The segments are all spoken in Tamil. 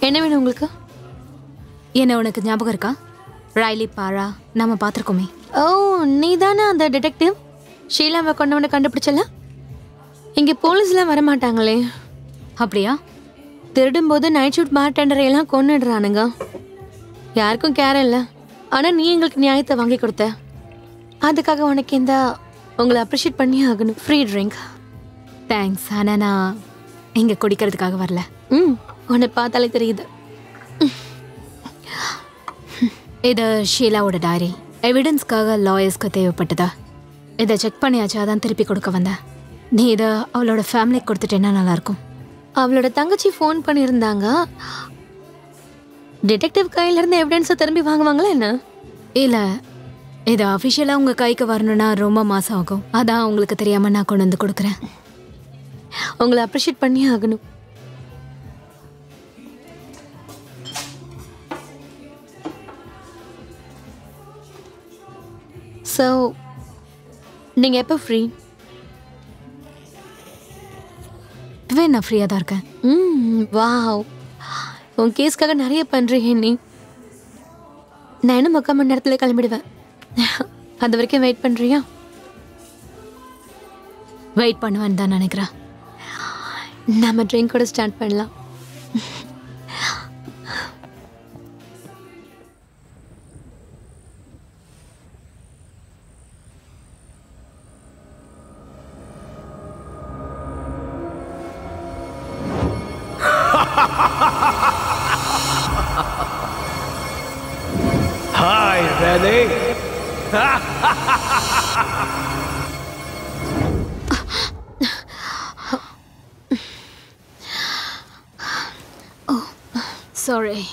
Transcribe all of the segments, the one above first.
என்ன வேணும் உங்களுக்கு என்ன உனக்கு ஞாபகம் இருக்கா ராய்லி பாரா நாம பார்த்துருக்கோமே ஓ நீ தானே அந்த டிடெக்டிவ் ஷீலாவை கொண்டவனை கண்டுபிடிச்சல இங்கே போலீஸ்லாம் வர மாட்டாங்களே அப்படியா திருடும்போது நைட் ஷூட் பார் டெண்டரை எல்லாம் கொன்னுடுறானுங்க யாருக்கும் கேர் இல்லை ஆனால் நீ எங்களுக்கு நியாயத்தை வாங்கி கொடுத்த அதுக்காக உனக்கு இந்த உங்களை அப்ரிஷியேட் பண்ணி ஆகணும் ஃப்ரீ ட்ரிங்க் தேங்க்ஸ் ஆனால் நான் இங்கே குடிக்கிறதுக்காக வரல ம் உன்னை பார்த்தாலே தெரியுது இது ஷீலாவோட டைரி எவிடன்ஸ்க்காக லாயர்ஸ்க்கு தேவைப்பட்டதா இதை செக் பண்ணியாச்சு அதான் திருப்பி கொடுக்க வந்தேன் நீ இதை அவளோட ஃபேமிலிக்கு கொடுத்துட்டேன்னா நல்லாயிருக்கும் அவளோட தங்கச்சி ஃபோன் பண்ணியிருந்தாங்க டிடெக்டிவ் கையிலேருந்து எவிடன்ஸை திரும்பி வாங்குவாங்களா என்ன இல்லை இது அஃபிஷியலாக உங்கள் கைக்கு வரணும்னா ரொம்ப மாதம் ஆகும் அதான் உங்களுக்கு தெரியாமல் நான் கொண்டு வந்து கொடுக்குறேன் உங்களை அப்ரிஷியேட் பண்ணி ஆகணும் ஸோ நீங்கள் எப்போ ஃப்ரீ இப்பவே நான் ஃப்ரீயாக தான் இருக்கேன் ம் வாவ் உன் கேஸ்க்காக நிறைய பண்ணுறீங்க நீ நான் இன்னும் முக்கால் மணி நேரத்தில் கிளம்பிடுவேன் அது வரைக்கும் வெயிட் பண்ணுறியா வெயிட் பண்ணுவேன்னு தான் நினைக்கிறேன் நம்ம ட்ரிங்க் கூட ஸ்டார்ட் பண்ணலாம் Hi, ready? Sorry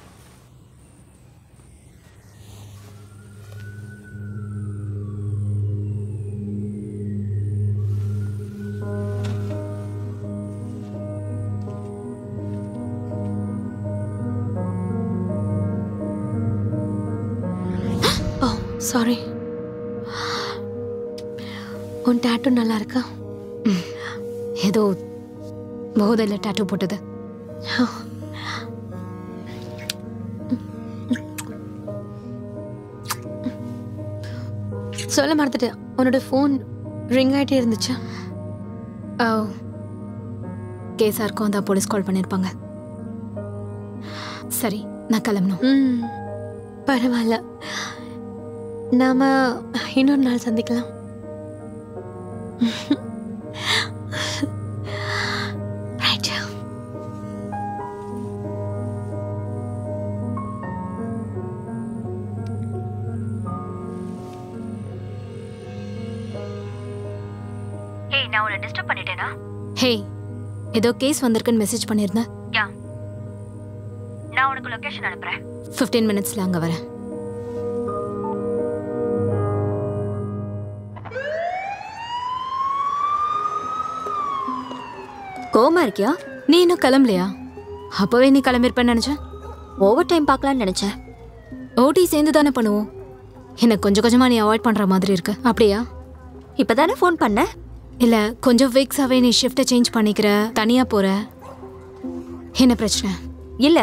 oh sorry உன் டேட்டு நல்லா இருக்கா ஏதோ போதையில் டாட்டூ போட்டது சொல்ல மறந்துட்டேன் உன்னோட ஃபோன் ரிங் ஆகிட்டே இருந்துச்சு ஓ கேஸாக இருக்கும் தான் போலீஸ் கால் பண்ணியிருப்பாங்க சரி நான் கிளம்பணும் ம் பரவாயில்ல நாம இன்னொரு நாள் சந்திக்கலாம் ரைட் ஏய் நான் உன்னை டிஸ்டர்ப் பண்ணிட்டேனா ஹே ஏதோ கேஸ் வந்திருக்குன்னு மெசேஜ் பண்ணியிருந்தேன் யா நான் உனக்கு லொகேஷன் அனுப்புறேன் ஃபிஃப்டீன் மினிட்ஸில் அங்கே வரேன் கோமா இருக்கியா நீ இன்னும் கிளம்பலையா அப்போவே நீ கிளம்பியிருப்பேன்னு நினச்சேன் ஓவர் டைம் பார்க்கலான்னு நினைச்சேன் ஓடி சேர்ந்து தானே பண்ணுவோம் எனக்கு கொஞ்சம் கொஞ்சமாக நீ அவாய்ட் பண்ணுற மாதிரி இருக்கு அப்படியா இப்பதானே ஃபோன் பண்ண இல்லை கொஞ்சம் வீக்ஸாகவே நீ ஷிஃப்ட்டை சேஞ்ச் பண்ணிக்கிற தனியாக போகிற என்ன பிரச்சனை இல்ல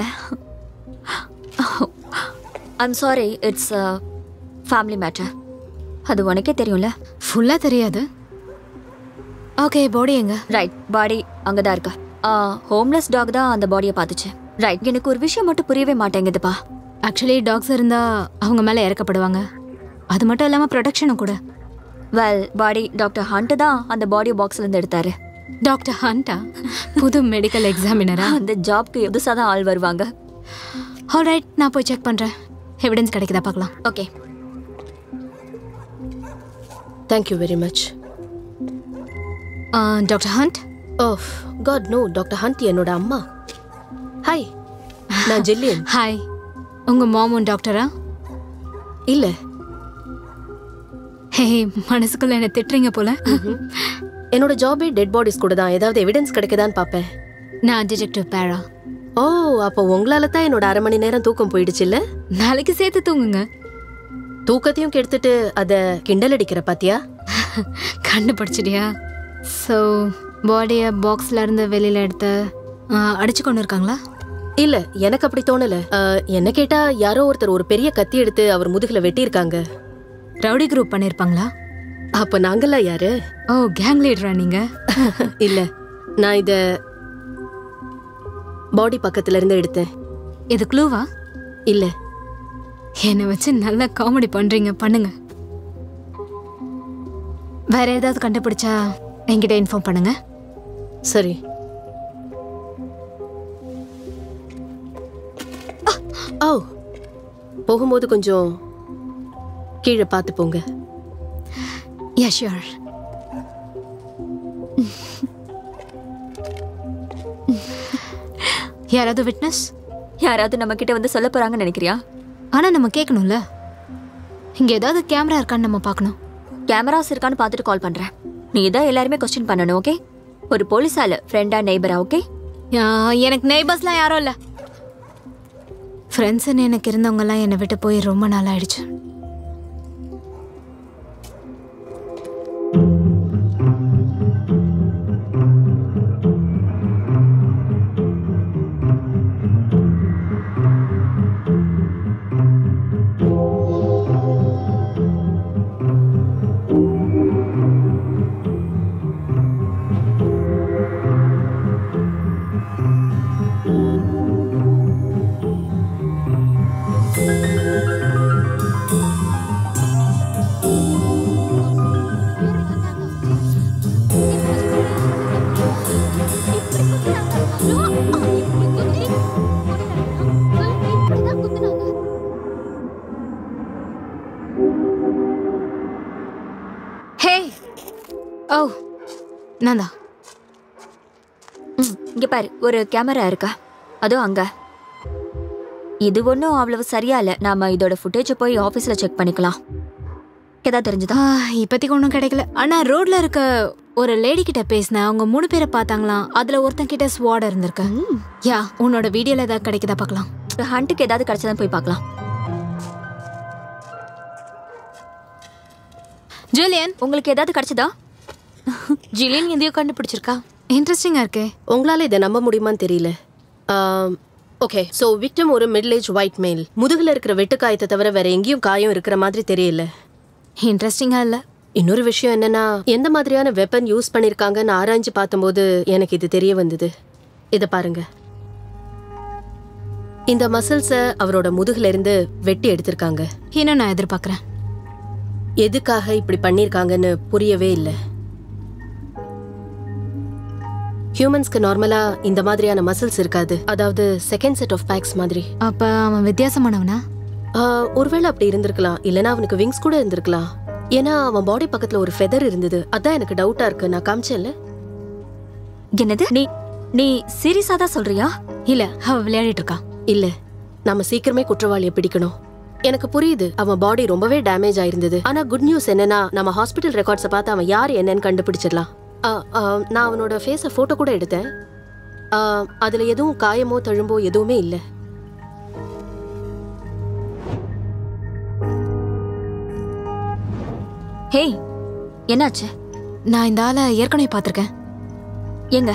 I'm sorry it's family matter அது உனக்கே தெரியும்ல ஃபுல்லாக தெரியாது ஓகே பாடி எங்க ரைட் பாடி அங்கதான் இருக்கு ஹோம்லெஸ் டாக் தான் அந்த பாடியை பார்த்துச்சு ரைட் எனக்கு ஒரு விஷயம் மட்டும் புரியவே மாட்டேங்குதுப்பா ஆக்சுவலி டாக்ஸ் இருந்தால் அவங்க மேலே இறக்கப்படுவாங்க அது மட்டும் இல்லாமல் ப்ரொடெக்ஷனும் கூட வெல் பாடி டாக்டர் ஹண்ட் தான் அந்த பாடி பாக்ஸ்ல இருந்து எடுத்தாரு டாக்டர் ஹண்டா புது மெடிக்கல் எக்ஸாமினரா அந்த ஜாப்க்கு புதுசாக தான் ஆள் வருவாங்க ஆல்ரைட் நான் போய் செக் பண்ணுறேன் எவிடன்ஸ் கிடைக்குதா பார்க்கலாம் okay thank you very much doctor Hunt oh God no doctor Hunt என்னோட அம்மா ஹாய் நான் ஜில்லியன் ஹாய் உங்கள் மாமும் டாக்டரா இல்ல ஹே மனசுக்குள்ள என்ன திட்டுறீங்க போல என்னோட ஜாபே டெட் பாடிஸ் கூட தான் ஏதாவது எவிடன்ஸ் கிடைக்குதான்னு பார்ப்பேன் நான் டிடெக்டிவ் பேரா ஓ அப்போ உங்களால தான் என்னோட அரை மணி நேரம் தூக்கம் போயிடுச்சு இல்ல நாளைக்கு சேர்த்து தூங்குங்க தூக்கத்தையும் கெடுத்துட்டு அத கிண்டல் அடிக்கிற பாத்தியா கண்டுபிடிச்சிட்டியா ஸோ பாடியை பாக்ஸில் இருந்து வெளியில் எடுத்து ஆ, அடிச்சு கொண்டு இருக்காங்களா இல்ல எனக்கு அப்படி தோணல அஹ், என்ன கேட்டா யாரோ ஒருத்தர் ஒரு பெரிய கத்தி எடுத்து அவர் முதுகுல வெட்டியிருக்காங்க ரவுடி குரூப் பண்ணிருப்பாங்களா அப்ப நாங்கெல்லாம் யாரு ஓ கேங் லீடரா நீங்க இல்ல நான் இத பாடி பக்கத்துல இருந்து எடுத்தேன் இது க்ளூவா இல்ல என்னை வச்சு நல்லா காமெடி பண்றீங்க பண்ணுங்க வேற ஏதாவது கண்டுபிடிச்சா என்கிட்ட இன்ஃபார்ம் பண்ணுங்க சரி ஓ போகும்போது கொஞ்சம் கீழே பார்த்து போங்க யா ஷியோர் யாராவது விட்னஸ் யாராவது நம்ம கிட்ட வந்து சொல்ல போறாங்கன்னு நினைக்கிறியா ஆனா நம்ம கேட்கணும்ல இங்க ஏதாவது கேமரா இருக்கான்னு நம்ம பார்க்கணும் கேமராஸ் இருக்கான்னு பார்த்துட்டு கால் பண்றேன் நீ தான் எல்லாருமே கொஸ்டின் பண்ணணும் ஓகே ஒரு போலீஸால ஃப்ரெண்டா நெய்பரா ஓகே யா, எனக்கு நெய்பர்ஸ்லாம் யாரும் இல்லை ஃப்ரெண்ட்ஸ்ன்னு எனக்கு இருந்தவங்கலாம் என்னை விட்டு போய் ரொம்ப நாள் ஆயிடுச்சு ஹே ஓ நான் தான் ம் இங்க பாரு ஒரு கேமரா இருக்கா அதுவும் அங்க இது ஒன்றும் அவ்வளவு சரியா இல்லை நாம இதோட ஃபுட்டேஜை போய் ஆஃபீஸில் செக் பண்ணிக்கலாம் ஏதாவது தெரிஞ்சுதா இப்போதைக்கு ஒன்றும் கிடைக்கல ஆனா ரோட்ல இருக்க ஒரு லேடி கிட்ட பேசினேன் அவங்க மூணு பேரை பார்த்தாங்களாம் அதுல ஒருத்தன் கிட்ட ஸ்வாட் இருந்திருக்கு யா உன்னோட வீடியோல ஏதாவது கிடைக்குதா பார்க்கலாம் ஹண்ட்டுக்கு ஏதாவது கிடைச்சதான் போய் பார்க்கலாம் ஜூலியன் உங்களுக்கு ஏதாவது கிடைச்சதா ஜிலியன் எதையோ கண்டுபிடிச்சிருக்கா இன்ட்ரெஸ்டிங்கா இருக்கே உங்களால இதை நம்ப முடியுமான்னு தெரியல ஓகே ஸோ விக்டம் ஒரு மிடில் ஏஜ் ஒயிட் மேல் முதுகுல இருக்கிற வெட்டுக்காயத்தை தவிர வேற எங்கேயும் காயம் இருக்கிற மாதிரி தெரியல இன்ட்ரெஸ்டிங்கா இல்ல இன்னொரு விஷயம் என்னன்னா எந்த மாதிரியான வெப்பன் யூஸ் பண்ணிருக்காங்கன்னு ஆராய்ஞ்சு பார்த்தபோது எனக்கு இது தெரிய வந்தது இதை பாருங்க இந்த மசில்ஸை அவரோட முதுகுல இருந்து வெட்டி எடுத்திருக்காங்க இன்னும் நான் எதிர்பார்க்கறேன் எதுக்காக இப்படி பண்ணிருக்காங்கன்னு புரியவே இல்லை ஹியூமன்ஸ்க்கு நார்மலா இந்த மாதிரியான மசில்ஸ் இருக்காது அதாவது செகண்ட் செட் ஆஃப் பேக்ஸ் மாதிரி அப்ப அவன் வித்தியாசமானவனா ஆஹ், ஒருவேளை அப்படி இருந்திருக்கலாம் இல்லனா அவனுக்கு விங்ஸ் கூட இருந்திருக்கலாம் ஏன்னா அவன் பாடி பக்கத்துல ஒரு ஃபெதர் இருந்தது அதான் எனக்கு டவுட்டா இருக்கு நான் காமிச்சேன்ல என்னது நீ நீ சீரியஸா தான் சொல்றியா இல்ல அவ விளையாடிட்டு இருக்கா இல்ல நாம சீக்கிரமே குற்றவாளியை பிடிக்கணும் எனக்கு புரியுது அவன் பாடி ரொம்பவே டேமேஜ் ஆயிருந்தது ஆனா குட் நியூஸ் என்னன்னா நம்ம ஹாஸ்பிட்டல் ரெக்கார்ட்ஸை பார்த்து அவன் யார் என்னன்னு கண்டுபிடிச்சிடலாம் ஆ, ஆ, நான் அவனோட ஃபேஸை ஃபோட்டோ கூட எடுத்தேன் ஆ, அதுல எதுவும் காயமோ தழும்போ எதுவுமே இல்லை ஹேய் என்னாச்சு நான் இந்த ஆளை ஏற்கனவே பார்த்திருக்கேன் எங்க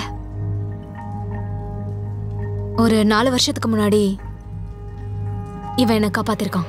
ஒரு நாலு வருஷத்துக்கு முன்னாடி இவன் என்னை காப்பாத்திருக்கான்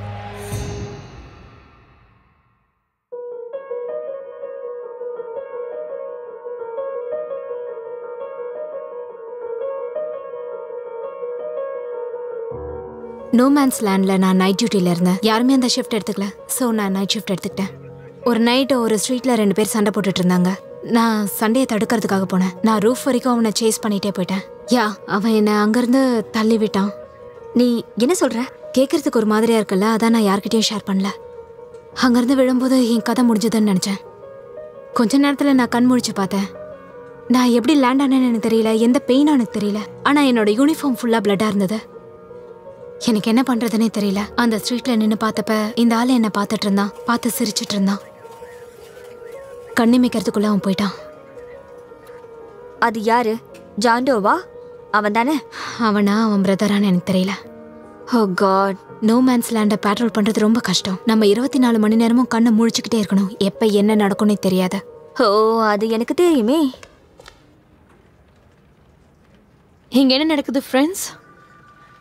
நோ மேன்ஸ் லேண்டில் நான் நைட் டியூட்டியில் இருந்தேன் யாருமே அந்த ஷிஃப்ட் எடுத்துக்கல ஸோ நான் நைட் ஷிஃப்ட் எடுத்துக்கிட்டேன் ஒரு நைட்டு ஒரு ஸ்ட்ரீட்டில் ரெண்டு பேர் சண்டை போட்டுட்டு இருந்தாங்க நான் சண்டையை தடுக்கிறதுக்காக போனேன் நான் ரூஃப் வரைக்கும் அவனை சேஸ் பண்ணிட்டே போயிட்டேன் யா அவன் என்னை அங்கேருந்து தள்ளி விட்டான் நீ என்ன சொல்ற கேட்கறதுக்கு ஒரு மாதிரியா இருக்குல்ல அதான் நான் யார்கிட்டயும் ஷேர் பண்ணல அங்கேருந்து விழும்போது என் கதை முடிஞ்சதுன்னு நினச்சேன் கொஞ்ச நேரத்தில் நான் கண் முழிச்சு பார்த்தேன் நான் எப்படி லேண்ட் ஆனேன்னு எனக்கு தெரியல எந்த பெயினும் எனக்கு தெரியல ஆனால் என்னோட யூனிஃபார்ம் ஃபுல்லாக பிளட்டாக இருந்தது எனக்கு என்ன பண்ணுறதுனே தெரியல அந்த ஸ்ட்ரீட்டில் நின்று பார்த்தப்ப இந்த ஆள் என்னை பார்த்துட்டு இருந்தான் பார்த்து சிரிச்சிட்டு இருந்தான் கண்ணிமைக்கிறதுக்குள்ள அவன் போயிட்டான் அது யாரு ஜாண்டோவா அவன் தானே அவனா அவன் பிரதரான்னு எனக்கு தெரியல ஓ காட் நோ மேன்ஸ் லேண்டை பேட்ரோல் பண்றது ரொம்ப கஷ்டம் நம்ம இருபத்தி நாலு மணி நேரமும் கண்ணை முழிச்சுக்கிட்டே இருக்கணும் எப்ப என்ன நடக்கும்னே தெரியாது ஓ அது எனக்கு தெரியுமே இங்க என்ன நடக்குது ஃப்ரெண்ட்ஸ்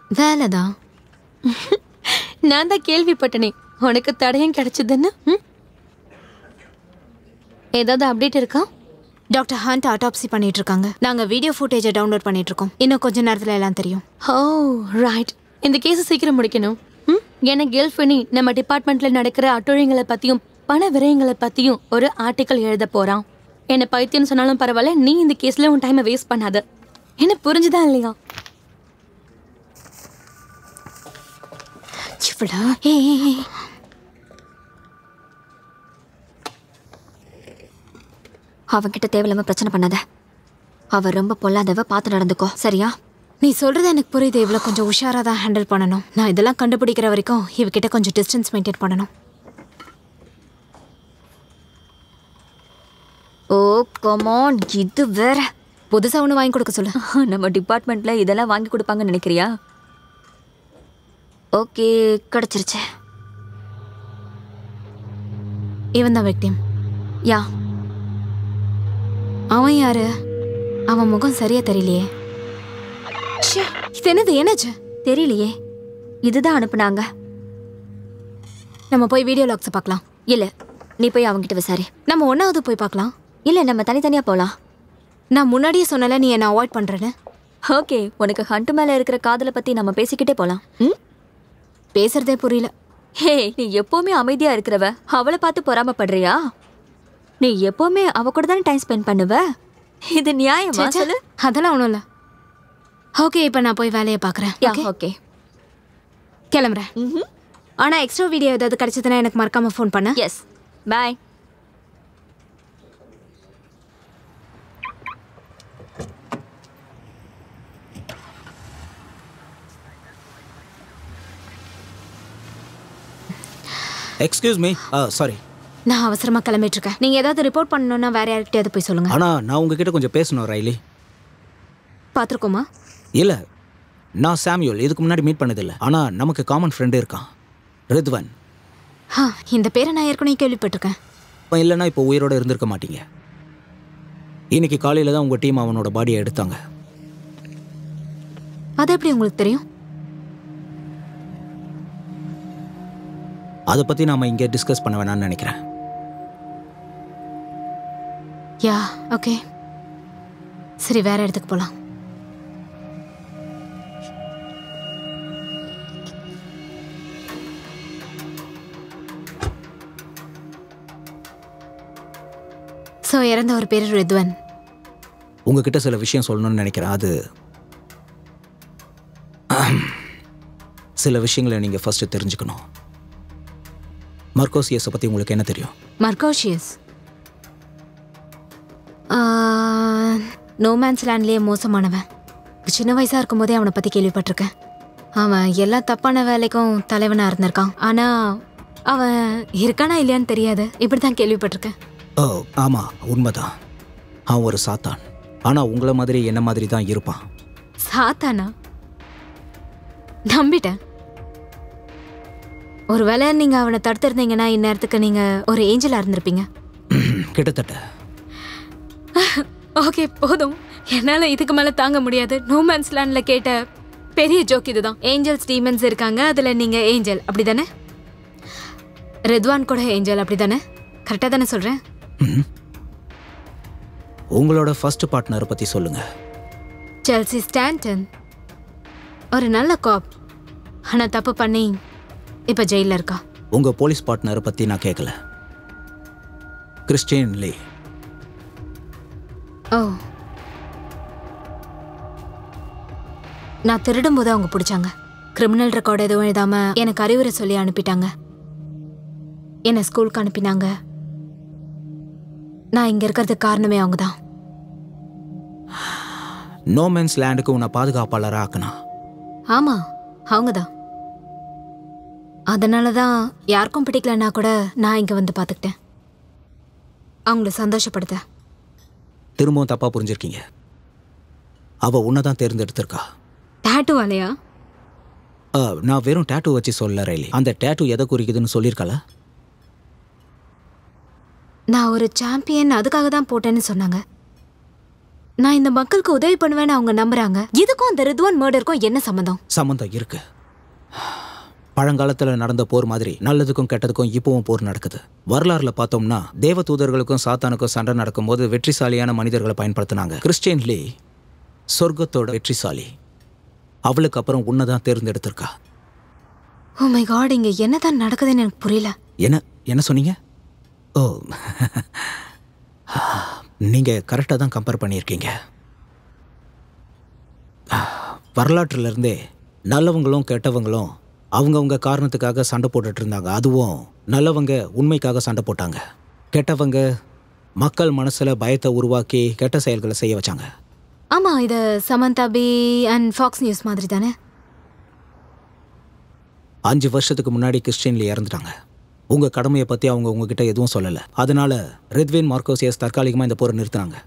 வேலை தான் நான் தான் கேள்விப்பட்டனே உனக்கு தடயம் கிடைச்சதுன்னு ம்? ஏதாவது அப்டேட் இருக்கா டாக்டர் ஹண்ட் ஆட்டாப்சி பண்ணிட்டு இருக்காங்க நாங்க வீடியோ ஃபுட்டேஜை டவுன்லோட் பண்ணிட்டு இருக்கோம் இன்னும் கொஞ்ச நேரத்துல எல்லாம் தெரியும் ஓ ரைட் இந்த கேஸை சீக்கிரம் முடிக்கணும் ம்? எனக்கு கெல்ஃபினி நம்ம டிபார்ட்மெண்ட்ல நடக்கிற அட்டுழியங்களை பத்தியும் பண விரயங்களை பத்தியும் ஒரு ஆர்டிக்கல் எழுத போறான் என்ன பைத்தியம்னு சொன்னாலும் பரவாயில்ல நீ இந்த கேஸ்ல உன் டைமை வேஸ்ட் பண்ணாத என்ன புரிஞ்சுதா இல்லையா இவ்வளோ ஏய் ஏய், ஏய். அவன்கிட்ட தேவையில்லாம பிரச்சனை பண்ணாத அவ ரொம்ப பொல்லாதவ பார்த்து நடந்துக்கோ சரியா நீ சொல்றது எனக்கு புரியுது இவ்வளோ கொஞ்சம் உஷாரா தான் ஹேண்டில் பண்ணணும் நான் இதெல்லாம் கண்டுபிடிக்கிற வரைக்கும் இவகிட்ட கொஞ்சம் டிஸ்டன்ஸ் மெயின்டைன் பண்ணணும் ஓ கமான் இது வேற புதுசா ஒன்று வாங்கி கொடுக்க சொல்லு நம்ம டிபார்ட்மெண்ட்ல இதெல்லாம் வாங்கி கொடுப்பாங்கன்னு நினைக்கிறியா ஓகே கிடைச்சிருச்சு இவன் தான் வெக்டிம் யா அவன் யாரு அவன் முகம் சரியா தெரியலையே ச்சே, இது என்னது என்னாச்சு தெரியலையே இதுதான் அனுப்புனாங்க நம்ம போய் வீடியோ லாக்ஸை பார்க்கலாம் இல்ல நீ போய் அவங்கிட்ட விசாரி நம்ம ஒன்றாவது போய் பார்க்கலாம் இல்ல நம்ம தனித்தனியா போலாம் நான் முன்னாடியே சொன்னல நீ என்னை அவாய்ட் பண்றேன்னு ஓகே உனக்கு ஹண்ட் மேல இருக்கிற காதலை பத்தி நம்ம பேசிக்கிட்டே போலாம் ம் பேசுறதே புரியல ஹே நீ எப்பவுமே அமைதியா இருக்கிறவ அவளை பார்த்து பொறாமப்படுறியா நீ எப்பவுமே அவ கூட தானே டைம் ஸ்பெண்ட் பண்ணுவ இது நியாயமா ச்சே, சொல்லு அதெல்லாம் ஒன்றும் இல்லை ஓகே இப்போ நான் போய் வேலையை பார்க்குறேன் யா ஓகே கிளம்புறேன் ஆனால் எக்ஸ்ட்ரா வீடியோ ஏதாவது கிடைச்சதுன்னா எனக்கு மறக்காம ஃபோன் பண்ண yes bye excuse me ah sorry நான் அவசரமாக கிளம்பிட்டு இருக்கேன் நீங்கள் ஏதாவது ரிப்போர்ட் பண்ணணும்னா வேற யார்கிட்டயாவது போய் சொல்லுங்க ஆனால் நான் உங்ககிட்ட கொஞ்சம் பேசணும் ரைலி பார்த்துருக்கோமா இல்லை நான் சாமியோல் இதுக்கு முன்னாடி மீட் பண்ணதில்லை ஆனால் நமக்கு காமன் ஃப்ரெண்டு இருக்கான் ரித்வன் ஆ இந்த பேரை நான் ஏற்கனவே கேள்விப்பட்டிருக்கேன் அவன் இல்லைன்னா இப்போ உயிரோட இருந்திருக்க மாட்டீங்க இன்னைக்கு காலையில் தான் உங்கள் டீம் அவனோட பாடியை எடுத்தாங்க அது எப்படி உங்களுக்கு தெரியும் அதை பற்றி நாம் இங்கே டிஸ்கஸ் பண்ண வேணாம்னு நினைக்கிறேன் யா ஓகே சரி வேற இடத்துக்கு போகலாம் ஸோ இறந்த ஒரு பேர் ரித்வன் உங்ககிட்ட சில விஷயம் சொல்லணும்னு நினைக்கிறேன் அது சில விஷயங்களை நீங்கள் ஃபஸ்ட்டு தெரிஞ்சுக்கணும் மர்கோசியஸை பற்றி உங்களுக்கு என்ன தெரியும் மர்கோஷியஸ் நோமேன்ஸ் லேண்ட்லேயே மோசமானவன் சின்ன வயசாக இருக்கும்போதே அவனை பற்றி கேள்விப்பட்டிருக்கேன் அவன் எல்லா தப்பான வேலைக்கும் தலைவனாக இருந்திருக்கான் ஆனால் அவன் இருக்கானா இல்லையான்னு தெரியாது இப்படி தான் கேள்விப்பட்டிருக்கேன் ஓ ஆமாம் உண்மைதான் அவன் ஒரு சாத்தான் ஆனால் உங்களை மாதிரி என்ன மாதிரி தான் இருப்பான் சாத்தானா நம்பிட்டேன் ஒருவேளை நீங்கள் அவனை தடுத்திருந்தீங்கன்னா இந்நேரத்துக்கு நீங்கள் ஒரு ஏஞ்சலாக இருந்திருப்பீங்க கிட்டத்தட்ட ஓகே போதும் என்னால் இதுக்கு மேலே தாங்க முடியாது நோமேன்ஸ் லேண்டில் கேட்ட பெரிய ஜோக் இதுதான் ஏஞ்சல்ஸ் டீமன்ஸ் இருக்காங்க அதில் நீங்கள் ஏஞ்சல் அப்படி தானே ரெத்வான் கூட ஏஞ்சல் அப்படி தானே கரெக்டாக தானே சொல்கிறேன் ம்ஹும். உங்களோட ஃபர்ஸ்ட் பார்ட்னரை பற்றி சொல்லுங்கள் செல்சி ஸ்டாண்டன் ஒரு நல்ல காப் ஆனால் தப்பு பண்ணி இப்போ ஜெயிலில் இருக்கா உங்கள் போலீஸ் பார்ட்னரை பற்றி நான் கேட்கல கிறிஸ்டியன் லீ ஓ நான் திருடும்போது அவங்க பிடிச்சாங்க கிரிமினல் ரெக்கார்டு எதுவும் எழுதாம எனக்கு அறிவுரை சொல்லி அனுப்பிட்டாங்க என்னை ஸ்கூலுக்கு அனுப்பினாங்க நான் இங்க இருக்கிறதுக்கு காரணமே அவங்க தான் நோமென்ஸ் லேண்டுக்கு உன்னை பாதுகாப்பாளராக ஆக்கினா ஆமா அவங்க தான் அதனால தான் யாருக்கும் பிடிக்கலன்னா கூட நான் இங்க வந்து பார்த்துக்கிட்டேன் அவங்கள சந்தோஷப்படுத்த திரும்பவும் தப்பாக புரிஞ்சிருக்கீங்க அவள் உன்னை தான் தேர்ந்தெடுத்திருக்கா டேட்டு வாலையா ஆ, நான் வெறும் டேட்டூ வச்சு சொல்ல ரயிலி அந்த டேட்டூ எதை குறிக்குதுன்னு சொல்லியிருக்கல நான் ஒரு சாம்பியன் அதுக்காக தான் போட்டேன்னு சொன்னாங்க நான் இந்த மக்களுக்கு உதவி பண்ணுவேன்னு அவங்க நம்புறாங்க இதுக்கும் அந்த ரித்வான் மர்டருக்கும் என்ன சம்மந்தம் சம்மந்தம் இருக்கு பழங்காலத்தில் நடந்த போர் மாதிரி நல்லதுக்கும் கெட்டதுக்கும் இப்பவும் போர் நடக்குது வரலாறுல பார்த்தோம்னா தேவ தூதர்களுக்கும் சாத்தானுக்கும் சண்டை நடக்கும்போது வெற்றிசாலியான மனிதர்களை பயன்படுத்தினாங்க கிறிஸ்டியன் லீ சொர்க்கத்தோட வெற்றிசாலி அவளுக்கு அப்புறம் உன்னை தான் தேர்ந்தெடுத்திருக்கா ஓ மை காட் இங்க என்னதான் நடக்குதுன்னு எனக்கு புரியல என்ன என்ன சொன்னீங்க ஓ நீங்க கரெக்டாக தான் கம்பேர் பண்ணியிருக்கீங்க வரலாற்றுல இருந்தே நல்லவங்களும் கெட்டவங்களும் அவங்கவுங்க காரணத்துக்காக சண்டை போட்டுட்டு இருந்தாங்க அதுவும் நல்லவங்க உண்மைக்காக சண்டை போட்டாங்க கெட்டவங்க மக்கள் மனசுல பயத்தை உருவாக்கி கெட்ட செயல்களை செய்ய வச்சாங்க ஆமா இது Samantha Bee and Fox News மாதிரி தானே அஞ்சு வருஷத்துக்கு முன்னாடி கிறிஸ்டியன்ல இறந்துட்டாங்க உங்க கடமையை பத்தி அவங்க உங்ககிட்ட எதுவும் சொல்லல அதனால ரெத்வின் மார்க்கோசியஸ் தற்காலிகமா இந்த போரை நிறுத்தினாங்க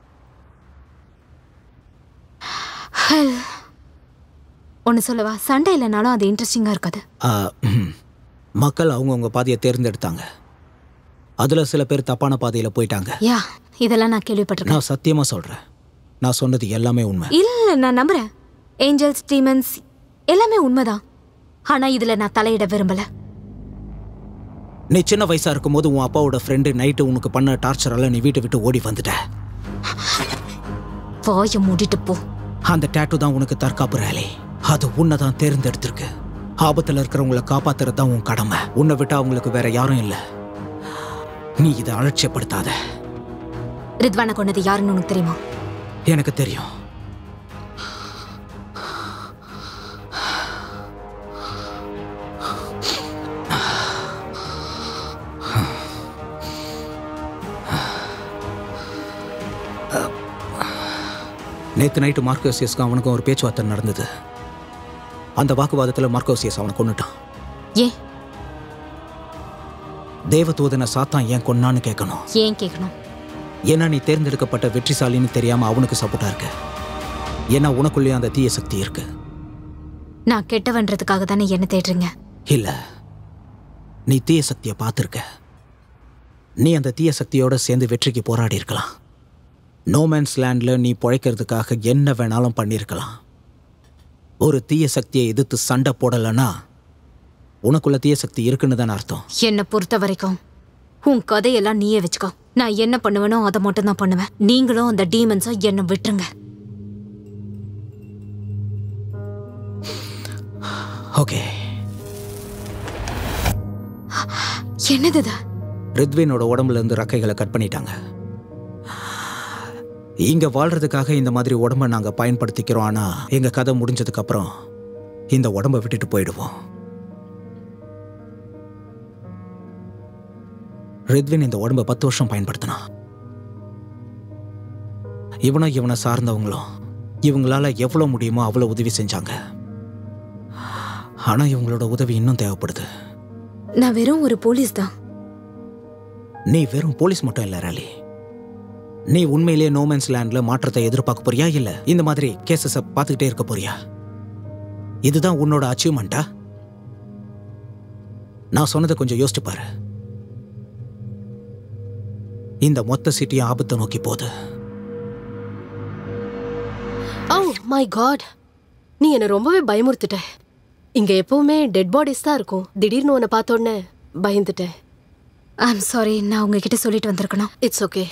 ஒன்று சொல்லவா சண்டை இல்லைனாலும் அது இன்ட்ரெஸ்டிங்காக இருக்காது ஆ, ம். மக்கள் அவங்கவுங்க பாதையை தேர்ந்தெடுத்தாங்க அதில் சில பேர் தப்பான பாதையில் போயிட்டாங்க யா இதெல்லாம் நான் கேள்விப்பட்டிருக்கேன் நான் சத்தியமாக சொல்கிறேன் நான் சொன்னது எல்லாமே உண்மை இல்ல நான் நம்புறேன் ஏஞ்சல்ஸ் டீமன்ஸ் எல்லாமே உண்மைதான் ஆனா இதுல நான் தலையிட விரும்பல நீ சின்ன வயசா இருக்கும்போது உன் அப்பாவோட ஃப்ரெண்டு நைட்டு உனக்கு பண்ண டார்ச்சரால நீ வீட்டை விட்டு ஓடி வந்துட்ட வாயை மூடிட்டு போ அந்த டேட்டு தான் உனக்கு தற்காப்பு ரேலி அது உன்னை தான் தேர்ந்தெடுத்திருக்கு ஆபத்தில் இருக்கிறவங்கள காப்பாத்துறது தான் உன் கடமை உன்னை விட்டு அவங்களுக்கு வேற யாரும் இல்லை நீ இதை அலட்சியப்படுத்தாத ரித்வானை கொண்டது யாருன்னு உனக்கு தெரியுமா எனக்கு தெரியும் நேத்து நைட்டு மார்க்கோசியஸ்க்கு அவனுக்கும் ஒரு பேச்சுவார்த்தை நடந்தது அந்த வாக்குவாதத்தில் மார்க்கோசியஸ் அவனை கொன்னுட்டான் ஏன் தேவதூதனை சாத்தான் ஏன் கொன்னான்னு கேட்கணும் ஏன் கேட்கணும் ஏன்னா நீ தேர்ந்தெடுக்கப்பட்ட வெற்றிசாலின்னு தெரியாம அவனுக்கு சப்போர்ட்டா இருக்க ஏன்னா உனக்குள்ளேயும் அந்த தீய சக்தி இருக்கு நான் கெட்டவன்றதுக்காக தானே என்ன தேடுறீங்க இல்ல நீ தீய சக்தியை பார்த்துருக்க நீ அந்த தீய சக்தியோட சேர்ந்து வெற்றிக்கு போராடி இருக்கலாம் நோமேன்ஸ் லேண்ட்ல நீ பிழைக்கிறதுக்காக என்ன வேணாலும் பண்ணியிருக்கலாம் ஒரு தீய சக்தியை எதிர்த்து சண்டை போடலைன்னா உனக்குள்ள தீய சக்தி இருக்குன்னு தானே அர்த்தம் என்னை பொறுத்த வரைக்கும் உன் கதையெல்லாம் நீயே வச்சுக்கோ நான் என்ன பண்ணுவேனோ அதை மட்டும் தான் பண்ணுவேன் நீங்களும் அந்த டீமன்ஸும் என்னை விட்டுருங்க ஓகே என்னது இது? ரித்வினோட உடம்புல இருந்து ரக்கைகளை கட் பண்ணிட்டாங்க இங்க வாழ்றதுக்காக இந்த மாதிரி உடம்ப நாங்க பயன்படுத்திக்கிறோம் ஆனா எங்க கதை முடிஞ்சதுக்கு அப்புறம் இந்த உடம்ப விட்டுட்டு போயிடுவோம் ரித்வின் இந்த உடம்ப பத்து வருஷம் பயன்படுத்தினான் இவனும் இவனை சார்ந்தவங்களும் இவங்களால எவ்வளவு முடியுமோ அவ்வளவு உதவி செஞ்சாங்க ஆனா இவங்களோட உதவி இன்னும் தேவைப்படுது நான் வெறும் ஒரு போலீஸ் தான் நீ வெறும் போலீஸ் மட்டும் இல்ல ராலி நீ உண்மையிலேயே நோமன்ஸ் லேண்ட்ல மாற்றத்தை எதிர்பார்க்க போறியா இல்ல இந்த மாதிரி கேசஸ பார்த்துக்கிட்டே இருக்க போறியா இதுதான் உன்னோட அச்சீவ்மெண்ட்டா நான் சொன்னதை கொஞ்சம் யோசிச்சு பாரு இந்த மொத்த சிட்டியும் ஆபத்தை நோக்கி போகுது ஓ மை காட் நீ என்னை ரொம்பவே பயமுறுத்திட்ட இங்க எப்பவுமே டெட் பாடிஸ் தான் இருக்கும் திடீர்னு உன்னை பார்த்த உடனே பயந்துட்டேன் ஐம் சாரி நான் உங்ககிட்ட சொல்லிட்டு வந்திருக்கணும் it's okay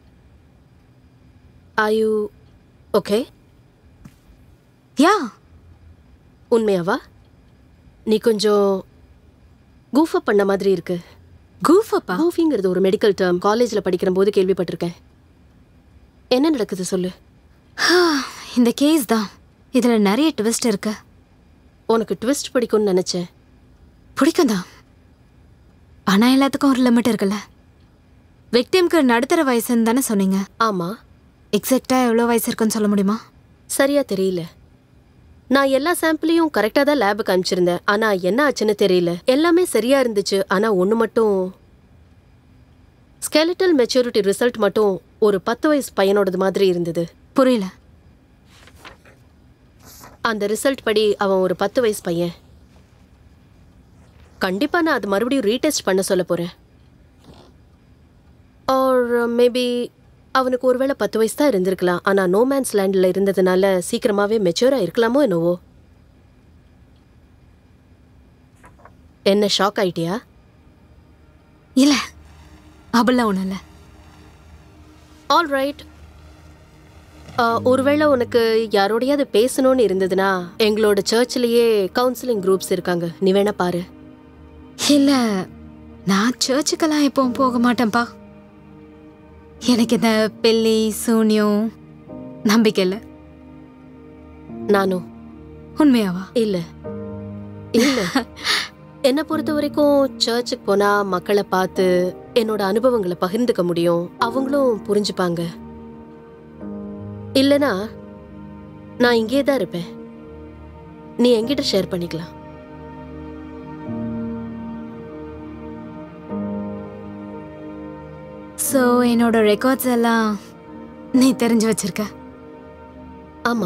are you okay yeah உண்மையாவா நீ கொஞ்சம் கூஃப் அப் பண்ண மாதிரி இருக்கு கூஃப் அப்பா கூஃபிங்கிறது ஒரு மெடிக்கல் டேர்ம் காலேஜில் படிக்கிற போது கேள்விப்பட்டிருக்கேன் என்ன நடக்குது சொல்லு இந்த கேஸ் தான் இதுல நிறைய ட்விஸ்ட் இருக்கு உனக்கு ட்விஸ்ட் பிடிக்கும்னு நினைச்சேன் பிடிக்கும் தான் ஆனா எல்லாத்துக்கும் ஒரு லிமிட் இருக்குல்ல விக்டிம்க்கு நடுத்தர வயசுன்னு தானே சொன்னீங்க ஆமா எக்ஸாக்டா எவ்வளோ வயசு இருக்குன்னு சொல்ல முடியுமா சரியா தெரியல நான் எல்லா சாம்பிளையும் கரெக்டாக தான் லேபுக்கு அனுப்பிச்சிருந்தேன் ஆனால் என்ன ஆச்சுன்னு தெரியல எல்லாமே சரியா இருந்துச்சு ஆனால் ஒன்று மட்டும் ஸ்கெலிட்டல் மெச்சூரிட்டி ரிசல்ட் மட்டும் ஒரு பத்து வயசு பையனோடது மாதிரி இருந்தது புரியல அந்த ரிசல்ட் படி அவன் ஒரு பத்து வயசு பையன் கண்டிப்பா நான் அது மறுபடியும் ரீடெஸ்ட் பண்ண சொல்ல போறேன் ஆர் மேபி அவனுக்கு ஒருவேளை பத்து வயசு தான் இருந்திருக்கலாம் ஆனா நோமேன்ஸ் லேண்ட்ல இருந்ததுனால சீக்கிரமாவே மெச்சூரா இருக்கலாமோ என்னவோ என்ன ஷாக் ஆயிட்டியா இல்ல அப்படிலாம் ஒண்ணும் இல்ல ஆல் ரைட் ஒருவேளை உனக்கு யாரோடையாவது பேசணும்னு இருந்ததுன்னா எங்களோட சர்ச்லயே கவுன்சிலிங் குரூப்ஸ் இருக்காங்க நீ வேணா பாரு இல்ல நான் சர்ச்சுக்கெல்லாம் எப்பவும் போக மாட்டேன்ப்பா எனக்கு இந்த பெல்லி சூன்யம் நம்பிக்கை இல்லை நானும் உண்மையாவா இல்ல இல்ல என்னை பொறுத்த வரைக்கும் சர்ச்சுக்கு போனா மக்களை பார்த்து என்னோட அனுபவங்களை பகிர்ந்துக்க முடியும் அவங்களும் புரிஞ்சுப்பாங்க இல்லனா நான் இங்கே தான் இருப்பேன் நீ என்கிட்ட ஷேர் பண்ணிக்கலாம் ஸோ என்னோட ரெக்கார்ட்ஸ் எல்லாம் நீ தெரிஞ்சு வச்சிருக்க ஆமா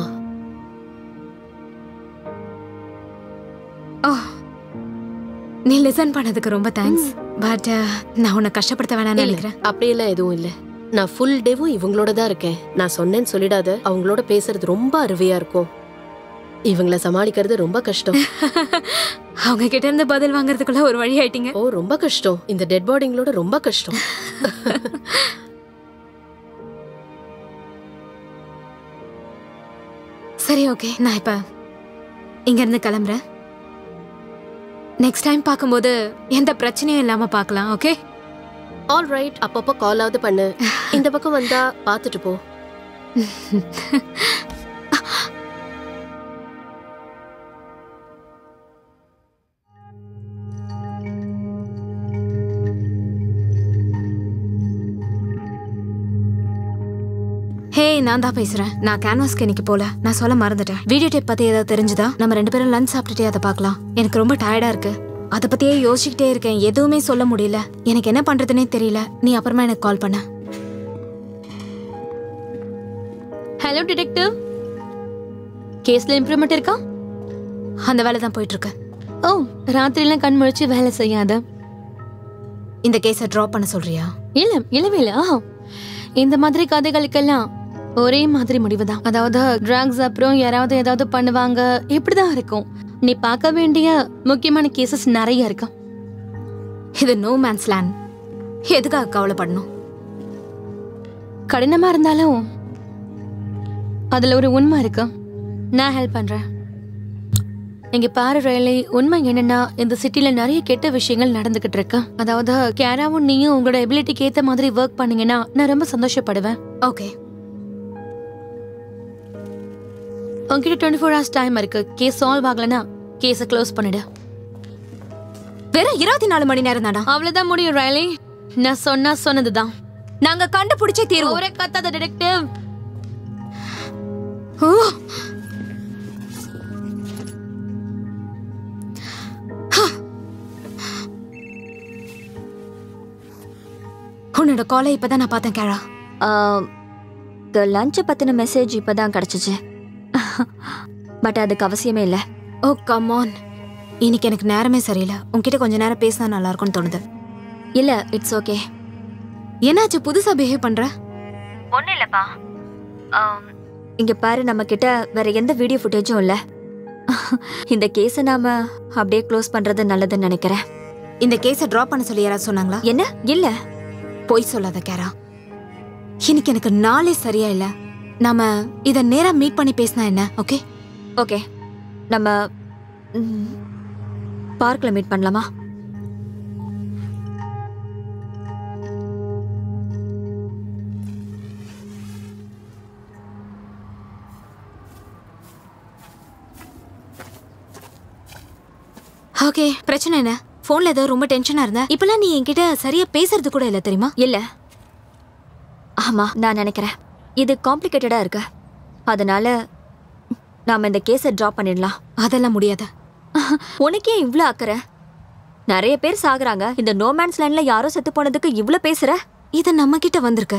ஓ நீ லிசன் பண்ணதுக்கு ரொம்ப தேங்க்ஸ் பட் நான் உன்னை கஷ்டப்படுத்த வேணாம்னு இல்ல, நினைக்கிறேன் அப்படியெல்லாம் எதுவும் இல்ல நான் ஃபுல் டேவும் இவங்களோட தான் இருக்கேன் நான் சொன்னேன்னு சொல்லிடாத அவங்களோட பேசுறது ரொம்ப அருமையா இருக்கும் இவங்கள சமாளிக்கிறது ரொம்ப கஷ்டம் அவங்க கிட்ட இருந்து பதில் வாங்குறதுக்குள்ள ஒரு வழி ஆயிட்டீங்க ஓ ரொம்ப கஷ்டம் இந்த டெட் பாடிங்களோட ரொம்ப கஷ்டம் சரி ஓகே நான் இப்ப இங்க இருந்து கிளம்புறேன் நெக்ஸ்ட் டைம் பார்க்கும்போது எந்த பிரச்சனையும் இல்லாம பார்க்கலாம் ஓகே ஆல் ரைட் அப்பப்போ கால் ஆவது பண்ணு இந்த பக்கம் வந்தா பார்த்துட்டு போ ஹே நான் தான் பேசுறேன் நான் கேன்வாஸ்க்கு இன்னைக்கு போல நான் சொல்ல மறந்துட்டேன் வீடியோ டேப் பத்தி ஏதாவது தெரிஞ்சுதா நம்ம ரெண்டு பேரும் லஞ்ச் சாப்பிட்டுட்டே அதை பார்க்கலாம் எனக்கு ரொம்ப டயர்டா இருக்கு அதை பத்தியே யோசிச்சுக்கிட்டே இருக்கேன் எதுவுமே சொல்ல முடியல எனக்கு என்ன பண்றதுனே தெரியல நீ அப்புறமா எனக்கு கால் பண்ண ஹலோ டிடெக்டிவ் கேஸ்ல இம்ப்ரூவ்மெண்ட் இருக்கா அந்த வேலை தான் போயிட்டு இருக்கு ஓ ராத்திரிலாம் கண் முழிச்சு வேலை செய்யாத இந்த கேஸை ட்ராப் பண்ண சொல்றியா இல்ல இல்லவே இல்ல ஆ. இந்த மாதிரி கதைகளுக்கெல்லாம் ஒரே மாதிரி முடிவுதான் அதாவது ட்ரக்ஸ் அப்புறம் யாராவது ஏதாவது பண்ணுவாங்க இப்படிதான் இருக்கும் நீ பார்க்க வேண்டிய முக்கியமான கேசஸ் நிறைய இருக்கு இது நோ மேன்ஸ் லேண்ட் எதுக்காக கவலைப்படணும் கடினமா இருந்தாலும் அதுல ஒரு உண்மை இருக்கு நான் ஹெல்ப் பண்றேன் இங்க பாரு ரயிலே உண்மை என்னன்னா இந்த சிட்டில நிறைய கெட்ட விஷயங்கள் நடந்துகிட்டு இருக்கு அதாவது கேராவும் நீயும் உங்களோட எபிலிட்டிக்கு ஏத்த மாதிரி ஒர்க் பண்ணீங்கன்னா நான் ரொம்ப சந்தோஷப்படுவேன் ஓகே உங்ககிட்ட டுவெண்ட்டி ஃபோர் ஹவர்ஸ் டைம் இருக்கு கேஸ் சால்வ் ஆகலனா கேஸை க்ளோஸ் பண்ணிடு வெறும் இருபத்தி நாலு மணி நேரம் தானா அவ்வளவுதான் முடியும் ரயிலே நான் சொன்னா சொன்னதுதான் நாங்க கண்டுபிடிச்சே தீருவோம் ஒரே கத்தாத டிடெக்டிவ் ஓ உன்னோட காலை இப்பதான் நான் பார்த்தேன் கேரா லஞ்சை பற்றின மெசேஜ் இப்போ தான் கிடச்சிச்சு பட் அதுக்கு அவசியமே இல்லை ஓ கம் ஆன் இன்னைக்கு எனக்கு நேரமே சரியில்லை உன்கிட்ட கொஞ்ச நேரம் பேசினா நல்லா இருக்கும்னு தோணுது இல்லை இட்ஸ் ஓகே என்னாச்சு புதுசா பிஹேவ் பண்ற ஒன்றும் இல்லைப்பா இங்கே பாரு நம்ம கிட்ட வேற எந்த வீடியோ ஃபுட்டேஜும் இல்லை இந்த கேஸை நாம அப்படியே க்ளோஸ் பண்ணுறது நல்லதுன்னு நினைக்கிறேன் இந்த கேஸை ட்ராப் பண்ண சொல்லி யாராவது சொன்னாங்களா என்ன இல்லை பொய் சொல்லாத கேரா இன்னைக்கு எனக்கு நாளே சரியா இல்ல நாம இத நேரா மீட் பண்ணி பேசினா என்ன ஓகே ஓகே நம்ம பார்க்கில் மீட் பண்ணலாமா ஓகே பிரச்சனை என்ன போன்ல ஏதோ ரொம்ப டென்ஷனா இருந்த இப்பெல்லாம் நீ என்கிட்ட சரியா பேசுறது கூட இல்ல தெரியுமா இல்லை ஆமாம் நான் நினைக்கிறேன் இது காம்ப்ளிகேட்டடாக இருக்கு அதனால நாம் இந்த கேஸை ட்ராப் பண்ணிடலாம் அதெல்லாம் முடியாது உனக்கே இவ்ளோ அக்கறை நிறைய பேர் சாகுறாங்க இந்த நோமேன்ஸ் லைன்ல யாரோ செத்து போனதுக்கு இவ்ளோ பேசுற இது நம்ம கிட்ட வந்திருக்கு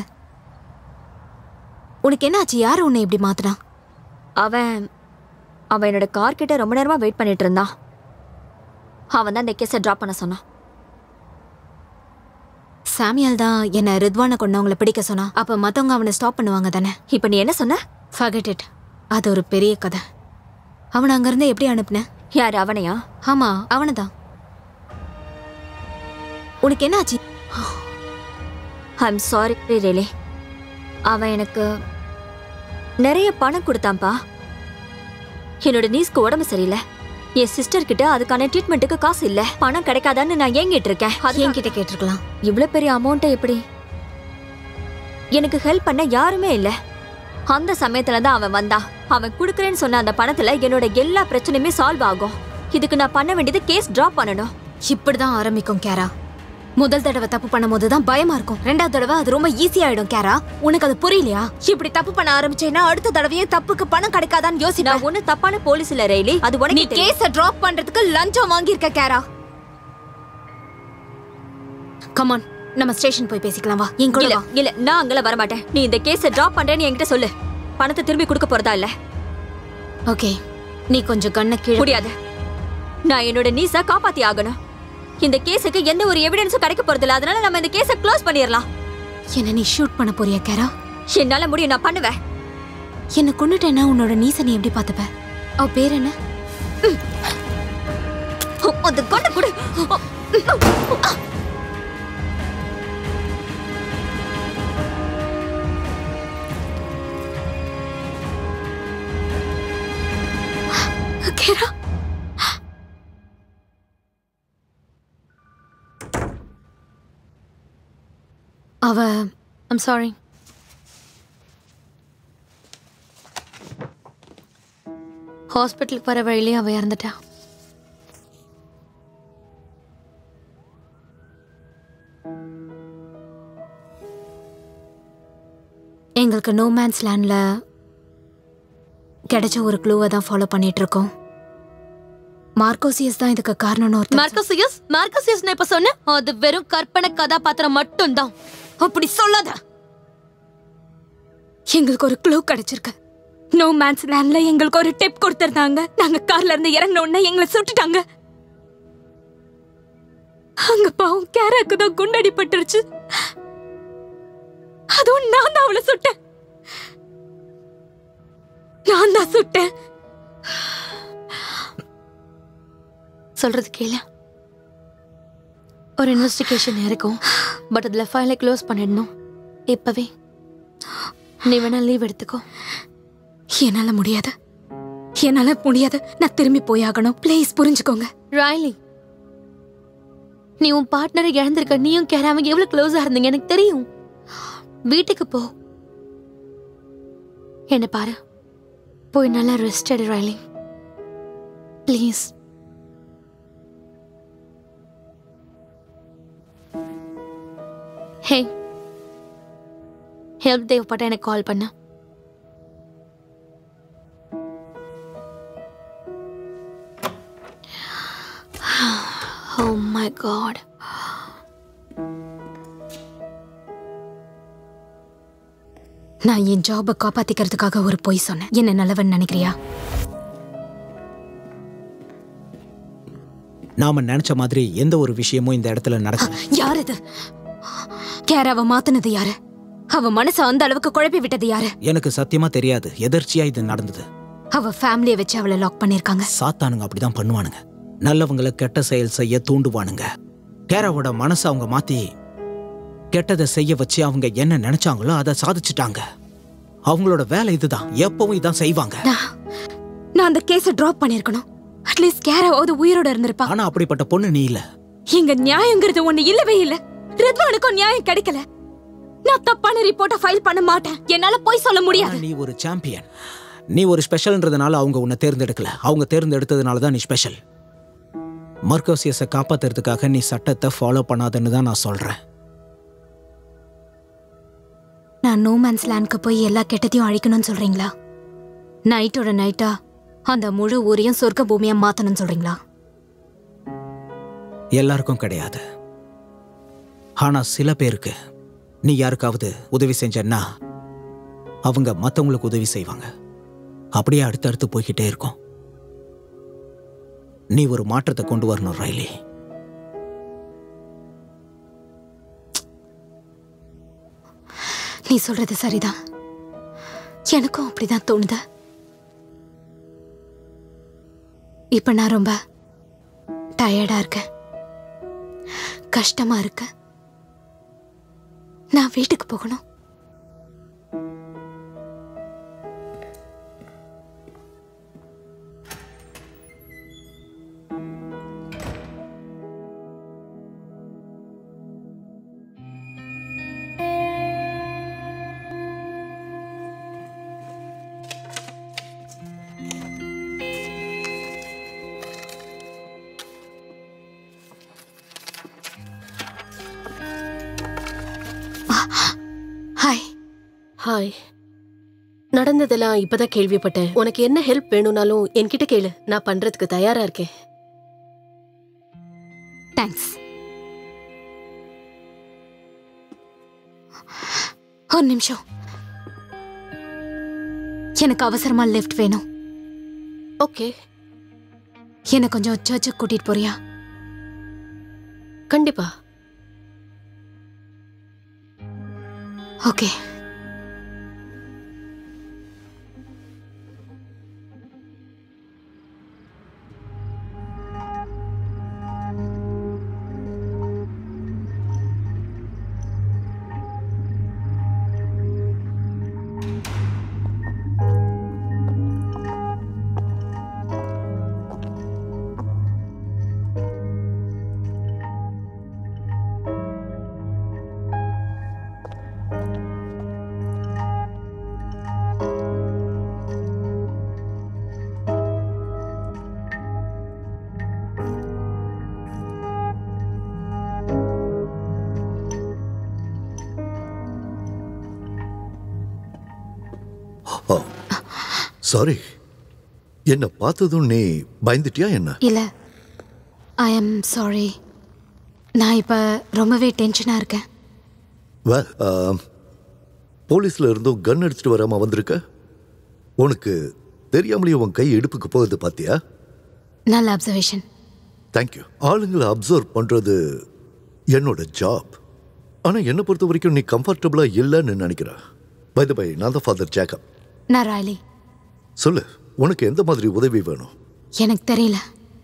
உனக்கு என்ன ஆச்சு யார் உன்னை இப்படி மாத்துனா அவன் அவன் என்னோட கார் கிட்ட ரொம்ப நேரமா வெயிட் பண்ணிட்டு இருந்தான் அவன் தான் இந்த கேஸை ட்ராப் பண்ண சொன்னான் சாமியால் தான் என்ன ரித்வானை கொண்டவங்கள பிடிக்க சொன்னா அப்ப மத்தவங்க அவனை ஸ்டாப் பண்ணுவாங்க தானே இப்ப நீ என்ன சொன்ன ஃபர்கெட் இட் அது ஒரு பெரிய கதை அவனை அங்கிருந்து எப்படி அனுப்புன யார் அவனையா ஆமா அவனை தான் உனக்கு என்ன ஆச்சு ஐம் சாரி ரேலே அவன் எனக்கு நிறைய பணம் கொடுத்தான்ப்பா என்னோட நீஸ்க்கு உடம்பு சரியில்லை என் சிஸ்டர் கிட்ட அதுக்கான ட்ரீட்மெண்ட்டுக்கு காசு இல்ல பணம் கிடைக்காதான்னு நான் ஏங்கிட்டு இருக்கேன் அது என்கிட்ட கேட்டிருக்கலாம் இவ்வளவு பெரிய அமௌண்ட்டை எப்படி எனக்கு ஹெல்ப் பண்ண யாருமே இல்ல அந்த சமயத்துல தான் அவன் வந்தான் அவன் குடுக்கறேன்னு சொன்ன அந்த பணத்துல என்னோட எல்லா பிரச்சனையுமே சால்வ் ஆகும் இதுக்கு நான் பண்ண வேண்டியது கேஸ் டிராப் பண்ணணும் இப்படிதான் ஆரம்பிக்கும் கேரா முதல் தடவை தப்பு பண்ணும்போது தான் பயமா இருக்கும் ரெண்டாவது தடவை அது ரொம்ப ஈஸி ஆயிடும் கேரா உனக்கு அது புரியலையா இப்படி தப்பு பண்ண ஆரம்பிச்சேன்னா அடுத்த தடவையே தப்புக்கு பணம் கிடைக்காதான்னு யோசி நான் ஒண்ணு தப்பான போலீஸ் இல்ல ரெய்லி அது நீ உனக்கு தெரியும். கேஸ டிராப் பண்றதுக்கு லஞ்சம் வாங்கியிருக்க கேரா கமான் நம்ம ஸ்டேஷன் போய் பேசிக்கலாம் வா என் கூட இல்ல வா இல்ல நான் அங்கல வர மாட்டேன் நீ இந்த கேஸ டிராப் பண்றேன்னு என்கிட்ட சொல்லு பணத்தை திரும்பி கொடுக்க போறதா இல்ல ஓகே நீ கொஞ்சம் கண்ணை கீழே முடியாது நான் என்னோட நீஸ காப்பாத்தி ஆகணும் இந்த கேஸுக்கு எந்த ஒரு எவிடன்ஸும் கிடைக்க போறது இல்ல அதனால நம்ம இந்த கேஸ க்ளோஸ் பண்ணிடலாம் என்ன நீ ஷூட் பண்ண போறியா கேரா என்னால முடியும் நான் பண்ணுவேன் என்ன கொண்டுட்டேன்னா உன்னோட நீச நீ எப்படி பாத்துப்ப அவ பேர் என்ன அந்த கொண்டு கொடு கேரா அவ ஐம் சாரி ஹாஸ்பிட்டலுக்கு வர வழியிலே அவ இறந்துட்டா எங்களுக்கு நோ மேன்ஸ் லேண்ட்ல கிடைச்ச ஒரு க்ளூவை தான் ஃபாலோ பண்ணிட்டு இருக்கோம் மார்க்கோசியஸ் தான் இதுக்கு காரணம்னு ஒருத்தர் மார்க்கோசியஸ் மார்க்கோசியஸ் நான் இப்ப சொன்னேன் அது வெறும் கற்பனை கதாபாத்திரம் மட்டும்தான் அப்படி சொல்லாத எங்களுக்கு ஒரு க்ளூ கிடைச்சிருக்கு நோ மேன்ஸ் லேண்ட்ல எங்களுக்கு ஒரு டிப் கொடுத்திருந்தாங்க நாங்க கார்ல இருந்து இறங்கின உடனே எங்களை சுட்டுட்டாங்க அங்க பாவம் கேராக்கு தான் குண்டடிப்பட்டுருச்சு அதுவும் நான் தான் அவளை சுட்டேன் நான் தான் சுட்டேன் சொல்றது கேளு ஒரு இன்வெஸ்டிகேஷன் இருக்கும் பட் அதுல ஃபைலை க்ளோஸ் பண்ணிடணும் இப்பவே நீ வேணா லீவ் எடுத்துக்கோ என்னால முடியாது என்னால முடியாது நான் திரும்பி போயாகணும் ப்ளீஸ் புரிஞ்சுக்கோங்க ராய்லி நீ உன் பார்ட்னரை இழந்திருக்க நீயும் கேராம எவ்வளவு க்ளோஸா இருந்தீங்க எனக்கு தெரியும் வீட்டுக்கு போ என்ன பாரு போய் நல்லா ரெஸ்ட் எடு ராய்லி ப்ளீஸ் ஹே ஹெல்ப் தேவைப்பட்ட எனக்கு கால் பண்ண Oh my god. நான் என் ஜாபை காப்பாத்திக்கிறதுக்காக ஒரு பொய் சொன்னேன் என்ன நல்லவன் நினைக்கிறியா நாம நினைச்ச மாதிரி எந்த ஒரு விஷயமும் இந்த இடத்துல நடக்கல யார் இது கேராவை மாத்துனது யாரு அவ மனச அந்த அளவுக்கு குழப்பி விட்டது யாரு எனக்கு சத்தியமா தெரியாது எதர்ச்சியா இது நடந்தது அவ ஃபேமிலியை வச்சு அவளை லாக் பண்ணிருக்காங்க சாத்தானுங்க அப்படிதான் பண்ணுவானுங்க நல்லவங்களை கெட்ட செயல் செய்ய தூண்டுவானுங்க கேராவோட மனசை அவங்க மாத்தி கெட்டதை செய்ய வச்சு அவங்க என்ன நினைச்சாங்களோ அதை சாதிச்சுட்டாங்க அவங்களோட வேலை இதுதான் எப்பவும் இதான் செய்வாங்க நான் நான் அந்த கேஸை டிராப் பண்ணிருக்கணும் அட்லீஸ்ட் கேராவது உயிரோட இருந்திருப்பா ஆனா அப்படிப்பட்ட பொண்ணு நீ இல்ல இங்க நியாயங்கிறது ஒண்ணு இல்லவே இல்ல ரித்வானுக்கும் நியாயம் கிடைக்கல நான் தப்பான ரிப்போர்ட்டை ஃபைல் பண்ண மாட்டேன் என்னால போய் சொல்ல முடியாது ஆனா நீ ஒரு சாம்பியன் நீ ஒரு ஸ்பெஷல்ன்றதுனால அவங்க உன்னை தேர்ந்தெடுக்கல அவங்க தேர்ந்தெடுத்ததுனால தான் நீ ஸ்பெஷல் மர்கோசியஸை காப்பாத்துறதுக்காக நீ சட்டத்தை ஃபாலோ பண்ணாதன்னு தான் நான் சொல்றேன் நான் நோமேன்ஸ் லேண்ட்க்கு போய் எல்லா கெட்டதையும் அழிக்கணும்னு சொல்றீங்களா நைட்டோட நைட்டா அந்த முழு ஊரையும் சொர்க்க பூமியா மாத்தணும்னு சொல்றீங்களா எல்லாருக்கும் கிடையாது ஆனா சில பேருக்கு நீ யாருக்காவது உதவி செஞ்சன்னா அவங்க மத்தவங்களுக்கு உதவி செய்வாங்க அப்படியே அடுத்தடுத்து போய்கிட்டே இருக்கும் நீ ஒரு மாற்றத்தை கொண்டு வரணும் ரைலி சொல்றது சரிதான் எனக்கும் அப்படிதான் தோணுது இப்ப நான் ரொம்ப டயர்டா இருக்கேன் கஷ்டமா இருக்கு நான் வீட்டுக்கு போகணும் ஹாய் ஹாய் நடந்ததெல்லாம் இப்பதான் கேள்விப்பட்டேன் உனக்கு என்ன ஹெல்ப் வேணும்னாலும் என்கிட்ட கேளு நான் பண்றதுக்கு தயாரா இருக்கேன் தேங்க்ஸ் ஒரு நிமிஷம் எனக்கு அவசரமா லிஃப்ட் வேணும் ஓகே என்னை கொஞ்சம் சர்ச்சுக்கு கூட்டிட்டு போறியா கண்டிப்பா ஓகே சாரி என்ன பார்த்ததும் நீ பயந்துட்டியா என்ன இல்ல ஐ எம் சாரி நான் இப்ப ரொம்பவே டென்ஷனா இருக்கேன் வெல் போலீஸ்ல இருந்தும் கன் அடிச்சிட்டு வராம வந்திருக்க உனக்கு தெரியாமலேயே உன் கை இடுப்புக்கு போகுது பாத்தியா நல்ல அப்சர்வேஷன் தேங்க்யூ ஆளுங்களை அப்சர்வ் பண்றது என்னோட ஜாப் ஆனா என்னை பொறுத்த வரைக்கும் நீ கம்ஃபர்டபுளா இல்லைன்னு நினைக்கிற பை த பை நான் தான் ஃபாதர் ஜேக்கப் நான் ராயலி சொல்லு உனக்கு எந்த மாதிரி உதவி வேணும் எனக்கு தெரியல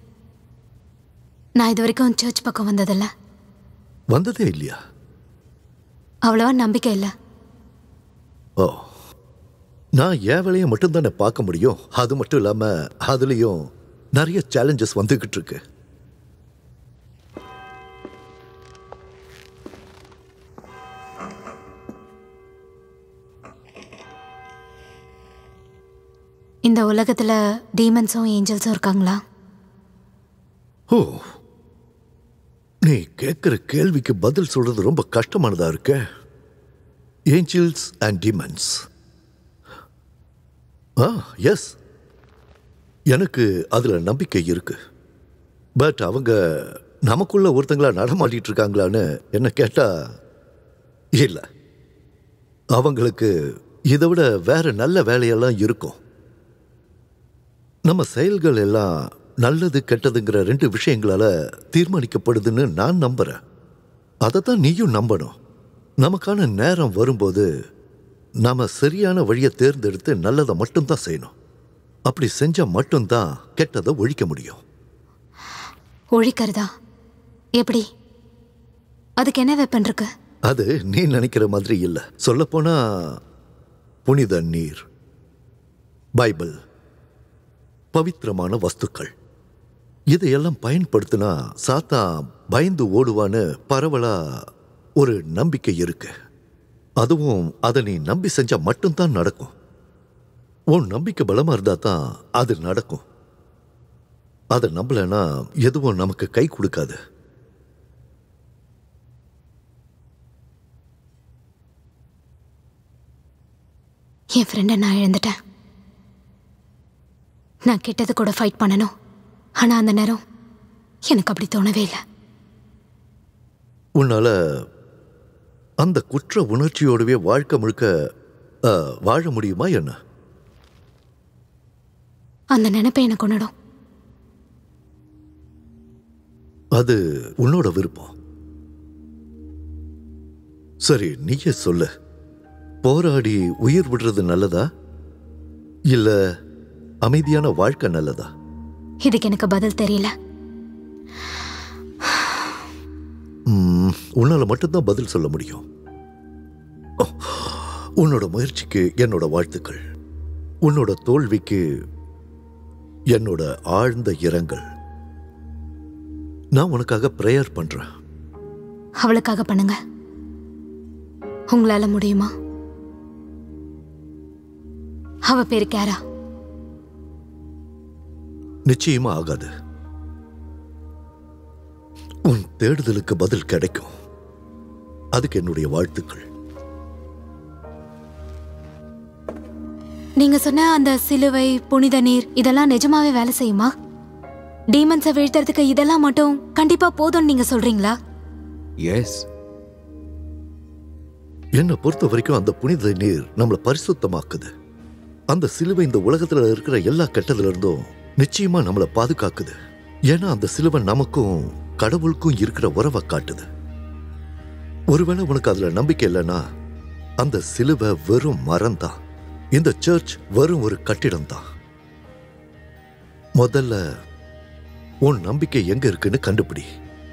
நான் இது வரைக்கும் சர்ச் பக்கம் வந்ததில்ல வந்ததே இல்லையா அவ்வளவா நம்பிக்கை இல்லை ஓ நான் என் வேலையை மட்டும்தானே பார்க்க முடியும் அது மட்டும் இல்லாம அதுலயும் நிறைய சேலஞ்சஸ் வந்துகிட்டு இருக்கு இந்த உலகத்துல டீமன்ஸும் ஏஞ்சல்ஸும் இருக்காங்களா ஓ நீ கேட்குற கேள்விக்கு பதில் சொல்றது ரொம்ப கஷ்டமானதா இருக்க angels and demons ah yes எனக்கு அதுல நம்பிக்கை இருக்கு பட் அவங்க நமக்குள்ள ஒருத்தங்களா நடமாட்டிட்டு இருக்காங்களான்னு என்ன கேட்டா இல்ல அவங்களுக்கு இதை விட வேற நல்ல வேலையெல்லாம் இருக்கும் நம்ம செயல்கள் எல்லாம் நல்லது கெட்டதுங்கிற ரெண்டு விஷயங்களால தீர்மானிக்கப்படுதுன்னு நான் நம்புறேன் அதை தான் நீயும் நம்பணும் நமக்கான நேரம் வரும்போது நாம சரியான வழியை தேர்ந்தெடுத்து நல்லதை மட்டும்தான் செய்யணும் அப்படி செஞ்சா மட்டும்தான் கெட்டதை ஒழிக்க முடியும் ஒழிக்கிறதா எப்படி அதுக்கு என்ன வெப்பன் இருக்கு அது நீ நினைக்கிற மாதிரி இல்ல சொல்லப்போனா புனித நீர் பைபிள் பவித்திரமான வஸ்துக்கள் இதையெல்லாம் பயன்படுத்தினா சாத்தா பயந்து ஓடுவான்னு பரவலா ஒரு நம்பிக்கை இருக்கு அதுவும் அதை நீ நம்பி செஞ்சா மட்டும்தான் நடக்கும் உன் நம்பிக்கை பலமா இருந்தா தான் அது நடக்கும் அதை நம்பலைன்னா எதுவும் நமக்கு கை கொடுக்காது என் ஃப்ரெண்டை நான் இழந்துட்டேன் நான் கெட்டது கூட ஃபைட் பண்ணணும் ஆனா அந்த நேரம் எனக்கு அப்படி தோணவே இல்லை உன்னால அந்த குற்ற உணர்ச்சியோடவே வாழ்க்கை முழுக்க ஆ, வாழ முடியுமா என்ன அந்த நினைப்பை எனக்கு கொண்டுடும் அது உன்னோட விருப்பம் சரி நீயே சொல்லு போராடி உயிர் விடுறது நல்லதா இல்ல அமைதியான வாழ்க்கை நல்லதா இதுக்கு எனக்கு பதில் தெரியல ம், உன்னால மட்டும்தான் பதில் சொல்ல முடியும் ஓ, உன்னோட முயற்சிக்கு என்னோட வாழ்த்துக்கள் உன்னோட தோல்விக்கு என்னோட ஆழ்ந்த இரங்கல் நான் உனக்காக ப்ரேயர் பண்றேன் அவளுக்காக பண்ணுங்க உங்களால முடியுமா அவ பேரு கேரா நிச்சயமா ஆகாது உன் தேடுதலுக்கு பதில் கிடைக்கும் அதுக்கு என்னுடைய வாழ்த்துக்கள் நீங்க சொன்ன அந்த சிலுவை புனித நீர் இதெல்லாம் நிஜமாவே வேலை செய்யுமா டீமன்ஸை வீழ்த்துறதுக்கு இதெல்லாம் மட்டும் கண்டிப்பா போதும்னு நீங்க சொல்றீங்களா எஸ் என்னை பொறுத்த வரைக்கும் அந்த புனித நீர் நம்மளை பரிசுத்தமாக்குது அந்த சிலுவை இந்த உலகத்துல இருக்கிற எல்லா கெட்டதுல இருந்தும் நிச்சயமா நம்மளை பாதுகாக்குது ஏன்னா அந்த சிலுவை நமக்கும் கடவுளுக்கும் இருக்கிற உறவை காட்டுது ஒருவேளை உனக்கு அதுல நம்பிக்கை இல்லைன்னா அந்த சிலுவை வெறும் மரம்தான் இந்த சர்ச் வெறும் ஒரு கட்டிடம் தான் முதல்ல உன் நம்பிக்கை எங்க இருக்குன்னு கண்டுபிடி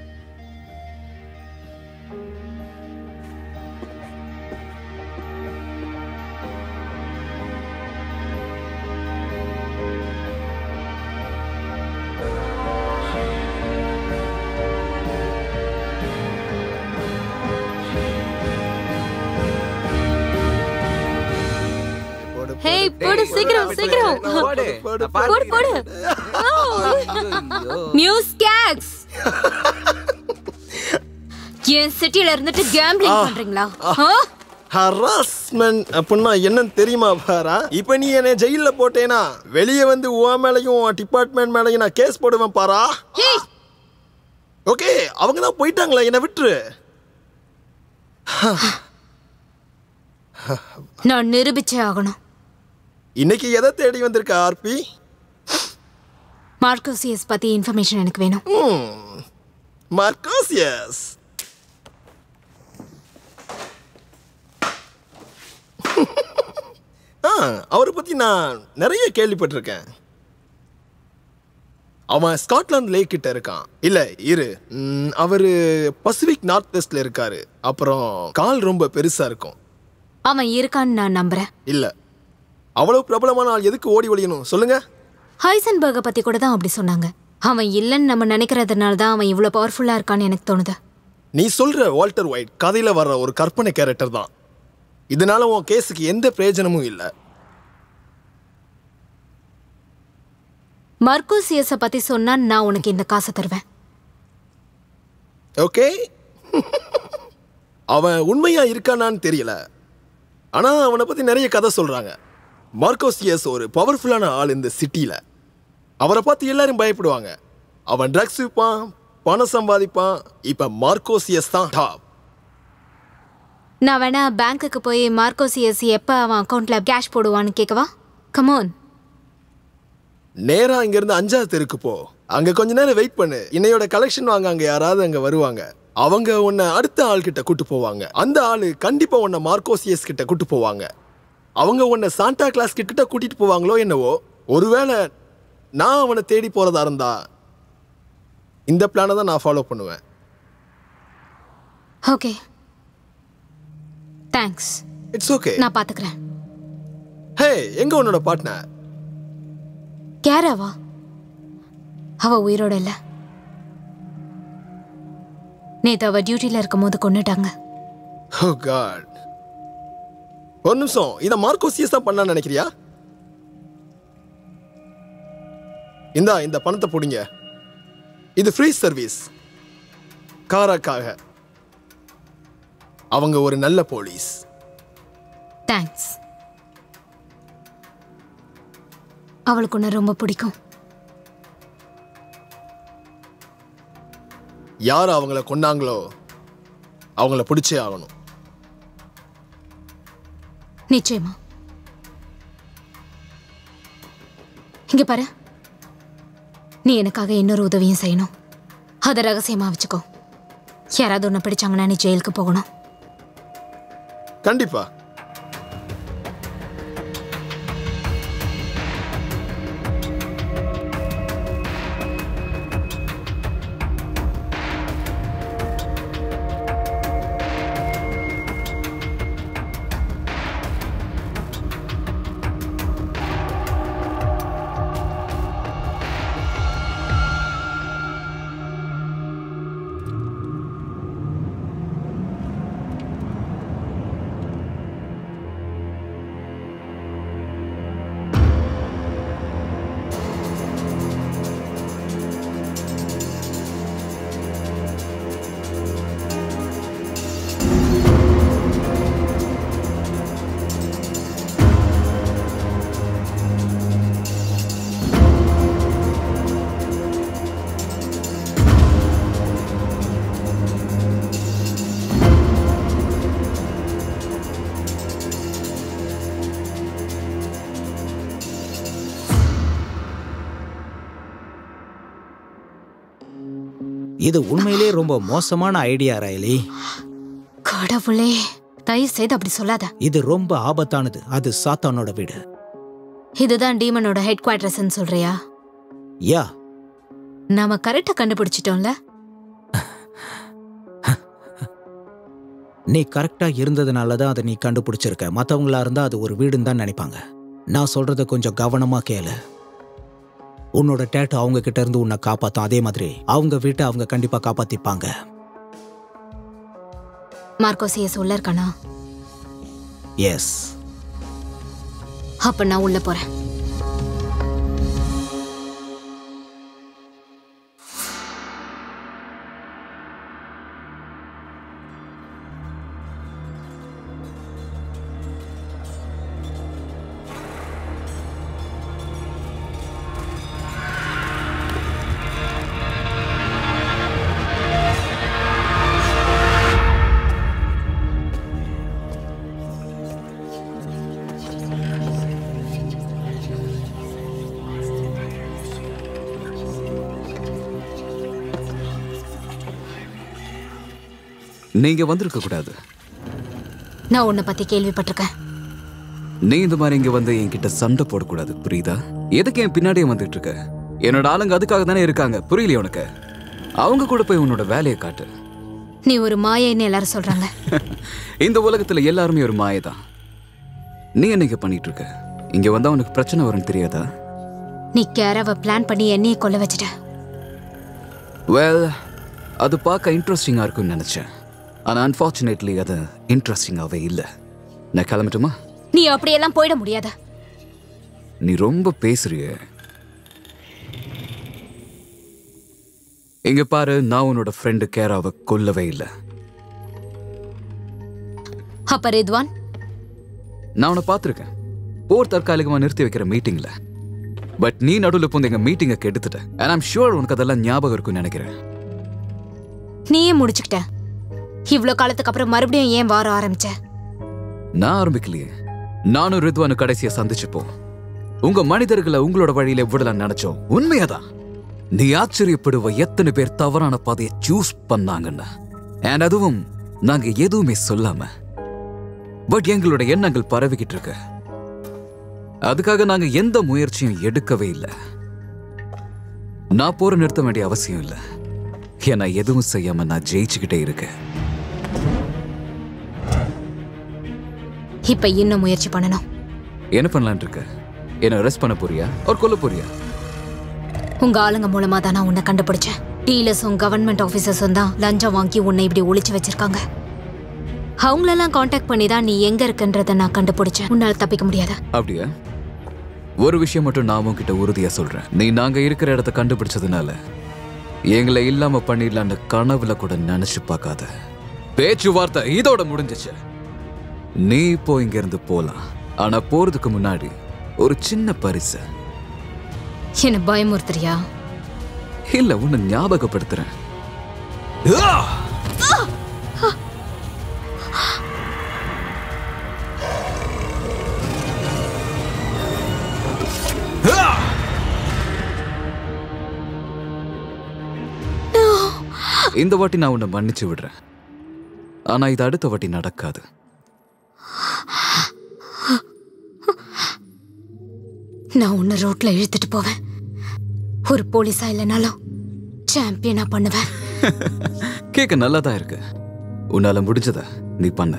ஹேய் போடு சீக்கிரம் சீக்கிரம் போடு போடு போடு நியூஸ் கேக்ஸ் என் சிட்டில இருந்துட்டு கேம்பிளிங் பண்றீங்களா ஆ? ஹராஸ்மெண்ட் அப்படின்னா என்னன்னு தெரியுமா பாரா இப்போ நீ என்னை ஜெயிலில் போட்டேனா வெளியே வந்து உன் மேலையும் உன் டிபார்ட்மெண்ட் மேலையும் நான் கேஸ் போடுவேன் பாரா ஹேய், ஓகே அவங்க தான் போயிட்டாங்களே என்னை விட்டுரு நான் நிரூபிச்சே ஆகணும் இன்னைக்கு எதை தேடி வந்திருக்க ஆர்பி மார்க்கோசியஸ் பத்தி இன்ஃபர்மேஷன் எனக்கு வேணும் மார்க்கோஸ் எஸ் ஆ அவரை பற்றி நான் நிறைய கேள்விப்பட்டிருக்கேன் அவன் ஸ்காட்லாந்து லேக் கிட்ட இருக்கான் இல்ல இரு ம், அவரு பசிபிக் நார்த் வெஸ்ட்ல இருக்காரு அப்புறம் கால் ரொம்ப பெருசா இருக்கும் அவன் இருக்கான்னு நான் நம்புறேன் இல்ல அவ்வளவு பிரபலமான ஆள் எதுக்கு ஓடி ஒழியணும் சொல்லுங்க ஹைசன்பர்கை பத்தி கூட தான் அப்படி சொன்னாங்க அவன் இல்லைன்னு நம்ம நினைக்கிறதுனால தான் அவன் இவ்வளோ பவர்ஃபுல்லா இருக்கான்னு எனக்கு தோணுது நீ சொல்ற வால்டர் ஒயிட் கதையில வர்ற ஒரு கற்பனை கேரக்டர் தான் இதனால உன் கேஸுக்கு எந்த பிரயோஜனமும் இல்லை மர்கோசியஸை பத்தி சொன்னா நான் உனக்கு இந்த காசை தருவேன் ஓகே அவன் உண்மையா இருக்கானான்னு தெரியல ஆனா அவனை பத்தி நிறைய கதை சொல்றாங்க மார்க்கோசியஸ் ஒரு பவர்ஃபுல்லான ஆள் இந்த சிட்டில அவரை பார்த்து எல்லாரும் பயப்படுவாங்க அவன் ட்ரக்ஸ் விற்பான் பணம் சம்பாதிப்பான் இப்ப மார்க்கோசியஸ் தான் டாப் நான் வேணா பேங்க்குக்கு போய் மார்க்கோசியஸ் எப்போ அவன் அக்கௌண்ட்ல கேஷ் போடுவான்னு கேட்கவா கமோன் நேரா இங்க இருந்து அஞ்சாவது தெருக்கு போ அங்க கொஞ்ச நேரம் வெயிட் பண்ணு இன்னையோட கலெக்ஷன் வாங்க அங்க யாராவது அங்க வருவாங்க அவங்க உன்னை அடுத்த ஆள் கிட்ட கூட்டு போவாங்க அந்த ஆளு கண்டிப்பா உன்னை மார்க்கோசியஸ் கிட்ட கூட்டு போவாங்க அவங்க உன்னை சாண்டா கிளாஸ் கிட்ட கூட்டிட்டு போவாங்களோ என்னவோ ஒருவேளை நான் அவனை தேடி போறதா இருந்தா இந்த பிளானை தான் நான் ஃபாலோ பண்ணுவேன் ஓகே தேங்க்ஸ் இட்ஸ் ஓகே நான் பாத்துக்கிறேன் ஹே எங்க உன்னோட பார்ட்னர் கேராவா அவ உயிரோட இல்ல நேத்து அவ டியூட்டில இருக்கும் போது கொண்டுட்டாங்க ஓ காட் ஒரு நிமிஷம் இதை மார்க்கோசியஸ் தான் பண்ணான்னு நினைக்கிறியா இந்தா இந்த பணத்தை பிடிங்க இது ஃப்ரீ சர்வீஸ் காராக்காக அவங்க ஒரு நல்ல போலீஸ் தேங்க்ஸ் அவளுக்கு உன்னை ரொம்ப பிடிக்கும் யார் அவங்கள கொண்டாங்களோ அவங்கள பிடிச்சே ஆகணும் நிச்சயமா இங்க பாரு நீ எனக்காக இன்னொரு உதவியும் செய்யணும் அதை ரகசியமா வச்சுக்கோ யாராவது உன்னை பிடிச்சாங்கன்னா நீ ஜெயிலுக்கு போகணும் கண்டிப்பா இது உண்மையிலே ரொம்ப மோசமான ஐடியா ரயலி கடவுளே தயவு செய்து அப்படி சொல்லாத இது ரொம்ப ஆபத்தானது அது சாத்தானோட வீடு இதுதான் டீமனோட ஹெட் குவார்டர்ஸ்னு சொல்றியா யா நாம கரெக்டா கண்டுபிடிச்சிட்டோம்ல நீ கரெக்டா இருந்ததுனால தான் அதை நீ கண்டுபிடிச்சிருக்க மற்றவங்களா இருந்தா அது ஒரு வீடுன்னு தான் நினைப்பாங்க நான் சொல்றத கொஞ்சம் கவனமா கேளு உன்னோட டேட்டு அவங்க கிட்ட இருந்து உன்னை காப்பாத்தும் அதே மாதிரி அவங்க வீட்டை அவங்க கண்டிப்பா காப்பாத்திப்பாங்க மார்க்கோசியஸ் உள்ள இருக்கானா எஸ் அப்ப நான் உள்ள போறேன் நீங்க வந்திருக்க கூடாது நான் உன்னை பத்தி கேள்விப்பட்டிருக்கேன் நீ இந்த மாதிரி இங்க வந்து என்கிட்ட சண்டை போடக்கூடாது புரியுதா எதுக்கு என் பின்னாடியே வந்துட்டு இருக்க என்னோட ஆளுங்க அதுக்காக தானே இருக்காங்க புரியலையா உனக்கு அவங்க கூட போய் உன்னோட வேலையை காட்டு நீ ஒரு மாயைன்னு எல்லாரும் சொல்றாங்க இந்த உலகத்துல எல்லாருமே ஒரு மாயை தான் நீ என்னைக்கு பண்ணிட்டு இருக்க இங்க வந்தா உனக்கு பிரச்சனை வரும்னு தெரியாதா நீ கேரவ பிளான் பண்ணி என்னையே கொல்ல வச்சுட்ட வெல் அது பார்க்க இன்ட்ரெஸ்டிங்காக இருக்கும்னு நினச்சேன் ஆனால் அன்ஃபார்ச்சுனேட்லி அது இன்ட்ரெஸ்டிங்காகவே இல்லை நான் கிளம்பட்டுமா நீ அப்படியெல்லாம் போயிட முடியாத நீ ரொம்ப பேசுறியே இங்க பாரு நான் உன்னோட ஃப்ரெண்டு கேராவை கொல்லவே இல்லை அப்ப ரித்வான் நான் உன்னை பார்த்துருக்கேன் போர் தற்காலிகமாக நிறுத்தி வைக்கிற மீட்டிங்ல பட் நீ நடுவில் போந்து எங்க மீட்டிங்கை கெடுத்துட்ட அண்ட் ஐம் ஷுவர் உனக்கு அதெல்லாம் ஞாபகம் இருக்கும்னு நினைக்கிறேன் நீயே முடிச்சுக்கிட்ட இவ்ளோ காலத்துக்கு அப்புறம் மறுபடியும் ஏன் வார ஆரம்பிச்ச நான் ஆரம்பிக்கலையே நானும் ரித்வானு கடைசியா சந்திச்சுப்போம் உங்க மனிதர்களை உங்களோட வழியில விடலாம் நினைச்சோம் உண்மையாதான் நீ ஆச்சரியப்படுவ எத்தனை பேர் தவறான பாதையை சூஸ் பண்ணாங்கன்னு அண்ட் அதுவும் நாங்க எதுவுமே சொல்லாம பட் எங்களோட எண்ணங்கள் பரவிக்கிட்டு இருக்கு அதுக்காக நாங்க எந்த முயற்சியும் எடுக்கவே இல்லை நான் போற நிறுத்த வேண்டிய அவசியம் இல்லை ஏன்னா எதுவும் செய்யாம நான் ஜெயிச்சுக்கிட்டே இருக்கேன் இப்ப இன்னும் முயற்சி பண்ணணும் என்ன பண்ணலான் இருக்க என்ன அரெஸ்ட் பண்ண போறியா ஒரு கொல்ல போறியா உங்க ஆளுங்க மூலமா தான் நான் உன்னை கண்டுபிடிச்சேன் டீலர்ஸும் கவர்மெண்ட் ஆபீசர்ஸும் தான் லஞ்சம் வாங்கி உன்னை இப்படி ஒளிச்சு வச்சிருக்காங்க அவங்களெல்லாம் காண்டாக்ட் பண்ணி தான் நீ எங்க இருக்கன்றத நான் கண்டுபிடிச்சேன் உன்னால தப்பிக்க முடியாத அப்படியா ஒரு விஷயம் மட்டும் நான் உன்கிட்ட உறுதியா சொல்றேன் நீ நாங்க இருக்கிற இடத்த கண்டுபிடிச்சதுனால எங்களை இல்லாம பண்ணிடலான்னு கனவுல கூட நினைச்சு பார்க்காத பேச்சுவார்த்தை இதோட முடிஞ்சிச்சு நீ இப்போ இங்க இருந்து போலாம் ஆனா போறதுக்கு முன்னாடி ஒரு சின்ன பரிசு என்ன பயமுறுத்துறியா இல்ல உன்னை ஞாபகப்படுத்துறேன் ஆ! இந்த வாட்டி நான் உன்னை மன்னிச்சு விடுறேன் ஆனா இது அடுத்த வாட்டி நடக்காது நான் உன்னை ரோட்ல இழுத்துட்டு போவேன் ஒரு போலீஸா இல்லைனாலும் சாம்பியனா பண்ணுவேன் கேட்க நல்லா தான் இருக்கு உன்னால முடிஞ்சத நீ பண்ண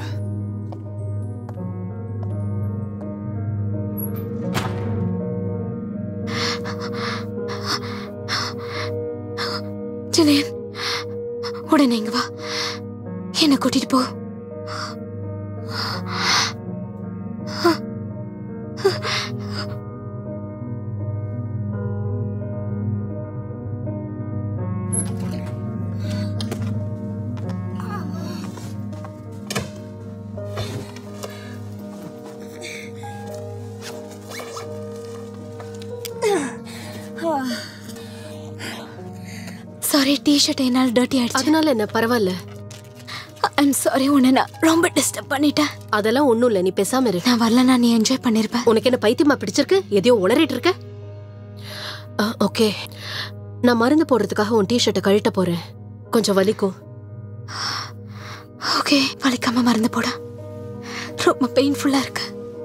ஜிலியன் உடனே இங்க வா என்னை கூட்டிட்டு போ சாரி டிஷர்ட் என்னால் டர்ட்டி ஆயிடுச்சு அதனால என்ன பரவாயில்ல ஐம் சாரி உன்னை நான் ரொம்ப டிஸ்டர்ப் பண்ணிட்டேன் அதெல்லாம் ஒண்ணும் இல்ல நீ பேசாம இரு நான் வரலனா நீ என்ஜாய் பண்ணிருப்ப உனக்கு என்ன பைத்தியமா பிடிச்சிருக்கு எதையோ உளறிட்டு இருக்க ஓகே நான் மருந்து போடுறதுக்காக உன் டிஷர்ட்டை கழட்ட போறேன் கொஞ்சம் வலிக்கும் ஓகே வலிக்காம மறந்து போட ரொம்ப பெயின்ஃபுல்லா இருக்கு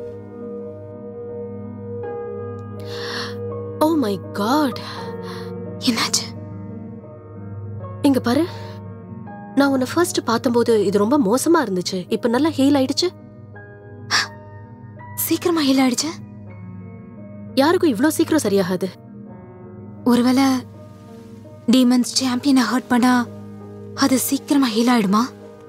ஓ மை காட் என்னாச்சு இங்க பாரு நான் உன்னை ஃபர்ஸ்ட் பார்த்தம்போது இது ரொம்ப மோசமா இருந்துச்சு இப்ப நல்லா ஹீல் ஆயிடுச்சு சீக்கிரமா ஹீல் ஆயிடுச்சு யாருக்கும் இவ்ளோ சீக்கிரம் சரியாகாது ஒருவேளை டீமன்ஸ் சாம்பியனை ஹர்ட் பண்ணா அது சீக்கிரமா ஹீல் ஆயிடுமா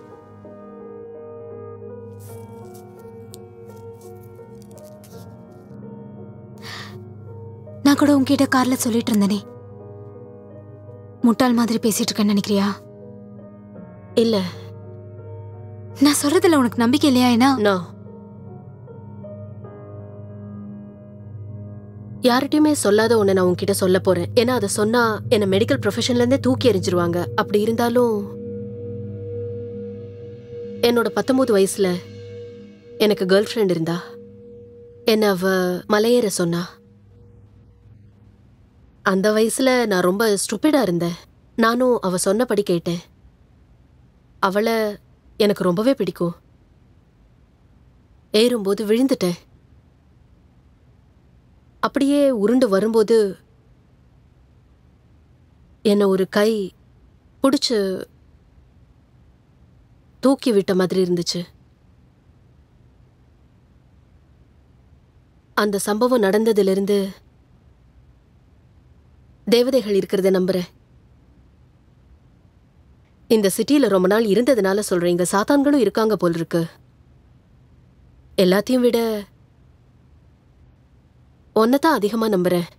நான் கூட உன்கிட்ட கார்ல சொல்லிட்டு இருந்தேனே முட்டாள் மாதிரி பேசிட்டு இருக்கேன்னு நினைக்கிறியா இல்ல நான் சொல்றதுல உனக்கு நம்பிக்கை இல்லையா ஏன்னா நோ யார்கிட்டயுமே சொல்லாத ஒண்ணு நான் உன்கிட்ட சொல்ல போறேன் ஏன்னா அதை சொன்னா என்ன மெடிக்கல் ப்ரொஃபஷன்ல இருந்தே தூக்கி எறிஞ்சிருவாங்க அப்படி இருந்தாலும் என்னோட பத்தொன்பது வயசுல எனக்கு கேர்ள் ஃப்ரெண்ட் இருந்தா என்ன அவ மலையேற சொன்னா அந்த வயசுல நான் ரொம்ப ஸ்டூபிடா இருந்தேன் நானும் அவ சொன்னபடி கேட்டேன் அவளை எனக்கு ரொம்பவே பிடிக்கும் ஏறும்போது விழுந்துட்டேன் அப்படியே உருண்டு வரும்போது என்னை ஒரு கை பிடிச்சு தூக்கி விட்ட மாதிரி இருந்துச்சு அந்த சம்பவம் நடந்ததிலிருந்து தேவதைகள் இருக்கிறத நம்புறேன் இந்த சிட்டியில ரொம்ப நாள் இருந்ததுனால சொல்றேன் இங்க சாத்தான்களும் இருக்காங்க போல் இருக்கு எல்லாத்தையும் விட தான் அதிகமா நம்புறேன்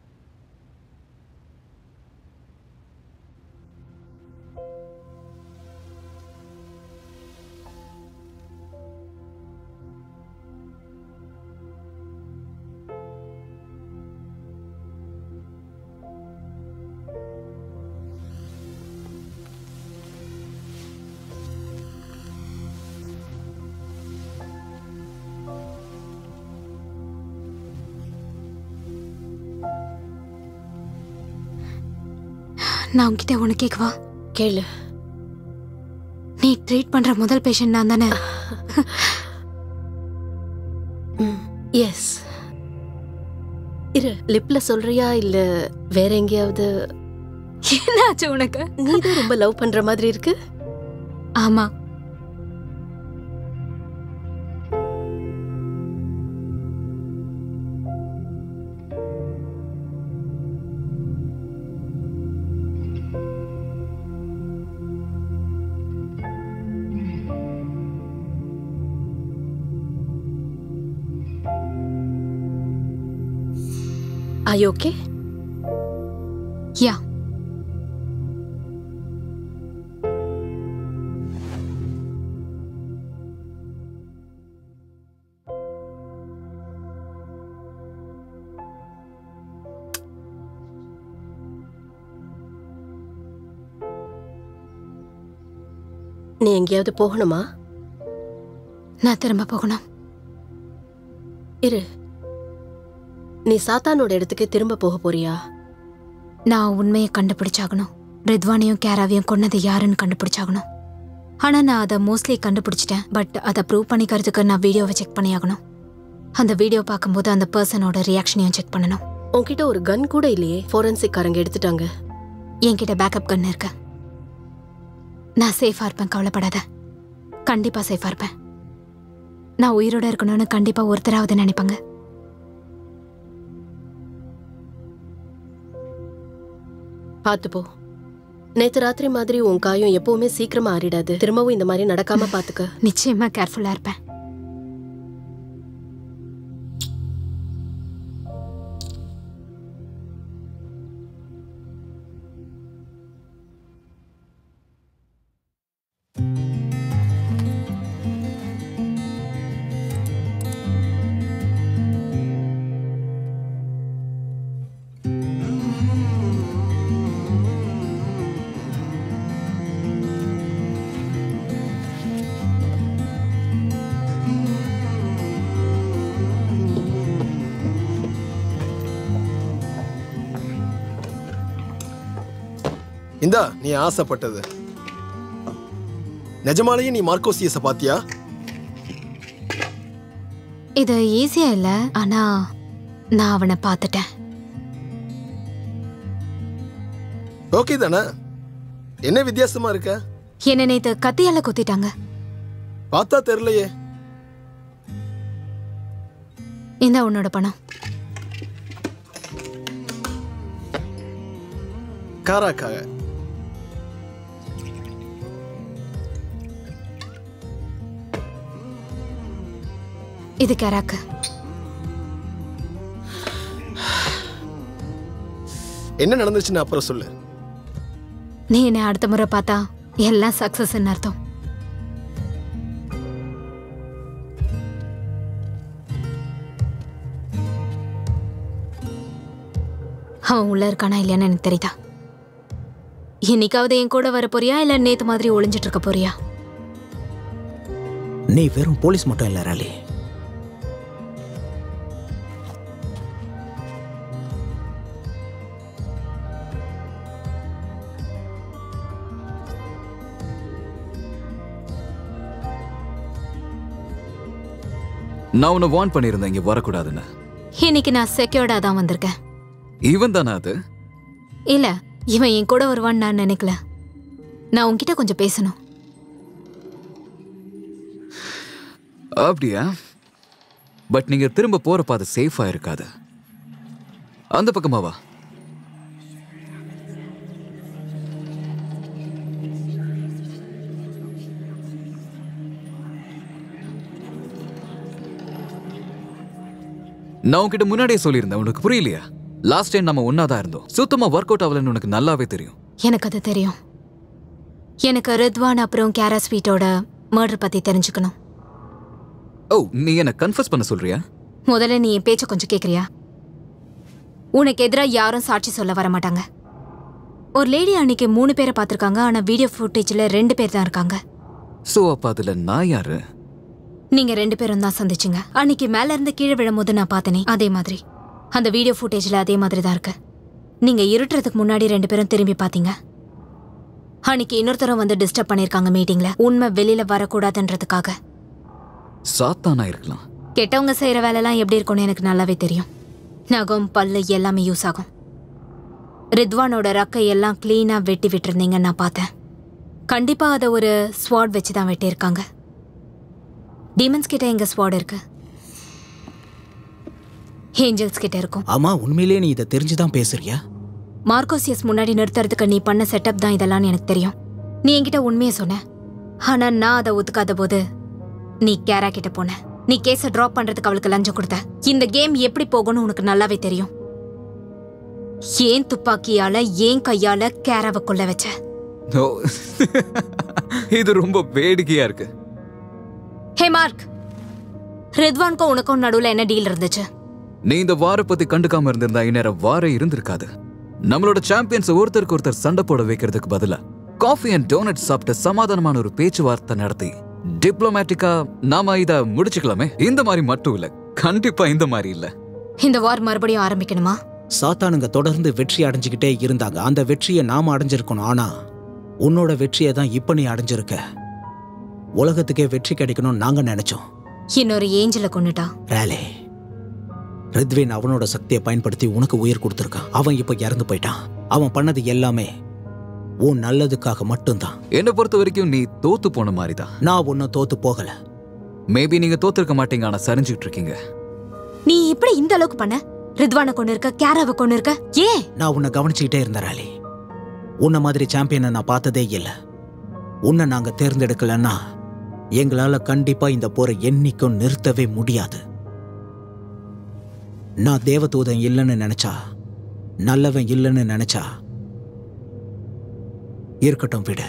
நான் உன்கிட்ட ஒன்று கேட்கவா கேளு நீ ட்ரீட் பண்ற முதல் பேஷண்ட் நான் தானே எஸ் இரு லிப்ல சொல்றியா இல்ல வேற எங்கேயாவது என்னாச்சு உனக்கு நீ தான் ரொம்ப லவ் பண்ற மாதிரி இருக்கு ஆமா ஐ ஓகே யா நீ எங்கேயாவது போகணுமா நான் திரும்ப போகணும் இரு நீ சாத்தானோட இடத்துக்கு திரும்ப போக போறியா நான் உண்மையை கண்டுபிடிச்சாகணும் ரித்வானையும் கேராவையும் கொன்னது யாருன்னு கண்டுபிடிச்சாகணும் ஆனா நான் அதை மோஸ்ட்லி கண்டுபிடிச்சிட்டேன் பட் அதை ப்ரூவ் பண்ணிக்கிறதுக்கு நான் வீடியோவை செக் பண்ணியாகணும் அந்த வீடியோ பார்க்கும்போது அந்த பர்சனோட ரியாக்ஷனையும் செக் பண்ணணும் உன்கிட்ட ஒரு கன் கூட இல்லையே ஃபோரன்சிக் காரங்க எடுத்துட்டாங்க என்கிட்ட பேக்கப் கன் இருக்கு நான் சேஃபா இருப்பேன் கவலைப்படாத கண்டிப்பா சேஃபா இருப்பேன் நான் உயிரோட இருக்கணும்னு கண்டிப்பா ஒருத்தராவது நினைப்பாங்க பார்த்து போ நேத்து ராத்திரி மாதிரி உன் காயம் எப்பவுமே சீக்கிரமா ஆறிடாது திரும்பவும் இந்த மாதிரி நடக்காம பாத்துக்க நிச்சயமா கேர்ஃபுல்லா இருப்பேன் இந்தா நீ ஆசைப்பட்டது நிஜமாலேயே நீ மார்க்கோசியஸ பாத்தியா இது ஈஸியா இல்ல ஆனா நான் அவனை பார்த்துட்டேன் ஓகே தானே என்ன வித்தியாசமா இருக்க என்ன நேத்து கத்தியால குத்திட்டாங்க பார்த்தா தெரியலையே இந்த உன்னோட பணம் காராக்காக இது கராக்கு என்ன நடந்துச்சுன்னு அப்புறம் சொல்லு நீ என்னை அடுத்த முறை பார்த்தா எல்லாம் சக்சஸ்ன்னு அர்த்தம் அவன் உள்ள இருக்கானா இல்லையான்னு எனக்கு தெரியுதா இன்னைக்காவது என் கூட வர போறியா இல்ல நேத்து மாதிரி ஒளிஞ்சிட்டு இருக்க போறியா நீ வெறும் போலீஸ் மட்டும் இல்ல ராலி நான் உன்னை வார்ன் பண்ணியிருந்தேன் இங்க வரக்கூடாதுன்னு இன்னைக்கு நான் செக்யூர்டா தான் வந்திருக்கேன் இவன் தானே அது இல்ல இவன் என் கூட வருவான்னு நான் நினைக்கல நான் உன்கிட்ட கொஞ்சம் பேசணும் அப்படியா பட் நீங்க திரும்ப போறப்ப அது சேஃபா இருக்காது அந்த பக்கமா வா நான் உன்கிட்ட முன்னாடியே சொல்லியிருந்தேன் உனக்கு புரியலையா லாஸ்ட் டைம் நம்ம ஒன்னாதான் இருந்தோம் சுத்தமா ஒர்க் அவுட் ஆகலன்னு உனக்கு நல்லாவே தெரியும் எனக்கு அது தெரியும் எனக்கு ரித்வான் அப்புறம் கேரா ஸ்வீட்டோட மர்டர் பத்தி தெரிஞ்சுக்கணும் ஓ நீ என்ன கன்ஃபர்ஸ் பண்ண சொல்றியா முதல்ல நீ என் பேச்ச கொஞ்சம் கேக்குறியா உனக்கு எதிராக யாரும் சாட்சி சொல்ல வர மாட்டாங்க ஒரு லேடி அன்னைக்கு மூணு பேரை பார்த்திருக்காங்க ஆனா வீடியோ ஃபுட்டேஜ்ல ரெண்டு பேர் தான் இருக்காங்க சோ அப்ப அதுல நான் யாரு நீங்க ரெண்டு பேரும் தான் சந்திச்சீங்க அன்னைக்கு மேல இருந்து கீழே விழும்போது நான் பார்த்தனே அதே மாதிரி அந்த வீடியோ ஃபுட்டேஜ்ல அதே மாதிரி தான் இருக்கு நீங்க இருட்டுறதுக்கு முன்னாடி ரெண்டு பேரும் திரும்பி பார்த்தீங்க அன்னைக்கு இன்னொருத்தரும் வந்து டிஸ்டர்ப் பண்ணிருக்காங்க மீட்டிங்ல உண்மை வெளியில வரக்கூடாதுன்றதுக்காக சாத்தானா இருக்கலாம் கெட்டவங்க செய்யற வேலைலாம் எப்படி இருக்கும்னு எனக்கு நல்லாவே தெரியும் நகம் பல்லு எல்லாமே யூஸ் ஆகும் ரித்வானோட ரக்கை எல்லாம் கிளீனா வெட்டி விட்டுருந்தீங்கன்னு நான் பார்த்தேன் கண்டிப்பா அதை ஒரு ஸ்வாட் வச்சு தான் வெட்டியிருக்காங்க டீமன்ஸ் கிட்ட எங்க ஸ்வாட் இருக்கு ஏஞ்சல்ஸ் கிட்ட இருக்கும் ஆமா உண்மையிலேயே நீ இதை தெரிஞ்சுதான் பேசுறியா மார்க்கோசியஸ் முன்னாடி நிறுத்துறதுக்கு நீ பண்ண செட்டப் தான் இதெல்லாம் எனக்கு தெரியும் நீ என்கிட்ட உண்மையை சொன்ன ஆனா நான் அதை ஒத்துக்காத போது நீ கேரா கிட்ட போன நீ கேஸை ட்ராப் பண்றதுக்கு அவளுக்கு லஞ்சம் கொடுத்த இந்த கேம் எப்படி போகும்னு உனக்கு நல்லாவே தெரியும் ஏன் துப்பாக்கியால ஏன் கையால கேராவை கொல்ல வச்ச ஓ இது ரொம்ப வேடிக்கையா இருக்கு ஹே மார்க் ரித்வான்க்கும் உனக்கும் நடுவுல என்ன டீல் இருந்துச்சு நீ இந்த வார பத்தி கண்டுக்காம இருந்திருந்தா இந்நேரம் வாரே இருந்திருக்காது நம்மளோட சாம்பியன்ஸ் ஒருத்தருக்கு ஒருத்தர் சண்டை போட வைக்கிறதுக்கு பதிலா காஃபி அண்ட் டோனட் சாப்பிட்டு சமாதானமான ஒரு பேச்சுவார்த்தை நடத்தி டிப்ளமேட்டிக்கா நாம இத முடிச்சுக்கலாமே இந்த மாதிரி மட்டும் இல்ல கண்டிப்பா இந்த மாதிரி இல்ல இந்த வார் மறுபடியும் ஆரம்பிக்கணுமா சாத்தானுங்க தொடர்ந்து வெற்றி அடைஞ்சுக்கிட்டே இருந்தாங்க அந்த வெற்றியை நாம அடைஞ்சிருக்கணும் ஆனா உன்னோட வெற்றியை தான் இப்ப நீ அடைஞ்சிருக்க உலகத்துக்கே வெற்றி கிடைக்கணும்னு நாங்க நினைச்சோம் இன்னொரு ஏஞ்சலை கொன்னுட்டா ரேலே ரித்வின் அவனோட சக்தியை பயன்படுத்தி உனக்கு உயிர் கொடுத்துருக்கான் அவன் இப்ப இறந்து போயிட்டான் அவன் பண்ணது எல்லாமே உன் நல்லதுக்காக மட்டும்தான் என்ன பொறுத்த வரைக்கும் நீ தோத்து போன மாதிரி தான் நான் ஒன்னும் தோத்து போகல மேபி நீங்க தோத்துருக்க மாட்டீங்க ஆனா சரிஞ்சுட்டு இருக்கீங்க நீ இப்படி இந்த அளவுக்கு பண்ண ரித்வானை கொண்டு இருக்க கேராவை கொண்டு இருக்க ஏன் நான் உன்னை கவனிச்சுக்கிட்டே இருந்த ராலி உன்னை மாதிரி சாம்பியனை நான் பார்த்ததே இல்லை உன்னை நாங்க தேர்ந்தெடுக்கலன்னா எங்களால கண்டிப்பா இந்த போரை என்னைக்கும் நிறுத்தவே முடியாது நான் தேவதூதன் இல்லைன்னு நினைச்சா நல்லவன் இல்லைன்னு நினைச்சா இருக்கட்டும் விடு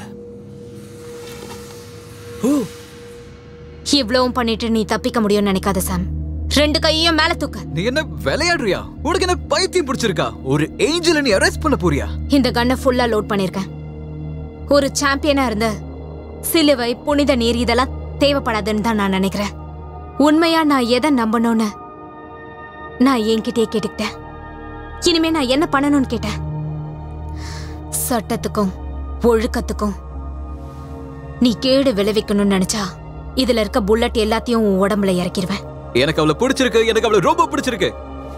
இவ்வளவும் பண்ணிட்டு நீ தப்பிக்க முடியும்னு நினைக்காத சாம் ரெண்டு கையையும் மேல தூக்கு நீ என்ன விளையாடுறியா உனக்கு என்ன பைத்தியம் பிடிச்சிருக்கா ஒரு ஏஞ்சல நீ அரெஸ்ட் பண்ண போறியா இந்த கன்னை ஃபுல்லா லோட் பண்ணிருக்கேன் ஒரு சாம்பியனா இருந்த சிலுவை புனித நீர் இதெல்லாம் தேவைப்படாதுன்னு தான் நான் நினைக்கிறேன் உண்மையா நான் எதை நம்பணும்னு நான் என்கிட்டயே கேட்டுக்கிட்டேன் இனிமே நான் என்ன பண்ணணும்னு கேட்டேன் சட்டத்துக்கும் ஒழுக்கத்துக்கும் நீ கேடு விளைவிக்கணும்னு நினைச்சா இதுல இருக்க புல்லட் எல்லாத்தையும் உன் உடம்புல இறக்கிடுவேன் எனக்கு அவளை பிடிச்சிருக்கு எனக்கு அவளை ரொம்ப பிடிச்சிருக்கு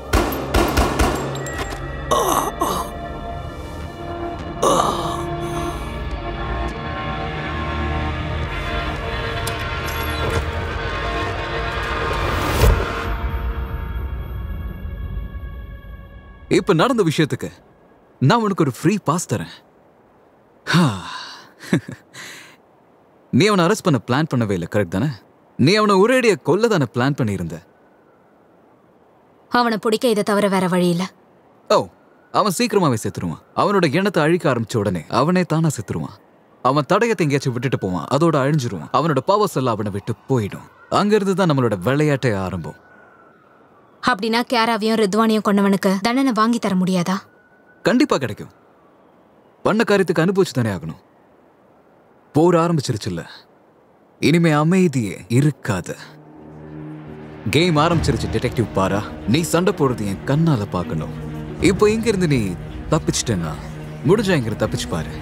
இப்ப நடந்த விஷயத்துக்கு நான் உனக்கு ஒரு ஃப்ரீ பாஸ் தரேன் ஹா. நீ அவனை அரெஸ்ட் பண்ண பிளான் பண்ணவே இல்லை கரெக்ட் தானே நீ அவனை ஒரேடியா கொல்ல தானே பிளான் பண்ணியிருந்த அவனை பிடிக்க இதை தவிர வேற வழி இல்ல ஓ அவன் சீக்கிரமாவே செத்துருவான் அவனோட எண்ணத்தை அழிக்க ஆரம்பிச்ச உடனே அவனே தானா செத்துருவான் அவன் தடயத்தை எங்கேயாச்சும் விட்டுட்டு போவான் அதோட அழிஞ்சிருவான் அவனோட பவர்ஸ் எல்லாம் அவனை விட்டு போயிடும் அங்கிருந்து தான் நம்மளோட விளையாட்டே ஆரம்பம் அப்படின்னா கேராவையும் ரித்வானியும் கொண்டவனுக்கு தண்டனை வாங்கி தர முடியாதா கண்டிப்பா கிடைக்கும் பண்ண காரியத்துக்கு அனுபவிச்சு தானே ஆகணும் போர் ஆரம்பிச்சிருச்சுல்ல இனிமே அமைதியே இருக்காது கேம் ஆரம்பிச்சிருச்சு டிடெக்டிவ் பாரா நீ சண்டை போடுறது என் கண்ணால பார்க்கணும் இப்போ இங்க இருந்து நீ தப்பிச்சிட்டேன்னா முடிஞ்சா இங்க இருந்து தப்பிச்சு பாரு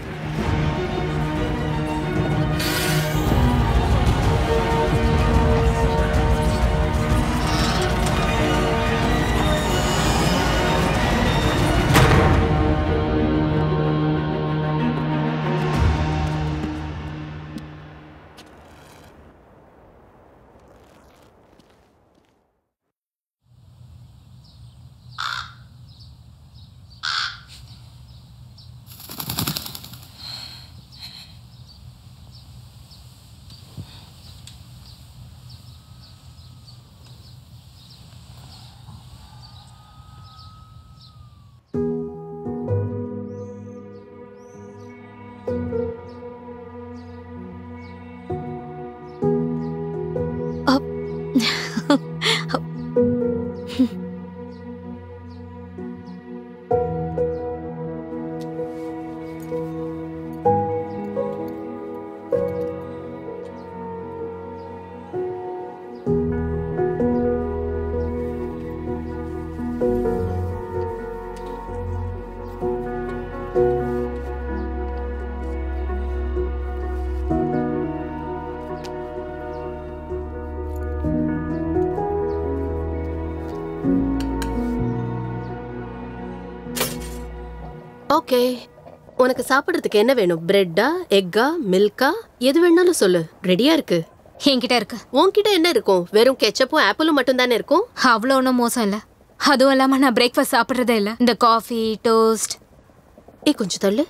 ஓகே உனக்கு சாப்பிடுறதுக்கு என்ன வேணும் பிரெட்டா எக்கா மில்கா எது வேணாலும் சொல்லு ரெடியா இருக்கு என்கிட்ட இருக்கு உன்கிட்ட என்ன இருக்கும் வெறும் கெச்சப்பும் ஆப்பிளும் மட்டும் தானே இருக்கும் அவ்வளோ ஒன்றும் மோசம் இல்லை அதுவும் இல்லாமல் நான் பிரேக்ஃபாஸ்ட் சாப்பிட்றதே இல்லை இந்த காஃபி டோஸ்ட் ஏ கொஞ்சம் தள்ளு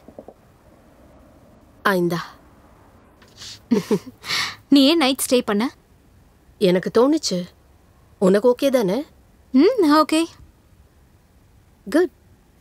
ஆ இந்தா நீ ஏன் நைட் ஸ்டே பண்ண எனக்கு தோணுச்சு உனக்கு ஓகே தானே ம் ஓகே குட்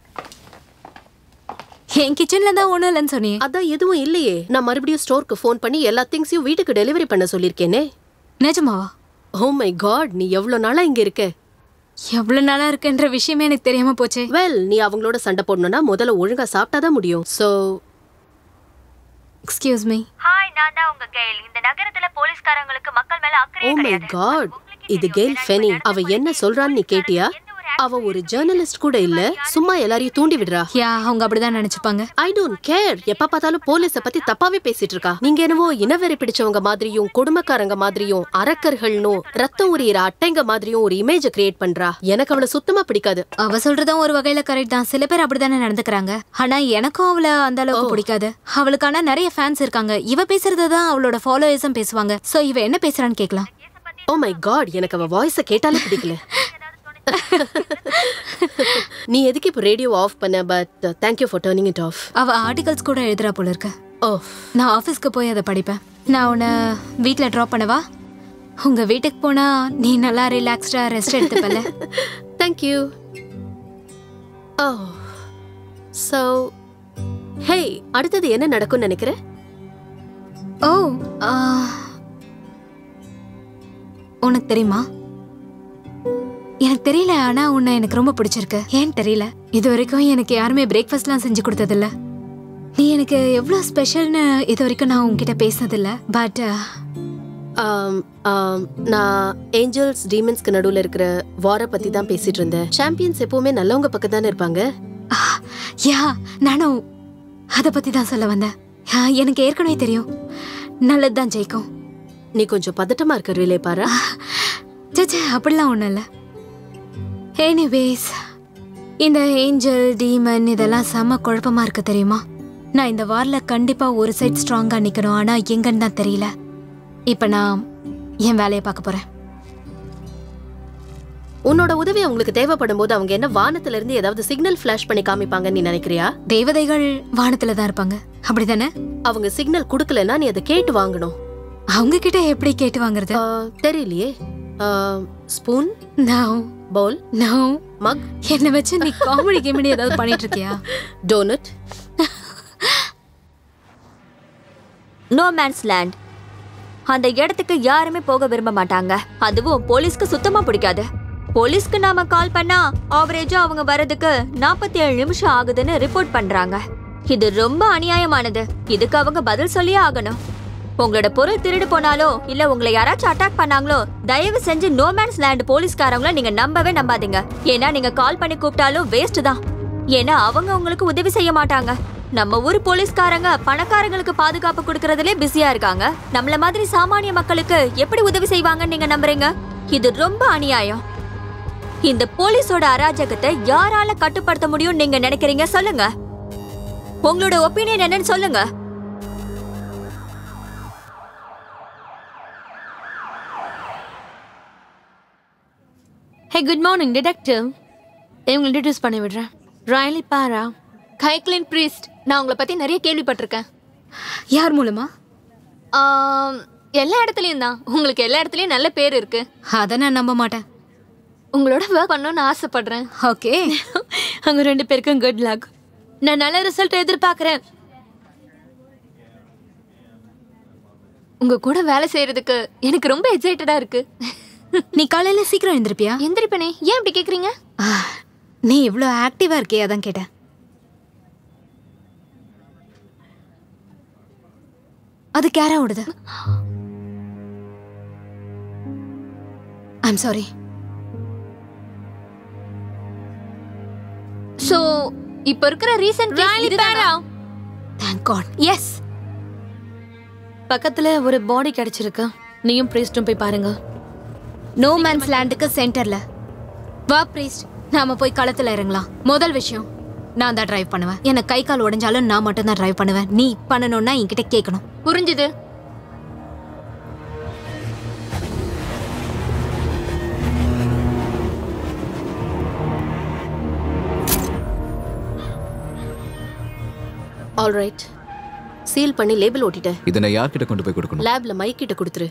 என் கிச்சன்ல தான் ஒன்றும் இல்லைன்னு சொன்னியே அதான் எதுவும் இல்லையே நான் மறுபடியும் ஸ்டோருக்கு ஃபோன் பண்ணி எல்லா திங்ஸையும் வீட்டுக்கு டெலிவரி பண்ண சொல்லியிருக்கேனே நிஜமாவா ஓ மை காட் நீ எவ்வளோ நாளா இங்க இருக்க எவ்வளோ நாளா இருக்குன்ற விஷயமே எனக்கு தெரியாம போச்சே வெல் நீ அவங்களோட சண்டை போடணும்னா முதல்ல ஒழுங்கா சாப்பிட்டாதான் முடியும் ஸோ எக்ஸ்கியூஸ் மீ ஹாய் நான் தான் உங்க கெயில் இந்த நகரத்துல போலீஸ்காரங்களுக்கு மக்கள் மேல ஓ அக்கறையே மை கிடையாது காட் இது கெயில் ஃபெனி அவ என்ன சொல்றான்னு நீ கேட்டியா அவ ஒரு ஜேர்னலிஸ்ட் கூட இல்ல சும்மா எல்லாரையும் தூண்டி விடுறா யா அவங்க அப்படிதான் நினைச்சுப்பாங்க ஐ டோன்ட் கேர் எப்ப பார்த்தாலும் போலீஸ பத்தி தப்பாவே பேசிட்டு இருக்கா நீங்க என்னவோ இனவெறி பிடிச்சவங்க மாதிரியும் கொடுமைக்காரங்க மாதிரியும் அரக்கர்கள்னும் ரத்தம் உரியிற அட்டைங்க மாதிரியும் ஒரு இமேஜ் கிரியேட் பண்றா எனக்கு அவளை சுத்தமா பிடிக்காது அவ சொல்றதும் ஒரு வகையில கரெக்ட் தான் சில பேர் அப்படிதானே நடந்துக்கிறாங்க ஆனா எனக்கும் அவளை அந்த அளவுக்கு பிடிக்காது அவளுக்கான நிறைய ஃபேன்ஸ் இருக்காங்க இவ பேசுறத தான் அவளோட ஃபாலோயர்ஸும் பேசுவாங்க சோ இவ என்ன பேசுறான்னு கேட்கலாம் ஓ மை காட் எனக்கு அவ வாய்ஸ கேட்டாலே பிடிக்கல நீ எதுக்கு இப்போ ரேடியோ ஆஃப் பண்ண but thank you for turning it off அவ ஆர்டிகல்ஸ் கூட எழுதுறா போல இருக்க ஓ நான் ஆஃபீஸ்க்கு போய் அதை படிப்பேன் நான் உன்னை வீட்டில் ட்ராப் பண்ணவா உங்க வீட்டுக்கு போனா நீ நல்லா ரிலாக்ஸ்டா ரெஸ்ட் எடுத்துப்பல தேங்க்யூ ஓ ஸோ ஹே அடுத்தது என்ன நடக்கும்னு நினைக்கிற ஓ ஆ, உனக்கு தெரியுமா எனக்கு தெரியல ஆனா உன்னை எனக்கு ரொம்ப பிடிச்சிருக்கு ஏன் தெரியல இது வரைக்கும் எனக்கு யாருமே பிரேக்ஃபாஸ்ட்லாம் செஞ்சு கொடுத்ததில்ல நீ எனக்கு எவ்வளோ ஸ்பெஷல்னு இது வரைக்கும் நான் உன்கிட்ட பேசினதில்ல பட் ஆம், ஆம், நான் ஏஞ்சல்ஸ் டீமன்ஸ்க்கு நடுவுல இருக்கிற வார பத்தி தான் பேசிட்டு இருந்தேன் சாம்பியன்ஸ் எப்பவுமே நல்லவங்க பக்கம் தானே இருப்பாங்க யா நானும் அதை பத்தி தான் சொல்ல வந்தேன் ஆ, எனக்கு ஏற்கனவே தெரியும் நல்லதுதான் ஜெயிக்கும் நீ கொஞ்சம் பதட்டமா இருக்க ரிலே பாரு சேச்சே அப்படிலாம் ஒன்றும் இல்லை எனிவேஸ் இந்த ஏஞ்சல் டீமன் இதெல்லாம் செம்ம குழப்பமா இருக்கு தெரியுமா நான் இந்த வாரில் கண்டிப்பா ஒரு சைட் ஸ்ட்ராங்கா நிக்கணும் ஆனா எங்கன்னு தான் தெரியல இப்போ நான் என் வேலையை பார்க்க போறேன் உன்னோட உதவி அவங்களுக்கு தேவைப்படும் போது அவங்க என்ன வானத்துல இருந்து ஏதாவது சிக்னல் ஃபிளாஷ் பண்ணி காமிப்பாங்கன்னு நீ நினைக்கிறியா தேவதைகள் வானத்துல தான் இருப்பாங்க அப்படிதானே அவங்க சிக்னல் கொடுக்கலன்னா நீ அதை கேட்டு வாங்கணும் அவங்க கிட்ட எப்படி கேட்டு வாங்குறது ஆ, தெரியலையே spoon no bowl no mug என்னை வச்சு நீ காமெடி கிமெடி ஏதாவது பண்ணிட்டு இருக்கியா டோனட் நோ மேன்ஸ் லேண்ட் அந்த இடத்துக்கு யாருமே போக விரும்ப மாட்டாங்க அதுவும் போலீஸ்க்கு சுத்தமா பிடிக்காது போலீஸ்க்கு நாம கால் பண்ணா ஆவரேஜா அவங்க வர்றதுக்கு நாற்பத்தி ஏழு நிமிஷம் ஆகுதுன்னு ரிப்போர்ட் பண்றாங்க இது ரொம்ப அநியாயமானது இதுக்கு அவங்க பதில் சொல்லியே ஆகணும் உங்களோட பொருள் திருடு போனாலோ இல்ல உங்களை யாராச்சும் அட்டாக் பண்ணாங்களோ தயவு செஞ்சு நோ மேன்ஸ் லேண்ட் போலீஸ்காரங்கள நீங்க நம்பவே நம்பாதீங்க ஏன்னா நீங்க கால் பண்ணி கூப்பிட்டாலும் வேஸ்ட் தான் ஏன்னா அவங்க உங்களுக்கு உதவி செய்ய மாட்டாங்க நம்ம ஊர் போலீஸ்காரங்க பணக்காரங்களுக்கு பாதுகாப்பு கொடுக்கறதுலே பிஸியா இருக்காங்க நம்மள மாதிரி சாமானிய மக்களுக்கு எப்படி உதவி செய்வாங்கன்னு நீங்க நம்புறீங்க இது ரொம்ப அநியாயம் இந்த போலீஸோட அராஜகத்தை யாரால கட்டுப்படுத்த முடியும் நீங்க நினைக்கிறீங்க சொல்லுங்க உங்களோட ஒப்பீனியன் என்னன்னு சொல்லுங்க ஹே குட் மார்னிங் டிடெக்டிவ் இவங்களை இன்ட்ரடியூஸ் பண்ணி விடுறேன் ராயலி பாரா கைக்லின் பிரீஸ்ட் நான் உங்களை பத்தி நிறைய கேள்விப்பட்டிருக்கேன் யார் மூலமா ஆம், எல்லா இடத்துலயும் தான் உங்களுக்கு எல்லா இடத்துலயும் நல்ல பேர் இருக்கு அதை நான் நம்ப மாட்டேன் உங்களோட ஒர்க் பண்ணணும்னு ஆசைப்படுறேன் ஓகே அவங்க ரெண்டு பேருக்கும் குட் லக் நான் நல்ல ரிசல்ட் எதிர்பார்க்கறேன் உங்க கூட வேலை செய்யறதுக்கு எனக்கு ரொம்ப எக்ஸைட்டடா இருக்கு நீ காலையில சீக்கிரம் எழுந்திருப்பியா எந்திரிப்பனே ஏன் இப்படி கேக்குறீங்க ஆ, நீ இவ்வளோ ஆக்டிவா இருக்கே அதான் கேட்டேன் அது கேரா ஓடுது ஐம் சாரி சோ இப்ப இருக்கிற recent Riley Parra thank God yes பக்கத்துல ஒரு பாடி கிடைச்சிருக்கு நீயும் பிரீஸ்டும் போய் பாருங்க நோ மேன்ஸ் லேண்டுக்கு சென்டர்ல வா பிரீஸ்ட் நாம போய் களத்துல இறங்கலாம் முதல் விஷயம் நான் தான் டிரைவ் பண்ணுவேன் எனக்கு கை கால் உடைஞ்சாலும் நான் மட்டும் தான் டிரைவ் பண்ணுவேன் நீ பண்ணணும்னா என்கிட்ட கேட்கணும் புரிஞ்சுது ஆல்ரைட் சீல் பண்ணி லேபிள் ஓட்டிட்டேன் இதை நான் யார்கிட்ட கொண்டு போய் கொடுக்கணும் லேப்ல மைக் கிட்ட கொடுத்துரு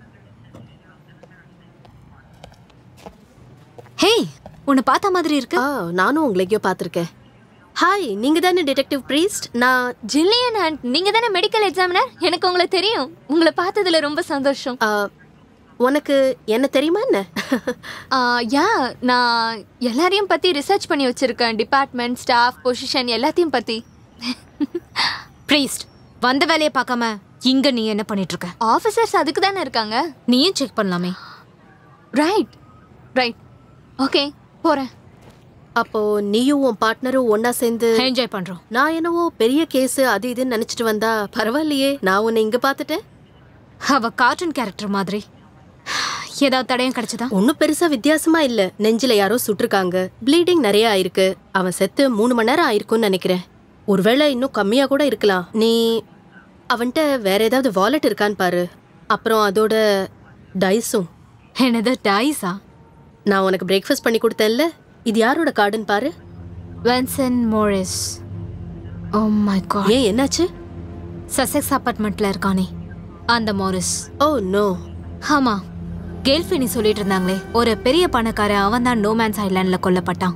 ஹே உன்னை பார்த்த மாதிரி இருக்கு ஆ நானும் உங்களை எங்கேயோ பார்த்துருக்கேன் ஹாய் நீங்க தானே டிடெக்டிவ் பிரீஸ்ட் நான் ஜில்லியன் அண்ட் நீங்க தானே மெடிக்கல் எக்ஸாமினர் எனக்கு உங்களை தெரியும் உங்களை பார்த்ததுல ரொம்ப சந்தோஷம் ஆ, உனக்கு என்ன தெரியுமா என்ன ஆ, யா நான் எல்லாரையும் பத்தி ரிசர்ச் பண்ணி வச்சிருக்கேன் டிபார்ட்மெண்ட் ஸ்டாஃப் பொசிஷன் எல்லாத்தையும் பத்தி பிரீஸ்ட் வந்த வேலையை பார்க்காம இங்க நீ என்ன பண்ணிட்டு இருக்க ஆஃபீஸர்ஸ் அதுக்கு தானே இருக்காங்க நீயும் செக் பண்ணலாமே ரைட் ரைட் ஓகே போறேன் அப்போ நீயும் உன் பார்ட்னரும் ஒண்ணா சேர்ந்து என்ஜாய் பண்றோம் நான் என்னவோ பெரிய கேஸ் அது இதுன்னு நினைச்சிட்டு வந்தா பரவாயில்லையே நான் உன்னை இங்க பார்த்துட்டேன் அவ கார்ட்டூன் கேரக்டர் மாதிரி ஏதாவது தடயம் கிடைச்சதா ஒன்றும் பெருசா வித்தியாசமா இல்ல நெஞ்சில யாரோ சுட்டிருக்காங்க ப்ளீடிங் நிறைய ஆயிருக்கு அவன் செத்து மூணு மணி நேரம் ஆயிருக்கும்னு நினைக்கிறேன் ஒருவேளை இன்னும் கம்மியா கூட இருக்கலாம் நீ அவன்கிட்ட வேற ஏதாவது வாலெட் இருக்கான்னு பாரு அப்புறம் அதோட டைஸும் என்னது டாய்ஸா நான் உனக்கு பிரேக்ஃபாஸ்ட் பண்ணி கொடுத்தேன்ல இது யாரோட கார்டுன்னு பாரு Vincent Morris oh my God ஏன் என்னாச்சு சசெக்ஸ் அப்பார்ட்மெண்ட்ல இருக்கானே அந்த மோரிஸ் ஓ நோ ஆமா கேல்ஃபினி சொல்லிட்டு இருந்தாங்களே ஒரு பெரிய பணக்காரன் அவன் தான் நோமேன்ஸ் ஐலாண்ட்ல கொல்லப்பட்டான்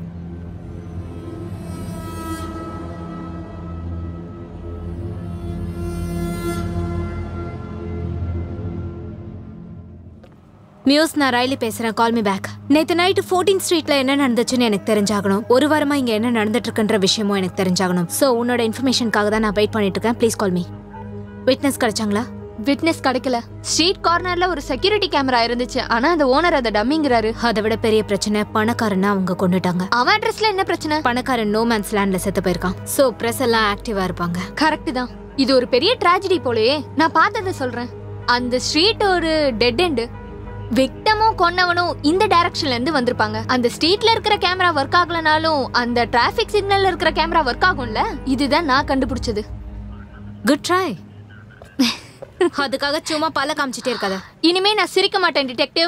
மியூஸ் நான் ரைலி பேசுறேன் கால் மீ பேக் நேத்து நைட்டு ஃபோர்டீன் ஸ்ட்ரீட்ல என்ன நடந்துச்சுன்னு எனக்கு தெரிஞ்சாகணும் ஒரு வாரமா இங்க என்ன நடந்துட்டு இருக்குன்ற விஷயமும் எனக்கு தெரிஞ்சாகணும் சோ உன்னோட இன்ஃபர்மேஷனுக்காக தான் நான் வெயிட் பண்ணிட்டு இருக்கேன் ப்ளீஸ் கால் மீ விட்னஸ் கிடைச்சாங்களா விட்னஸ் கிடைக்கல ஸ்ட்ரீட் கார்னர்ல ஒரு செக்யூரிட்டி கேமரா இருந்துச்சு ஆனா அந்த ஓனர் அதை டம்மிங்கிறாரு அதை விட பெரிய பிரச்சனை பணக்காரனை அவங்க கொண்டுட்டாங்க அவன் அட்ரஸ்ல என்ன பிரச்சனை பணக்காரன் நோமேன்ஸ் லேண்ட்ல செத்து போயிருக்கான் சோ பிரஸ் எல்லாம் ஆக்டிவா இருப்பாங்க கரெக்ட் தான் இது ஒரு பெரிய ட்ராஜடி போலயே நான் பார்த்ததை சொல்றேன் அந்த ஸ்ட்ரீட் ஒரு டெட் எண்டு விக்டமும் கொன்னவனும் இந்த டைரக்ஷன்ல இருந்து வந்திருப்பாங்க அந்த ஸ்ட்ரீட்ல இருக்கிற கேமரா ஒர்க் ஆகலனாலும் அந்த டிராஃபிக் சிக்னல்ல இருக்கிற கேமரா ஒர்க் ஆகும்ல இதுதான் நான் கண்டுபிடிச்சது குட் ட்ரை அதுக்காக சும்மா பல காமிச்சிட்டே இருக்காத இனிமே நான் சிரிக்க மாட்டேன் டிடெக்டிவ்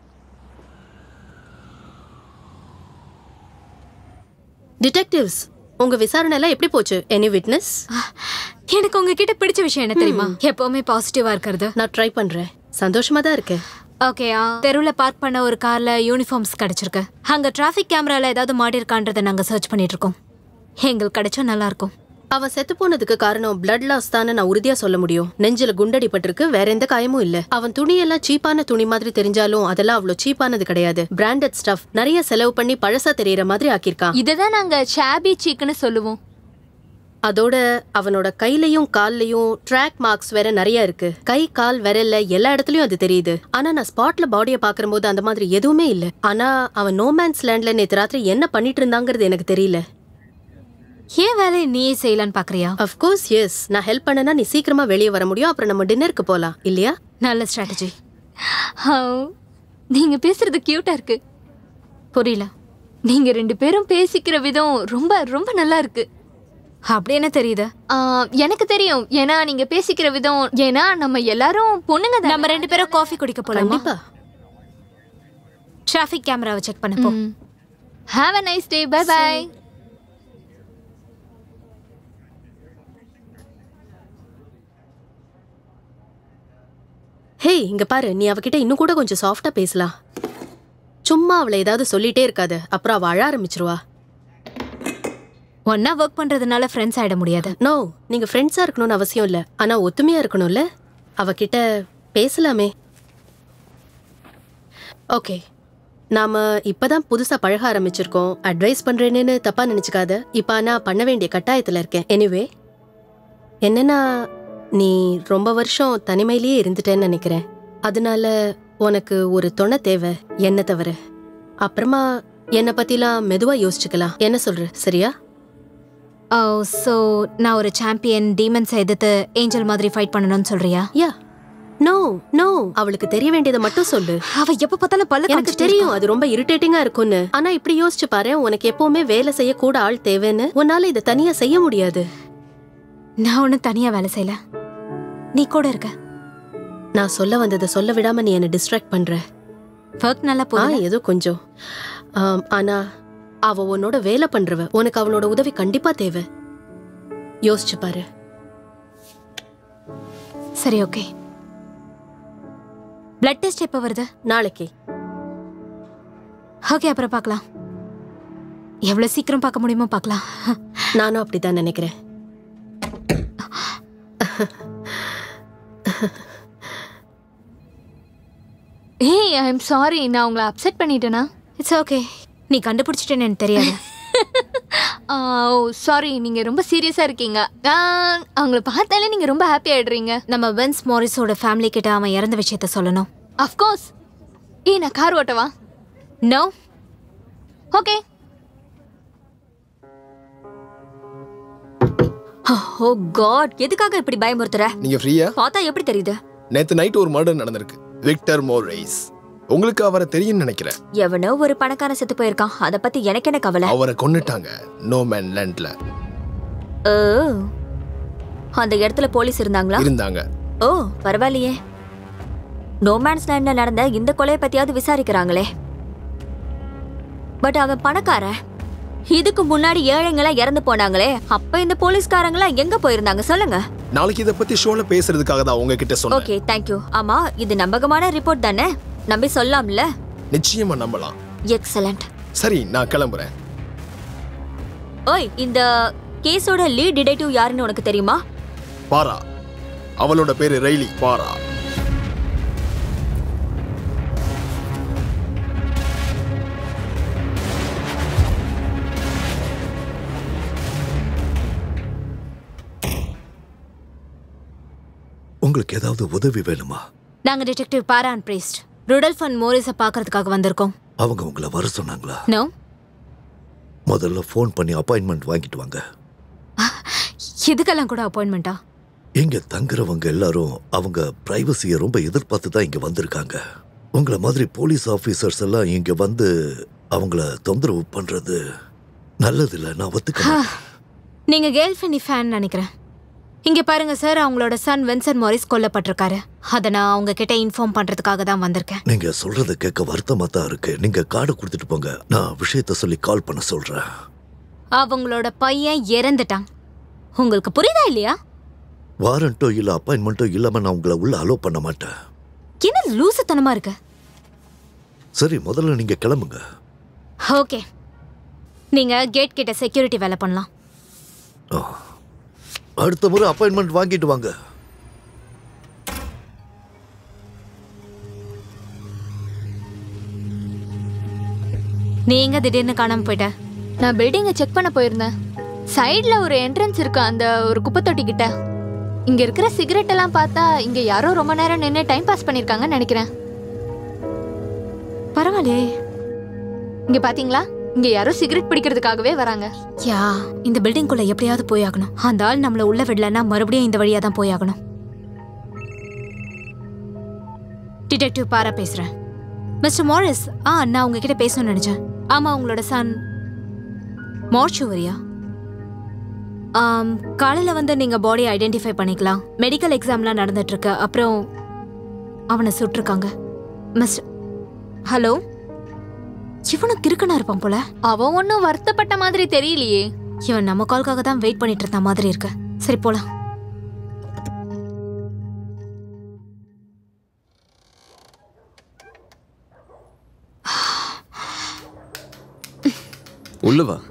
டிடெக்டிவ்ஸ் உங்க விசாரணை எல்லாம் எப்படி போச்சு எனி விட்னஸ் எனக்கு உங்ககிட்ட பிடிச்ச விஷயம் என்ன தெரியுமா எப்பவுமே பாசிட்டிவா இருக்கிறது நான் ட்ரை பண்றேன் சந்தோஷமா தான் இருக்கேன் ஓகே தெருவில் பார்க் பண்ண ஒரு கார்ல யூனிஃபார்ம்ஸ் கிடைச்சிருக்கு அங்க டிராஃபிக் கேமரால ஏதாவது மாடி இருக்கான்றதை நாங்க சர்ச் பண்ணிட்டு இருக்கோம் எங்களுக்கு கிடைச்சா நல்லா இருக்கும் அவன் செத்து போனதுக்கு காரணம் பிளட் லாஸ் தானே நான் உறுதியா சொல்ல முடியும் நெஞ்சில குண்டடிப்பட்டிருக்கு வேற எந்த காயமும் இல்ல அவன் துணியெல்லாம் சீப்பான துணி மாதிரி தெரிஞ்சாலும் அதெல்லாம் அவ்வளவு சீப்பானது கிடையாது பிராண்டட் ஸ்டஃப் நிறைய செலவு பண்ணி பழசா தெரியற மாதிரி ஆக்கியிருக்கான் இததான் நாங்க ஷாபி சீக்குன்னு சொல்லுவோம் அதோட அவனோட கையிலயும் கால்லயும் ட்ராக் மார்க்ஸ் வேற நிறைய இருக்கு கை கால் விரல்ல எல்லா இடத்துலயும் அது தெரியுது ஆனா நான் ஸ்பாட்ல பாடியை பாக்கும்போது அந்த மாதிரி எதுவுமே இல்ல ஆனா அவன் நோமேன்ஸ் லேண்ட்ல நேத்து ராத்திரி என்ன பண்ணிட்டு இருந்தாங்கிறது எனக்கு தெரியல ஏன் வேலையை நீயே செய்யலான்னு பாக்குறியா அஃப்கோர்ஸ் எஸ் நான் ஹெல்ப் பண்ணனா நீ சீக்கிரமா வெளியே வர முடியும் அப்புறம் நம்ம டின்னருக்கு போலாம் இல்லையா நல்ல ஸ்ட்ராட்டஜி நீங்க பேசுறது கியூட்டா இருக்கு புரியல நீங்க ரெண்டு பேரும் பேசிக்கிற விதம் ரொம்ப ரொம்ப நல்லா இருக்கு அப்படி என்ன தெரியுது ஆ, எனக்கு தெரியும் ஏன்னா நீங்க பேசிக்கிற விதம் ஏன்னா நம்ம எல்லாரும் பொண்ணுங்க தானே. நம்ம ரெண்டு பேரும் காஃபி குடிக்க போலாமா கண்டிப்பா டிராஃபிக் கேமராவை செக் பண்ண போ have a nice day bye bye hey இங்க பாரு நீ அவகிட்ட இன்னும் கூட கொஞ்சம் சாஃப்டா பேசலாம் சும்மா அவளை ஏதாவது சொல்லிட்டே இருக்காத அப்புறம் அவ அழ ஆரம்பிச்சிருவா ஒன்னா ஒர்க் பண்றதுனால ஃப்ரெண்ட்ஸ் ஆயிட முடியாது நோ நீங்க ஃப்ரெண்ட்ஸா இருக்கணும்னு அவசியம் இல்ல ஆனா ஒத்துமையா இருக்கணும்ல அவகிட்ட பேசலாமே ஓகே நாம இப்பதான் புதுசா பழக ஆரம்பிச்சிருக்கோம் அட்வைஸ் பண்றேன்னு தப்பா நினைச்சுக்காத இப்ப ஆனா பண்ண வேண்டிய கட்டாயத்துல இருக்கேன் எனிவே என்னன்னா நீ ரொம்ப வருஷம் தனிமையிலேயே இருந்துட்டேன்னு நினைக்கிறேன் அதனால உனக்கு ஒரு துணை தேவை என்ன தவிர அப்புறமா என்னை பத்திலாம் மெதுவா யோசிச்சுக்கலாம் என்ன சொல்ற சரியா ஓ ஸோ நான் ஒரு சாம்பியன் டீமன்ஸை எதிர்த்து ஏஞ்சல் மாதிரி ஃபைட் பண்ணணும்னு சொல்றியா யா நோ நோ அவளுக்கு தெரிய வேண்டியதை மட்டும் சொல்லு அவ எப்ப பார்த்தாலும் பல்ல எனக்கு காமிச்சிட்டே தெரியும் அது ரொம்ப இரிட்டேட்டிங்கா இருக்கும்னு ஆனா இப்படி யோசிச்சு பாரு உனக்கு எப்பவுமே வேலை செய்ய கூட ஆள் தேவைன்னு உன்னால இதை தனியா செய்ய முடியாது நான் ஒன்றும் தனியா வேலை செய்யல நீ கூட இருக்க நான் சொல்ல வந்ததை சொல்ல விடாம நீ என்ன டிஸ்ட்ராக்ட் பண்ற ஒர்க் நல்லா ஆ போகுது ஏதோ கொஞ்சம் ஆம், ஆனா அவ உன்னோட வேலை பண்றவ உனக்கு அவளோட உதவி கண்டிப்பா தேவை யோசிச்சு பாரு சரி ஓகே பிளட் டெஸ்ட் எப்போ வருது நாளைக்கு ஓகே அப்புறம் பார்க்கலாம் எவ்வளோ சீக்கிரம் பார்க்க முடியுமோ பார்க்கலாம் நானும் அப்படிதான் நினைக்கிறேன் ஏய் ஐ எம் சாரி நான் உங்களை அப்செட் பண்ணிட்டேனா இட்ஸ் ஓகே நீ கண்டுபிடிச்சிட்டேன்னு எனக்கு தெரியாது ஆ, ஓ சாரி நீங்க ரொம்ப சீரியஸா இருக்கீங்க ஆ, அவங்கள பார்த்தாலே நீங்க ரொம்ப ஹாப்பி ஆயிடுறீங்க நம்ம வென்ஸ் மாரிஸோட ஃபேமிலி கிட்ட அவன் இறந்த விஷயத்த சொல்லணும் அஃப்கோர்ஸ் ஏய் நான் கார் ஓட்டவா நோ ஓகே ஓ காட் எதுக்காக இப்படி பயமுறுத்துற நீங்க ஃப்ரீயா பார்த்தா எப்படி தெரியுது நேத்து நைட் ஒரு மர்டர் நடந்திருக்கு விக்டர் மோரைஸ் உங்களுக்கு அவரை தெரியும்னு நினைக்கிறேன் எவனோ ஒரு பணக்காரன் செத்து போயிருக்கான் அத பத்தி எனக்கு என்ன கவலை அவரை கொன்னுட்டாங்க நோ மேன் லேண்ட்ல ஓ அந்த இடத்துல போலீஸ் இருந்தாங்களா இருந்தாங்க ஓ பரவாயில்லையே நோமேன்ஸ் லேண்ட்ல நடந்த இந்த கொலையை பத்தியாவது விசாரிக்கிறாங்களே பட் அவன் பணக்காரன் இதுக்கு முன்னாடி ஏழைங்களா இறந்து போனாங்களே அப்ப இந்த போலீஸ்காரங்களா எங்க போயிருந்தாங்க சொல்லுங்க நாளைக்கு இதை பத்தி ஷோல பேசுறதுக்காக தான் உங்ககிட்ட சொன்னேன் ஓகே தேங்க்யூ ஆமா இது நம்பகமான ரிப்போர்ட் தானே நம்பி சொல்லலாம்ல நிச்சயமா நம்பலாம் எக்ஸலண்ட் சரி நான் கிளம்புறேன் ஓய் இந்த கேஸோட லீட் டிடெக்டிவ் யாருன்னு உனக்கு தெரியுமா பாரா அவளோட பேரு ரெய்லி பாரா உங்களுக்கு ஏதாவது உதவி வேணுமா நாங்க detective Parra and Priest Rudolph and மோரிஸை பார்க்கறதுக்காக வந்திருக்கோம் அவங்க உங்களை வர சொன்னாங்களா நோ முதல்ல ஃபோன் பண்ணி அப்பாயின்மெண்ட் வாங்கிட்டு வாங்க இதுக்கெல்லாம் கூட அப்பாயின்மெண்ட்டா இங்க தங்குறவங்க எல்லாரும் அவங்க பிரைவசியை ரொம்ப எதிர்பார்த்து தான் இங்க வந்திருக்காங்க உங்களை மாதிரி போலீஸ் ஆபீசர்ஸ் எல்லாம் இங்க வந்து அவங்கள தொந்தரவு பண்றது நல்லதில்ல நான் ஒத்துக்க மாட்டேன். நீங்க கேர்ள்ஃபெனி ஃபேன் நினைக்கிறேன் இங்க பாருங்க சார் அவங்களோட சன் வென்சன் மாரிஸ் கொல்லப்பட்டிருக்காரு அதை நான் அவங்க கிட்ட இன்ஃபார்ம் பண்றதுக்காக தான் வந்திருக்கேன் நீங்க சொல்றத கேட்க வருத்தமா தான் இருக்கு நீங்க கார்டு கொடுத்துட்டு போங்க நான் விஷயத்த சொல்லி கால் பண்ண சொல்றேன் அவங்களோட பையன் இறந்துட்டான் உங்களுக்கு புரியுதா இல்லையா வாரண்டோ இல்ல அப்பாயின்மெண்ட்டோ இல்லாம நான் உங்களை உள்ள அலோ பண்ண மாட்டேன் என்ன லூசுத்தனமா இருக்கு சரி முதல்ல நீங்க கிளம்புங்க ஓகே நீங்க கேட் கிட்ட செக்யூரிட்டி வேலை பண்ணலாம் ஆ. அடுத்த முறை அப்பாயின்மெண்ட் வாங்கிட்டு வாங்க நீங்க திடீர்னு காணாம போயிட்ட நான் பில்டிங்கை செக் பண்ண போயிருந்தேன் சைடுல ஒரு என்ட்ரன்ஸ் இருக்கு அந்த ஒரு குப்பை தொட்டி கிட்ட இங்க இருக்கிற சிகரெட் எல்லாம் பார்த்தா இங்க யாரோ ரொம்ப நேரம் நின்று டைம் பாஸ் பண்ணிருக்காங்கன்னு நினைக்கிறேன் பரவாயில்லையே இங்க பாத்தீங்களா இங்க யாரோ சிகரெட் பிடிக்கிறதுக்காகவே வராங்க யா இந்த பில்டிங்குள்ள எப்படியாவது போய் ஆகணும் அந்த ஆள் நம்மள உள்ள விடலன்னா மறுபடியும் இந்த வழியா தான் போய் ஆகணும் டிடெக்டிவ் பாரா பேசுறேன் மிஸ்டர் மாரிஸ் ஆ நான் உங்ககிட்ட பேசணும்னு நினைச்சேன் ஆமா உங்களோட சன் மார்ச்சுவரியா ஆம் காலையில வந்து நீங்க பாடி ஐடென்டிஃபை பண்ணிக்கலாம் மெடிக்கல் எக்ஸாம்லாம் நடந்துட்டு இருக்கு அப்புறம் அவனை சுட்டிருக்காங்க மிஸ்டர் ஹலோ இவனும் கிறுக்கனா இருப்பான் போல அவன் ஒன்னும் வருத்தப்பட்ட மாதிரி தெரியலையே இவன் நம்ம கால்க்காக தான் வெயிட் பண்ணிட்டு இருந்த மாதிரி இருக்கு சரி போலாம் உள்ள வா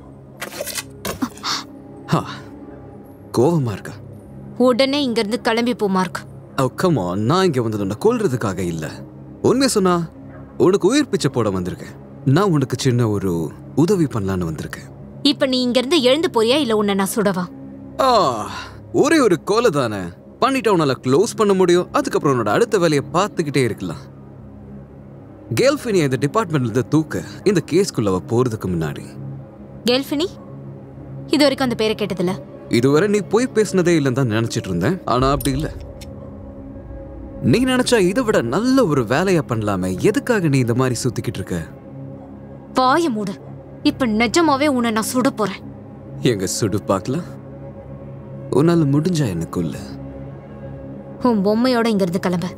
ஹா, கோவமா இருக்கா உடனே இங்க இருந்து கிளம்பி போ மார்க் ஓ கம் ஆன் நான் இங்க வந்தது உன்னை கொல்றதுக்காக இல்ல உண்மையை சொன்னா உனக்கு உயிர் பிச்சை போட வந்திருக்கேன் நான் உனக்கு சின்ன ஒரு உதவி பண்ணலான்னு வந்திருக்கேன் இப்ப நீ இங்க இருந்து எழுந்து போறியா இல்ல உன்னை நான் சுடவா ஆ ஒரே ஒரு கோலை தானே பண்ணிட்டு உன்னால க்ளோஸ் பண்ண முடியும் அதுக்கப்புறம் உன்னோட அடுத்த வேலையை பார்த்துக்கிட்டே இருக்கலாம் கேல்ஃபினியை இந்த டிபார்ட்மெண்ட்ல இருந்து தூக்க இந்த கேஸ்க்குள்ள அவ போறதுக்கு முன்னாடி கேல்ஃபினி இது வரைக்கும் அந்த பேரை கேட்டதில்ல இதுவரை நீ போய் பேசினதே இல்லைன்னு தான் நினைச்சிட்டு இருந்தேன் ஆனா அப்படி இல்ல நீ நினைச்சா இதை விட நல்ல ஒரு வேலையா பண்ணலாமே எதுக்காக நீ இந்த மாதிரி சுத்திக்கிட்டு இருக்க வாய மூடு இப்ப நிஜமாவே உன்னை நான் சுட போறேன் எங்க சுடு பார்க்கலாம் உன்னால முடிஞ்சா எனக்குள்ள உன் பொம்மையோட இங்க இருந்து கிளம்ப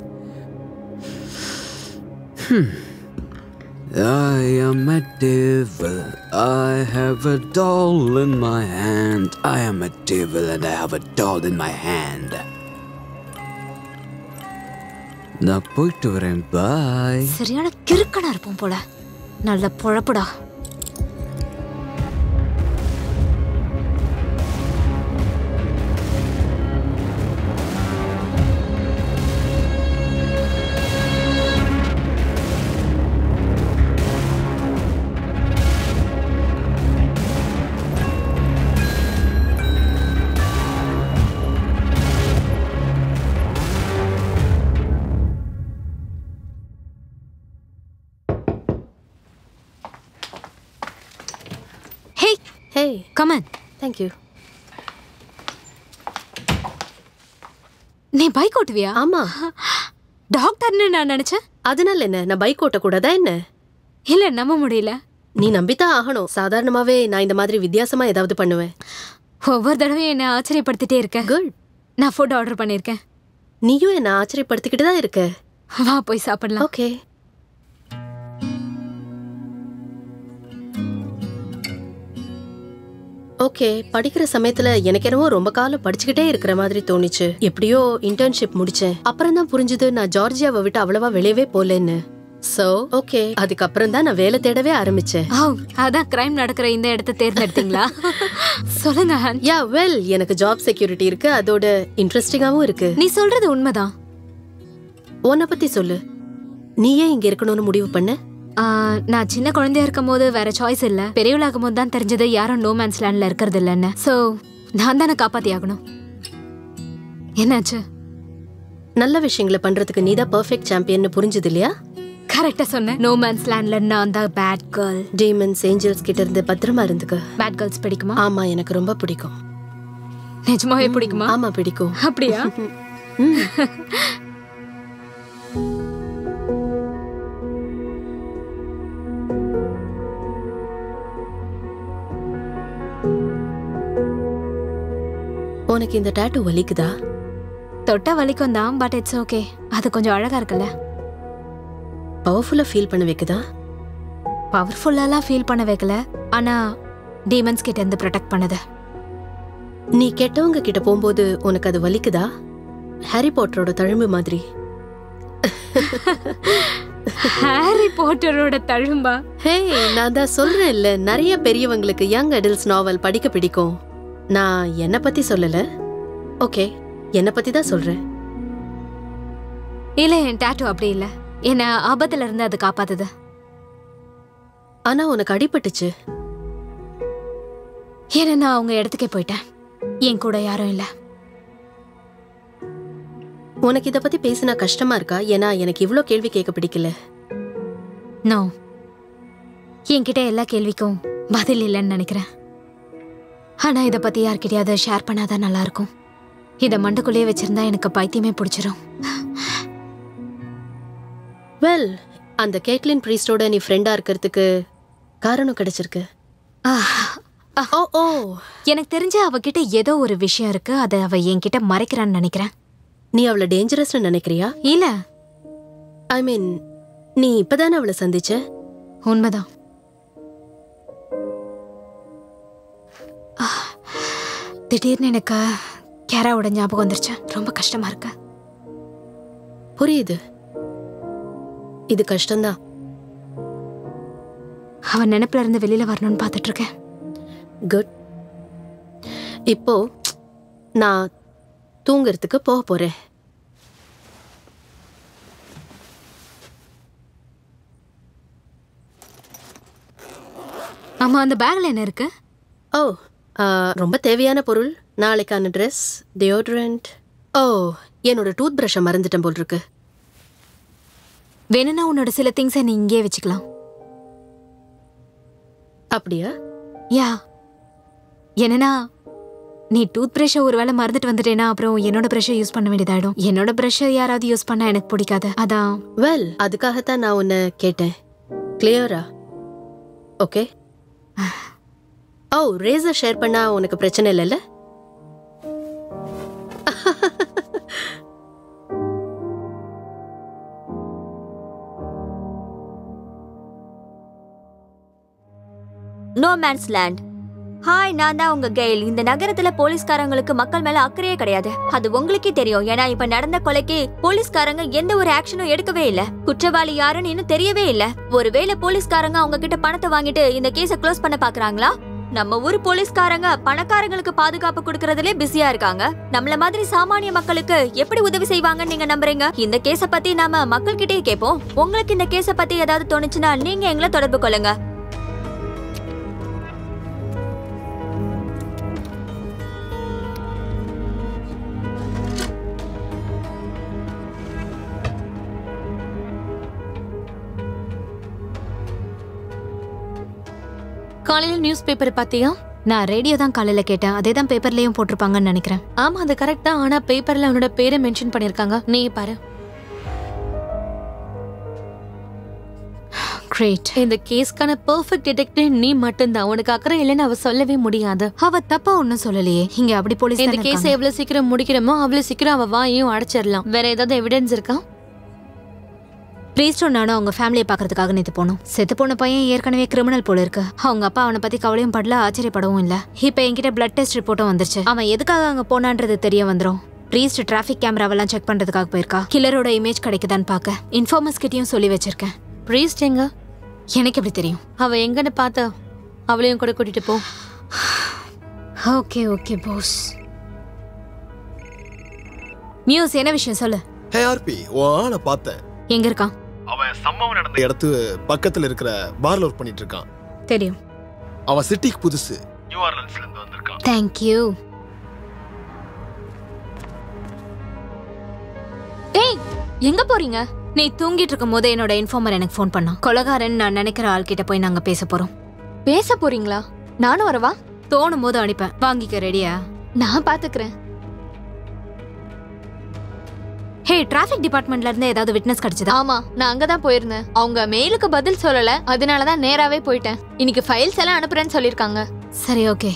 I am a devil. I have a doll in my hand. I am a devil and I have a doll in my hand. நான் போயிட்டு வரேன் பாய் சரியான கிறுக்கனா இருப்போம் போல நல்ல பொழப்புடா ஹே ஹே கமன் தேங்க்யூ நீ பைக் ஓட்டுவியா ஆமா டாக்டர்னு நான் நினைச்சேன் அதனால என்ன நான் பைக் ஓட்டக்கூடாதா என்ன இல்ல நம்ப முடியல நீ நம்பித்தான் ஆகணும் சாதாரணமாவே நான் இந்த மாதிரி வித்தியாசமா ஏதாவது பண்ணுவேன் ஒவ்வொரு தடவையும் என்ன ஆச்சரியப்படுத்திட்டே இருக்க குட் நான் ஃபுட் ஆர்டர் பண்ணியிருக்கேன் நீயும் என்ன ஆச்சரியப்படுத்திக்கிட்டு தான் இருக்க வா போய் சாப்பிடலாம் ஓகே ஓகே படிக்கிற சமயத்துல எனக்கு என்னவோ ரொம்ப காலம் படிச்சுக்கிட்டே இருக்கிற மாதிரி தோணுச்சு எப்படியோ இன்டர்ன்ஷிப் முடிச்சேன் அப்புறம் தான் புரிஞ்சது நான் ஜார்ஜியாவை விட்டு அவ்வளவா வெளியவே போலேன்னு சோ ஓகே அதுக்கப்புறம் தான் நான் வேலை தேடவே ஆரம்பிச்சேன் ஓ அதான் கிரைம் நடக்கிற இந்த இடத்த தேர்ந்தெடுத்தீங்களா சொல்லுங்க ஹன். யா வெல் எனக்கு ஜாப் செக்யூரிட்டி இருக்கு அதோட இன்ட்ரெஸ்டிங்காவும் இருக்கு நீ சொல்றது உண்மைதான் உன்னை பத்தி சொல்லு நீ ஏன் இங்க இருக்கணும்னு முடிவு பண்ண ஆ, நான் சின்ன குழந்தையா இருக்கும் போது வேற சாய்ஸ் இல்ல பெரியவளாகும் போது தான் தெரிஞ்சது யாரும் நோ மேன்ஸ் லேண்ட்ல இருக்கிறது இல்லைன்னு சோ நான் தானே காப்பாத்தி ஆகணும் என்னாச்சு நல்ல விஷயங்களை பண்றதுக்கு நீதான் பெர்ஃபெக்ட் சாம்பியன் புரிஞ்சது இல்லையா கரெக்டா சொன்னேன் நோ மேன்ஸ் லேண்ட்ல நான் தான் பேட் கேர்ள் டீமன்ஸ் ஏஞ்சல்ஸ் கிட்ட இருந்து பத்திரமா இருந்துக்க பேட் கேர்ள்ஸ் பிடிக்குமா ஆமா எனக்கு ரொம்ப பிடிக்கும் நிஜமாவே பிடிக்குமா ஆமா பிடிக்கும் அப்படியா ம். உனக்கு இந்த டாட்டூ வலிக்குதா தொட்டா வலிக்கும் தான் பட் இட்ஸ் ஓகே அது கொஞ்சம் அழகா இருக்குல்ல பவர்ஃபுல்லா ஃபீல் பண்ண வைக்குதா பவர்ஃபுல்லாலாம் ஃபீல் பண்ண வைக்கல ஆனா டீமன்ஸ் கிட்ட இருந்து ப்ரொடெக்ட் பண்ணுது நீ கெட்டவங்க கிட்ட போகும்போது உனக்கு அது வலிக்குதா ஹாரி பாட்டரோட தழும்பு மாதிரி ஹாரி பாட்டரோட தழும்பா ஹே நான் தான் சொல்றேன் இல்ல நிறைய பெரியவங்களுக்கு யங் அடல்ட்ஸ் நாவல் படிக்க பிடிக்கும் நான் என்ன பத்தி சொல்லல ஓகே என்ன பத்தி தான் சொல்றேன் இல்ல என் டாட்டூ அப்படி இல்ல என்ன ஆபத்துல இருந்து அது காப்பாத்துது ஆனா உனக்கு அடிபட்டுச்சு ஏன்னா நான் அவங்க இடத்துக்கே போயிட்டேன் என் கூட யாரும் இல்ல உனக்கு இத பத்தி பேசினா கஷ்டமா இருக்கா ஏன்னா எனக்கு இவ்ளோ கேள்வி கேட்க பிடிக்கல நோ என்கிட்ட எல்லா கேள்விக்கும் பதில் இல்லைன்னு நினைக்கிறேன் ஆனா இத பத்தி யார்கிட்டயாவது ஷேர் பண்ணாதான் நல்லா இருக்கும் இத மண்டுக்குள்ளேயே வச்சிருந்தா எனக்கு பைத்தியமே பிடிச்சிரும் வெல் அந்த கேட்லின் பிரீஸ்டோட நீ ஃப்ரெண்டா இருக்கிறதுக்கு காரணம் கிடைச்சிருக்கு ஓ ஓ எனக்கு தெரிஞ்ச அவகிட்ட ஏதோ ஒரு விஷயம் இருக்கு அதை அவ என்கிட்ட மறைக்கிறான்னு நினைக்கிறேன் நீ அவள டேஞ்சரஸ்னு நினைக்கிறியா இல்ல ஐ மீன் நீ இப்பதானே அவளை சந்திச்ச உண்மைதான் ஆ, திடீர்னு எனக்கு கேராவோட ஞாபகம் வந்துருச்சு ரொம்ப கஷ்டமா இருக்கு புரியுது இது கஷ்டம்தான் அவன் நினைப்புல இருந்து வெளியில வரணும்னு பார்த்துட்டு இருக்கேன் குட் இப்போ நான் தூங்குறதுக்கு போக போறேன் ஆமா அந்த பேக்ல என்ன இருக்கு ஓ ஆ, ரொம்ப தேவையான பொருள் நாளைக்கான ட்ரெஸ் டியோட்ரண்ட் ஓ என்னோட டூத் ப்ரஷ்ஷை மறந்துட்டேன் போல் இருக்கு வேணும்னா உன்னோட சில திங்ஸை நீ இங்கேயே வச்சுக்கலாம் அப்படியா யா என்னன்னா நீ டூத் ப்ரஷ்ஷை ஒருவேளை மறந்துட்டு வந்துட்டேன்னா அப்புறம் என்னோட ப்ரஷ்ஷை யூஸ் பண்ண வேண்டியதாயிடும் என்னோட ப்ரஷ்ஷை யாராவது யூஸ் பண்ணா எனக்கு பிடிக்காது அதான் வெல் அதுக்காகத்தான் நான் உன்னை கேட்டேன் கிளியரா ஓகே ஓ ரேசர் ஷேர் பண்ணா உனக்கு பிரச்சனை இல்லைல்ல நோ மேன்ஸ் லேண்ட் ஹாய் நான் தான் உங்க கெயில் இந்த நகரத்துல போலீஸ்காரங்களுக்கு மக்கள் மேல அக்கறையே கிடையாது அது உங்களுக்கே தெரியும் ஏன்னா இப்ப நடந்த கொலைக்கு போலீஸ்காரங்க எந்த ஒரு ஆக்ஷனும் எடுக்கவே இல்ல குற்றவாளி யாருன்னு இன்னும் தெரியவே இல்ல ஒருவேளை போலீஸ்காரங்க அவங்க கிட்ட பணத்தை வாங்கிட்டு இந்த கேஸ க்ளோஸ் பண்ண பாக்குறாங்களா நம்ம ஊர் போலீஸ்காரங்க பணக்காரங்களுக்கு பாதுகாப்பு கொடுக்கறதுலே பிஸியா இருக்காங்க நம்மள மாதிரி சாமானிய மக்களுக்கு எப்படி உதவி செய்வாங்கன்னு நீங்க நம்புறீங்க இந்த கேஸ பத்தி நாம மக்கள் கிட்டே கேட்போம் உங்களுக்கு இந்த கேஸ பத்தி ஏதாவது தோணுச்சுன்னா நீங்க எங்களை தொடர்பு கொள்ளுங்க காலையில நியூஸ் பேப்பர் பாத்தியா நான் ரேடியோ தான் காலையில கேட்டேன் அதே தான் பேப்பர்லயும் போட்டிருப்பாங்கன்னு நினைக்கிறேன் ஆமா அது கரெக்ட் தான் ஆனா பேப்பர்ல அவனோட பேரை மென்ஷன் பண்ணிருக்காங்க நீ பாரு கிரேட் இந்த கேஸ்க்கான பெர்ஃபெக்ட் டிடெக்டிவ் நீ மட்டும்தான் உனக்கு அக்கறை இல்லைன்னு அவ சொல்லவே முடியாது அவ தப்பா ஒன்னும் சொல்லலையே இங்க அப்படி போலீஸ் இந்த கேஸ் எவ்வளவு சீக்கிரம் முடிக்கிறோமோ அவ்வளவு சீக்கிரம் அவ வாயையும் அடைச்சிடலாம் வேற ஏதாவது எவிடன்ஸ் இருக்கா பிரீஸ்டோ நானும் அவங்க ஃபேமிலியை பார்க்கறதுக்காக நேத்து போனோம் செத்து போன பையன் ஏற்கனவே கிரிமினல் போல இருக்கு அவங்க அப்பா அவனை பத்தி கவலையும் படல ஆச்சரியப்படவும் இல்ல இப்ப என்கிட்ட பிளட் டெஸ்ட் ரிப்போர்ட்டும் வந்துருச்சு அவன் எதுக்காக அங்க போனான்றது தெரிய வந்துரும் பிரீஸ்ட் டிராஃபிக் கேமராவெல்லாம் செக் பண்றதுக்காக போயிருக்கா கில்லரோட இமேஜ் கிடைக்குதான்னு பார்க்க இன்ஃபார்மர்ஸ் கிட்டயும் சொல்லி வச்சிருக்கேன் பிரீஸ்ட் எங்க எனக்கு எப்படி தெரியும் அவ எங்கன்னு பார்த்த அவளையும் கூட கூட்டிட்டு போ ஓகே ஓகே போஸ் மியூஸ் என்ன விஷயம் சொல்லு ஹே ஆர்பி உன் ஆளை பார்த்தேன் எங்க இருக்கான் அவன் சம்பவம் நடந்த இடத்து பக்கத்துல இருக்கிற பார்ல ஒர்க் பண்ணிட்டு இருக்கான் தெரியும் அவன் சிட்டிக்கு புதுசு நியூ ஆர்லன்ஸ்ல இருந்து வந்திருக்கான் தேங்க்யூ ஏய் எங்க போறீங்க நீ தூங்கிட்டு இருக்கும் போது என்னோட இன்ஃபார்மர் எனக்கு ஃபோன் பண்ணான் கொலகாரன் நான் நினைக்கிற ஆள்கிட்ட போய் நாங்க பேச போறோம் பேச போறீங்களா நானும் வரவா தோணும் போது அனுப்பேன் வாங்கிக்க ரெடியா நான் பாத்துக்கிறேன் ஹே டிராஃபிக் டிபார்ட்மெண்ட்ல இருந்து ஏதாவது விட்னஸ் கிடைச்சதா ஆமா நான் அங்கதான் போயிருந்தேன் அவங்க மெயிலுக்கு பதில் சொல்லல அதனால தான் நேராவே போயிட்டேன் இன்னைக்கு ஃபைல்ஸ் எல்லாம் அனுப்புறேன்னு சொல்லிருக்காங்க சரி ஓகே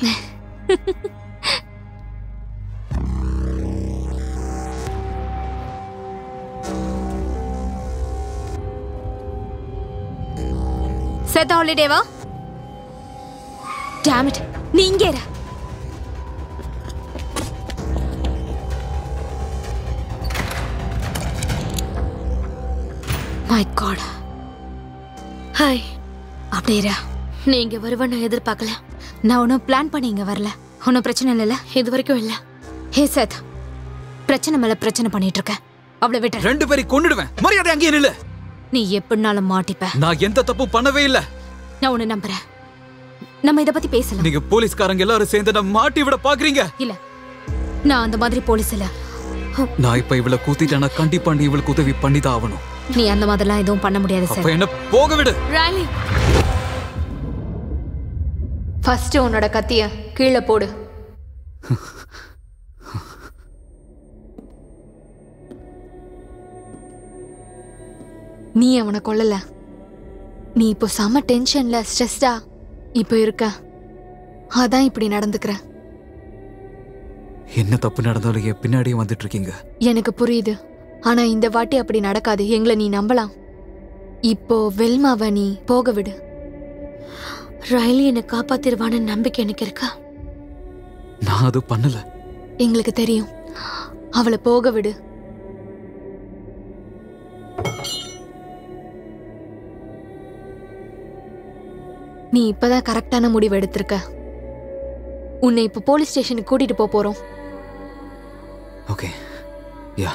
சேத்த ஹாலிடேவா டேம் இட் நீ இங்கே இரு மை காட் ஹாய் அப்படியே இரு. நீ இங்க வருவ நான் எதிர்பார்க்கல நான் ஒன்றும் பிளான் பண்ணி இங்கே வரல ஒன்றும் பிரச்சனை இல்லைல்ல இது வரைக்கும் இல்ல ஹே சேத் பிரச்சனை மேல பிரச்சனை பண்ணிட்டு இருக்க அவளை விட்டு ரெண்டு பேரை கொன்னுடுவேன் மரியாதை அங்கேயே நில்லு நீ எப்படினாலும் மாட்டிப்ப நான் எந்த தப்பும் பண்ணவே இல்ல நான் உன்னை நம்புறேன் நம்ம இத பத்தி பேசலாம் நீங்க போலீஸ்காரங்க எல்லாரும் சேர்ந்து நான் மாட்டி விட பாக்குறீங்க இல்ல நான் அந்த மாதிரி போலீஸ் இல்ல நான் இப்ப இவளை கூத்திட்டேன்னா கண்டிப்பா நீ இவளுக்கு உதவி பண்ணிதான் ஆகணும் நீ அந்த மாதிரிலாம் எதுவும் பண்ண முடியாது அப்ப சார் என்ன போக விடு ராலி ஃபர்ஸ்ட் உன்னோட கத்திய கீழே போடு நீ அவனை கொல்லல நீ இப்போ செம டென்ஷன்ல ஸ்ட்ரெஸ்டா இப்போ இருக்க அதான் இப்படி நடந்துக்கிற என்ன தப்பு நடந்தாலும் என் பின்னாடியே வந்துட்டு இருக்கீங்க எனக்கு புரியுது ஆனா இந்த வாட்டி அப்படி நடக்காது எங்களை நீ நம்பலாம் இப்போ வெல்மாவை நீ போக விடு ரயிலி என்னை காப்பாத்திருவான்னு நம்பிக்கை எனக்கு இருக்கா நான் அது பண்ணல எங்களுக்கு தெரியும் அவளை போக விடு நீ இப்பதான் கரெக்டான முடிவு எடுத்திருக்க உன்னை இப்போ போலீஸ் ஸ்டேஷனுக்கு கூட்டிட்டு போக போறோம் ஓகே யா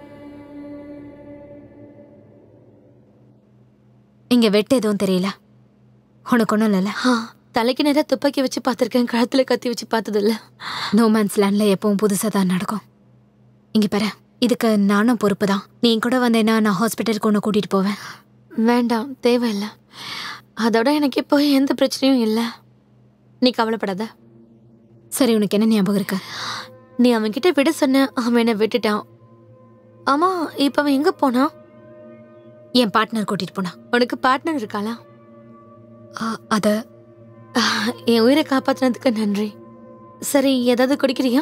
இங்க வெட்டு எதுவும் தெரியல உனக்கு ஒன்றும் இல்லைல்ல ஆ தலைக்கு நேரா துப்பாக்கி வச்சு பார்த்திருக்கேன் கழுத்துல கத்தி வச்சு பார்த்ததில்ல நோ மேன்ஸ் லேண்ட்ல எப்பவும் புதுசாக தான் நடக்கும் இங்க பாரு இதுக்கு நானும் பொறுப்பு தான் நீ என் கூட வந்தேன்னா நான் ஹாஸ்பிட்டலுக்கு ஒன்று கூட்டிட்டு போவேன் வேண்டாம் தேவையில்லை அதோட எனக்கு இப்போ எந்த பிரச்சனையும் இல்லை நீ கவலைப்படாத சரி உனக்கு என்ன ஞாபகம் இருக்கு நீ அவன்கிட்ட விட சொன்ன அவன் என்னை விட்டுட்டான் ஆமா இப்போ அவன் எங்க போனான் என் பார்ட்னர் கூட்டிட்டு போனா உனக்கு பார்ட்னர் இருக்காளா அ- அத என் உயிரை காப்பாத்தினதுக்கு நன்றி சரி ஏதாவது குடிக்கிறியா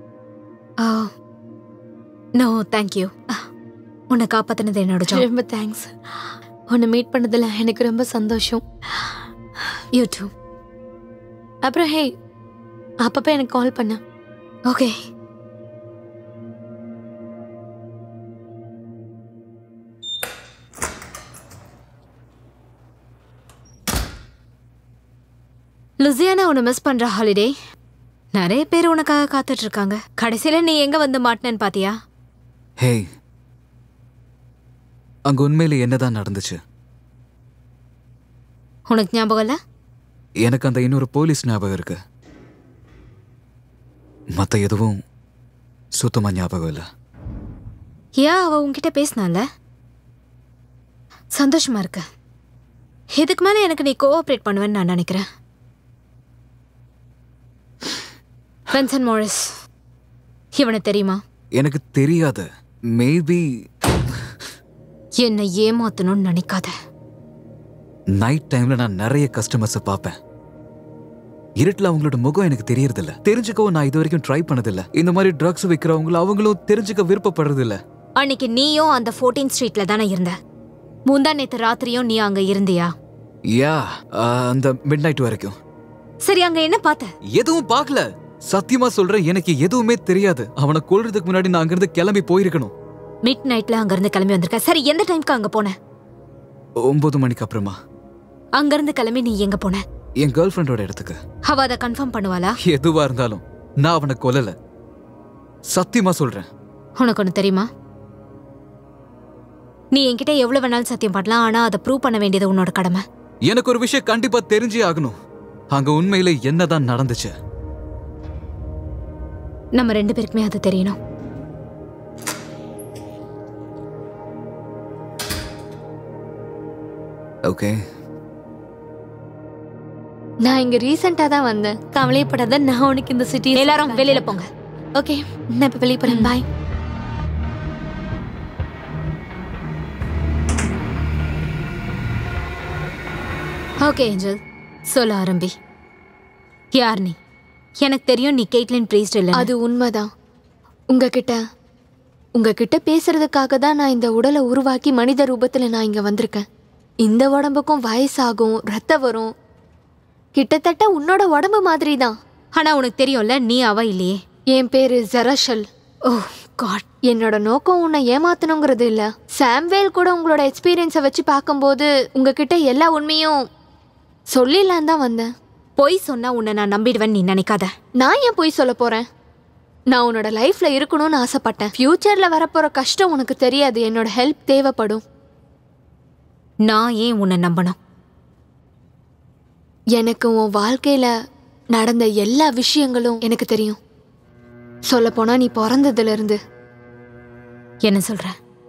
நோ தேங்க்யூ உன்னை காப்பாத்தினது என்னோட ஜாப் ரொம்ப தேங்க்ஸ் உன்னை மீட் பண்ணதில் எனக்கு ரொம்ப சந்தோஷம் யூ டூ அப்புறம் ஹே அப்பப்போ எனக்கு கால் பண்ண ஓகே லுசியானா உன்னை மிஸ் பண்ற ஹாலிடே நிறைய பேர் உனக்காக காத்துட்டு இருக்காங்க கடைசியில நீ எங்க வந்து மாட்டினேன்னு பாத்தியா ஹே அங்க உண்மையில என்னதான் நடந்துச்சு உனக்கு ஞாபகம் இல்ல எனக்கு அந்த இன்னொரு போலீஸ் ஞாபகம் இருக்கு மத்த எதுவும் சுத்தமா ஞாபகம் இல்லை ஏன் அவ உன்கிட்ட பேசினால சந்தோஷமா இருக்கு இதுக்கு மேல எனக்கு நீ கோஆப்ரேட் பண்ணுவேன்னு நான் நினைக்கிறேன் பென்சன் மாரிஸ் இவனை தெரியுமா எனக்கு தெரியாத மேபி என்னை ஏமாத்தணும்னு நினைக்காத நைட் டைம்ல நான் நிறைய கஸ்டமர்ஸை பார்ப்பேன் இருட்டில் அவங்களோட முகம் எனக்கு தெரியறதில்ல தெரிஞ்சுக்கவும் நான் இது வரைக்கும் ட்ரை பண்ணதில்ல இந்த மாதிரி ட்ரக்ஸ் விற்கிறவங்களும் அவங்களும் தெரிஞ்சுக்க விருப்பப்படுறதில்ல அன்னைக்கு நீயும் அந்த ஃபோர்டீன் ஸ்ட்ரீட்ல தானே இருந்த முந்தா நேத்து ராத்திரியும் நீ அங்க இருந்தியா யா அந்த மிட் நைட் வரைக்கும் சரி அங்க என்ன பார்த்த எதுவும் பார்க்கல சத்தியமா சொல்றேன் எனக்கு எதுவுமே தெரியாது அவனை கொல்றதுக்கு முன்னாடி நான் அங்கிருந்து கிளம்பி போயிருக்கணும் மிட் நைட்ல அங்க இருந்து கிளம்பி வந்திருக்க சரி எந்த டைம்க்கு அங்க போன ஒன்பது மணிக்கு அப்புறமா அங்க இருந்து கிளம்பி நீ எங்க போன என் கேர்ள் ஃப்ரெண்டோட இடத்துக்கு அவ அதை கன்ஃபார்ம் பண்ணுவாளா எதுவா இருந்தாலும் நான் அவனை கொல்லல சத்தியமா சொல்றேன் உனக்கு ஒன்று தெரியுமா நீ என்கிட்ட எவ்வளவு வேணாலும் சத்தியம் பண்ணலாம் ஆனா அதை ப்ரூவ் பண்ண வேண்டியது உன்னோட கடமை எனக்கு ஒரு விஷயம் கண்டிப்பா தெரிஞ்சே ஆகணும் அங்க உண்மையில என்னதான் நடந்துச்சு நம்ம ரெண்டு பேருக்குமே அது தெரியணும் ஓகே நான் இங்க ரீசெண்டா தான் வந்தேன் கவலைப்படாத நான் உனக்கு இந்த சிட்டி எல்லாரும் வெளியில போங்க ஓகே நான் இப்ப வெளியே போறேன் பாய் ஓகே ஏஞ்சல் சொல்ல ஆரம்பி யார் நீ எனக்கு தெரியும் நீ கேட்லின் ப்ரீஸ்ட் இல்லை அது உண்மைதான் உங்ககிட்ட உங்ககிட்ட பேசுறதுக்காக தான் நான் இந்த உடலை உருவாக்கி மனித ரூபத்துல நான் இங்க வந்திருக்கேன் இந்த உடம்புக்கும் வயசாகும் ரத்தம் வரும் கிட்டத்தட்ட உன்னோட உடம்பு மாதிரி தான் ஆனா உனக்கு தெரியும்ல நீ அவ இல்லையே என் பேரு ஜெரஷல் ஓ காட் என்னோட நோக்கம் உன்னை ஏமாத்தணுங்கிறது இல்ல சாம்வேல் கூட உங்களோட எக்ஸ்பீரியன்ஸை வச்சு பார்க்கும்போது உங்ககிட்ட எல்லா உண்மையும் சொல்லிடலாம் தான் வந்தேன் பொய் சொன்னா உன்னை நான் நம்பிடுவேன் நீ நினைக்காத நான் ஏன் போய் சொல்ல போறேன் நான் உன்னோட லைஃப்ல இருக்கணும்னு ஆசைப்பட்டேன் ஃபியூச்சர்ல வரப்போற கஷ்டம் உனக்கு தெரியாது என்னோட ஹெல்ப் தேவைப்படும் நான் ஏன் உன்னை நம்பணும் எனக்கு உன் வாழ்க்கையில நடந்த எல்லா விஷயங்களும் எனக்கு தெரியும் சொல்லப்போனா நீ பிறந்ததுல இருந்து என்ன சொல்ற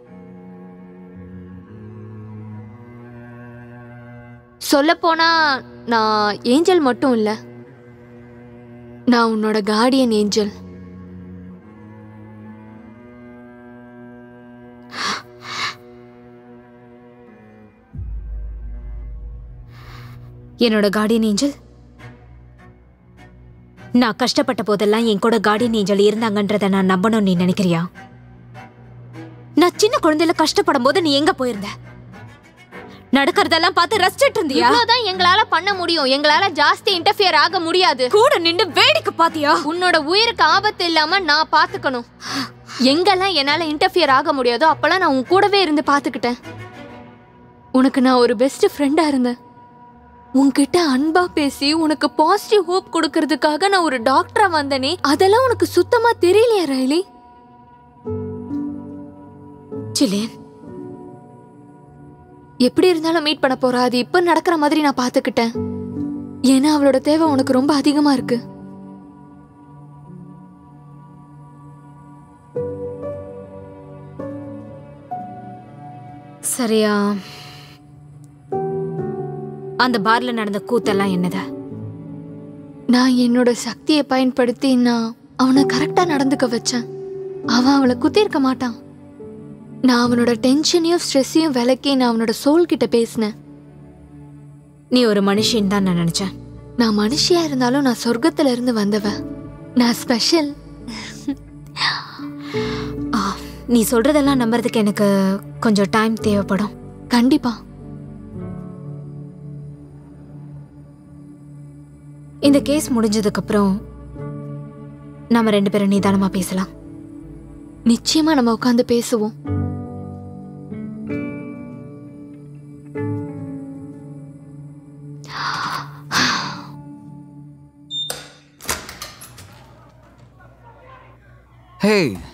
சொல்லப்போனா நான் ஏஞ்சல் மட்டும் இல்ல நான் உன்னோட கார்டியன் ஏஞ்சல் என்னோட கார்டியன் ஏஞ்சல் நான் கஷ்டப்பட்ட போதெல்லாம் என் கூட கார்டியன் ஏஞ்சல் இருந்தாங்கன்றத நான் நம்பணும் நீ நினைக்கிறியா நான் சின்ன குழந்தையில கஷ்டப்படும் போது நீ எங்க போயிருந்த நடக்கிறதெல்லாம் பார்த்து ரசிச்சிட்டு இருந்தியா இவ்வளவுதான் எங்களால பண்ண முடியும் எங்களால ஜாஸ்தி இன்டர்ஃபியர் ஆக முடியாது கூட நின்று வேடிக்கை பாத்தியா உன்னோட உயிருக்கு ஆபத்து இல்லாம நான் பாத்துக்கணும் எங்கெல்லாம் என்னால இன்டர்ஃபியர் ஆக முடியாதோ அப்பெல்லாம் நான் உன் கூடவே இருந்து பாத்துக்கிட்டேன் உனக்கு நான் ஒரு பெஸ்ட் ஃப்ரெண்டா இருந்தேன் உன்கிட்ட அன்பா பேசி உனக்கு பாசிட்டிவ் ஹோப் கொடுக்கறதுக்காக நான் ஒரு டாக்டரா வந்தனே அதெல்லாம் உனக்கு சுத்தமா தெரியலையா ரைலி சிலேன் எப்படி இருந்தாலும் மீட் பண்ண போறா அது இப்ப நடக்கிற மாதிரி நான் பாத்துக்கிட்டேன் ஏன்னா அவளோட தேவை உனக்கு ரொம்ப அதிகமா இருக்கு சரியா அந்த பார்ல நடந்த கூத்தெல்லாம் என்னது நான் என்னோட சக்தியை பயன்படுத்தி நான் அவனை கரெக்டா நடந்துக்க வச்சேன் அவன் அவளை குத்திருக்க மாட்டான் நான் அவனோட டென்ஷனையும் ஸ்ட்ரெஸ்ஸையும் விலக்கி நான் அவனோட சோல் கிட்ட பேசினேன் நீ ஒரு மனுஷின்னு தான் நான் நினைச்சேன் நான் மனுஷியா இருந்தாலும் நான் சொர்க்கத்துல இருந்து வந்தவ நான் ஸ்பெஷல் ஆ, நீ சொல்றதெல்லாம் நம்புறதுக்கு எனக்கு கொஞ்சம் டைம் தேவைப்படும் கண்டிப்பா இந்த கேஸ் முடிஞ்சதுக்கு அப்புறம் நாம ரெண்டு பேரும் நிதானமா பேசலாம் நிச்சயமா நம்ம உட்காந்து பேசுவோம் ஹே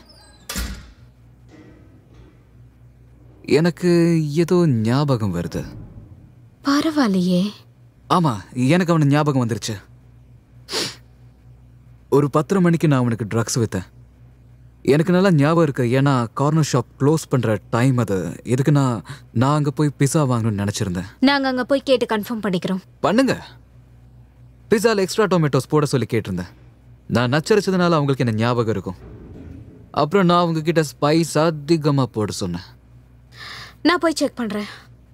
எனக்கு ஏதோ ஞாபகம் வருது பரவாயில்லையே ஆமா எனக்கு அவன ஞாபகம் வந்துருச்சு ஒரு பத்தரை மணிக்கு நான் அவனுக்கு ட்ரக்ஸ் வித்தேன் எனக்கு நல்லா ஞாபகம் இருக்கு ஏன்னா கார்னர் ஷாப் க்ளோஸ் பண்ற டைம் அது எதுக்குன்னா நான் அங்க போய் பிஸா வாங்கணும்னு நினைச்சிருந்தேன் நாங்க அங்க போய் கேட்டு கன்ஃபார்ம் பண்ணிக்கிறோம் பண்ணுங்க பிஸால எக்ஸ்ட்ரா டொமேட்டோஸ் போட சொல்லி கேட்டிருந்தேன் நான் நச்சரிச்சதுனால அவங்களுக்கு என்ன ஞாபகம் இருக்கும் அப்புறம் நான் அவங்க கிட்ட ஸ்பைஸ் அதிகமா போட சொன்னேன் நான் போய் செக் பண்றேன்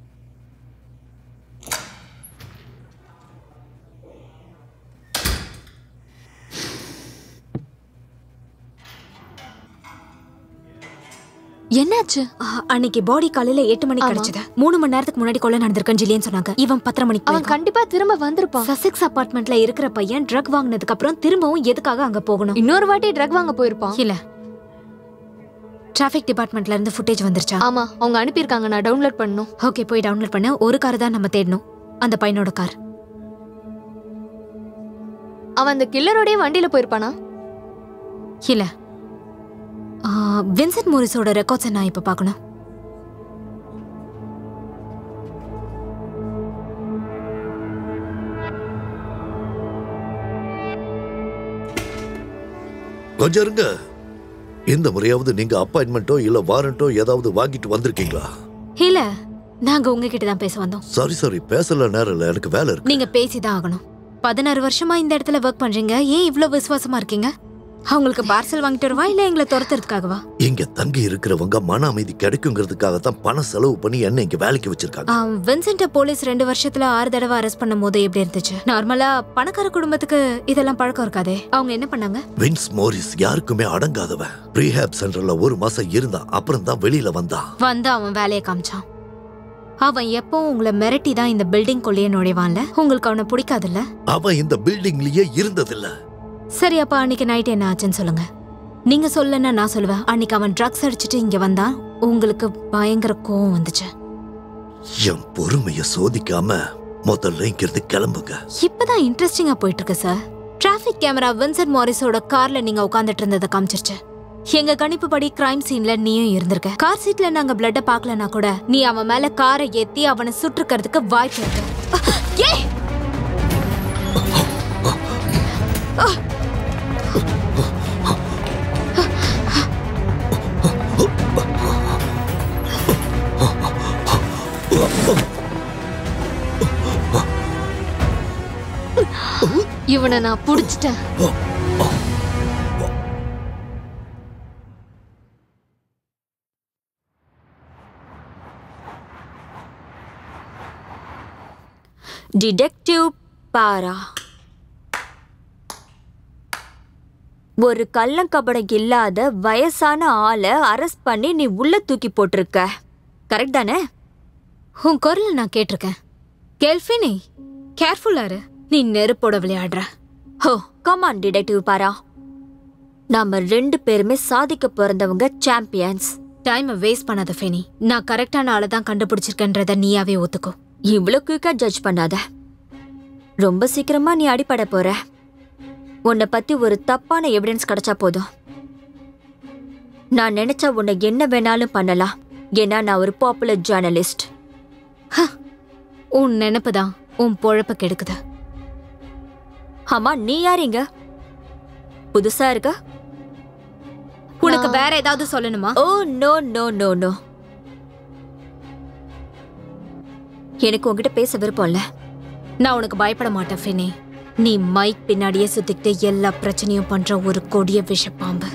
என்னாச்சு ஆ, அன்னைக்கு பாடி காலையில எட்டு மணிக்கு ஆமா. கிடைச்சது மூணு மணி நேரத்துக்கு முன்னாடி கொள்ள நடந்திருக்குன்னு ஜில்லியன் சொன்னாங்க இவன் பத்தரை மணிக்கு அவன் போயிருக்கான். கண்டிப்பா திரும்ப வந்திருப்பான் சசெக்ஸ் அபார்ட்மெண்ட்ல இருக்கிற பையன் ட்ரக் வாங்கினதுக்கு அப்புறம் திரும்பவும் எதுக்காக அங்க போகணும் இன்னொரு வாட்டி ட்ரக் வாங்க போயிருப்பான் இல்ல டிராஃபிக் டிபார்ட்மெண்ட்ல இருந்து ஃபுட்டேஜ் வந்துருச்சா ஆமா அவங்க அனுப்பியிருக்காங்க நான் டவுன்லோட் பண்ணணும் ஓகே போய் டவுன்லோட் பண்ண ஒரு கார் தான் நம்ம தேடணும் அந்த பையனோட கார் அவன் அந்த கில்லரோடய வண்டியில போயிருப்பானா இல்ல ஆ, வின்சென்ட் மோரிஸோட ரெக்கார்ட்ஸை நான் இப்ப பார்க்கணும் கொஞ்சம் இருங்க இந்த முறையாவது நீங்க அப்பாயின்மெண்ட்டோ இல்ல வாரண்டோ ஏதாவது வாங்கிட்டு வந்திருக்கீங்களா இல்ல நாங்க உங்ககிட்ட தான் பேச வந்தோம் சாரி சாரி பேசல நேரம் இல்ல எனக்கு வேலை இருக்கு நீங்க பேசிதான் ஆகணும் பதினாறு வருஷமா இந்த இடத்துல ஒர்க் பண்றீங்க ஏன் இவ்ளோ விசுவாசமா இருக்கீங்க அவங்களுக்கு பார்சல் வாங்கிட்டு வருவா இல்ல எங்களை துரத்துறதுக்காகவா இங்க தங்கி இருக்கிறவங்க மன அமைதி கிடைக்குங்கிறதுக்காக தான் பணம் செலவு பண்ணி என்ன இங்க வேலைக்கு வச்சிருக்காங்க ஆ, வின்சென்ட்ட போலீஸ் ரெண்டு வருஷத்துல ஆறு தடவை அரெஸ்ட் பண்ணும் போது எப்படி இருந்துச்சு நார்மலா பணக்கார குடும்பத்துக்கு இதெல்லாம் பழக்கம் இருக்காதே அவங்க என்ன பண்ணாங்க வின்ஸ் மோரிஸ் யாருக்குமே அடங்காதவன் ப்ரீஹேப் சென்டர்ல ஒரு மாசம் இருந்தான் அப்புறம் தான் வெளியில வந்தான் வந்து அவன் வேலையை காமிச்சான் அவன் எப்பவும் உங்களை மிரட்டி தான் இந்த பில்டிங் கொள்ளையே நுழைவான்ல உங்களுக்கு அவனை பிடிக்காதுல்ல அவன் இந்த பில்டிங்லயே இருந்ததில்ல சரி அப்ப அன்னைக்கு நைட் என்ன ஆச்சுன்னு சொல்லுங்க நீங்க சொல்லனா நான் சொல்லுவேன் அன்னைக்கு அவன் ட்ரக்ஸ் அடிச்சிட்டு இங்க வந்தான் உங்களுக்கு பயங்கர கோவம் வந்துச்சு என் பொறுமைய சோதிக்காம முதல்ல இங்கிருந்து கிளம்புங்க இப்பதான் இன்ட்ரெஸ்டிங்கா போயிட்டு இருக்கு சார் டிராஃபிக் கேமரா வின்சென்ட் மாரிஸோட கார்ல நீங்க உட்கார்ந்துட்டு இருந்ததை காமிச்சிருச்சு எங்க கணிப்பு படி கிரைம் சீன்ல நீயும் இருந்திருக்க கார் சீட்ல நாங்க பிளட்ட பார்க்கலனா கூட நீ அவன் மேல காரை ஏத்தி அவனை சுட்டுக்கிறதுக்கு வாய்ப்பு இருக்கு ஏய் இவனை நான் புடிச்சிட்டேன் டிடெக்டிவ் பாரா ஒரு கள்ளங்கபடம் இல்லாத வயசான ஆளை அரெஸ்ட் பண்ணி நீ உள்ள தூக்கி போட்டிருக்க கரெக்ட் தானே உன் குரல் நான் கேட்டிருக்கேன் கெல்ஃபினி கேர்ஃபுல்லா இரு நீ நெருப்போட விளையாடுற ஹோ கமான் டிடெக்டிவ் பாரா நாம ரெண்டு பேருமே சாதிக்க பிறந்தவங்க சாம்பியன்ஸ் டைமை வேஸ்ட் பண்ணாத ஃபெனி நான் கரெக்டான ஆளை தான் கண்டுபிடிச்சிருக்கேன்றத நீயாவே ஒத்துக்கோ இவ்வளோ குயிக்கா ஜட்ஜ் பண்ணாத ரொம்ப சீக்கிரமா நீ அடிபட போற உன்னை பத்தி ஒரு தப்பான எவிடன்ஸ் கிடைச்சா போதும் நான் நினைச்சா உன்னை என்ன வேணாலும் பண்ணலாம் ஏன்னா நான் ஒரு பாப்புலர் ஜேர்னலிஸ்ட் உன் நினைப்பு தான் உன் பொழப்ப கெடுக்குது ஆமா நீ யாரிங்க புதுசா இருக்க உனக்கு வேற ஏதாவது சொல்லணுமா oh no no no no எனக்கு உன்கிட்ட பேச விருப்பம் இல்ல நான் உனக்கு பயப்பட மாட்டேன் ஃபெனி நீ மைக் பின்னாடியே சுத்திக்கிட்டு எல்லா பிரச்சனையும் பண்ற ஒரு கொடிய விஷப்பாம்பு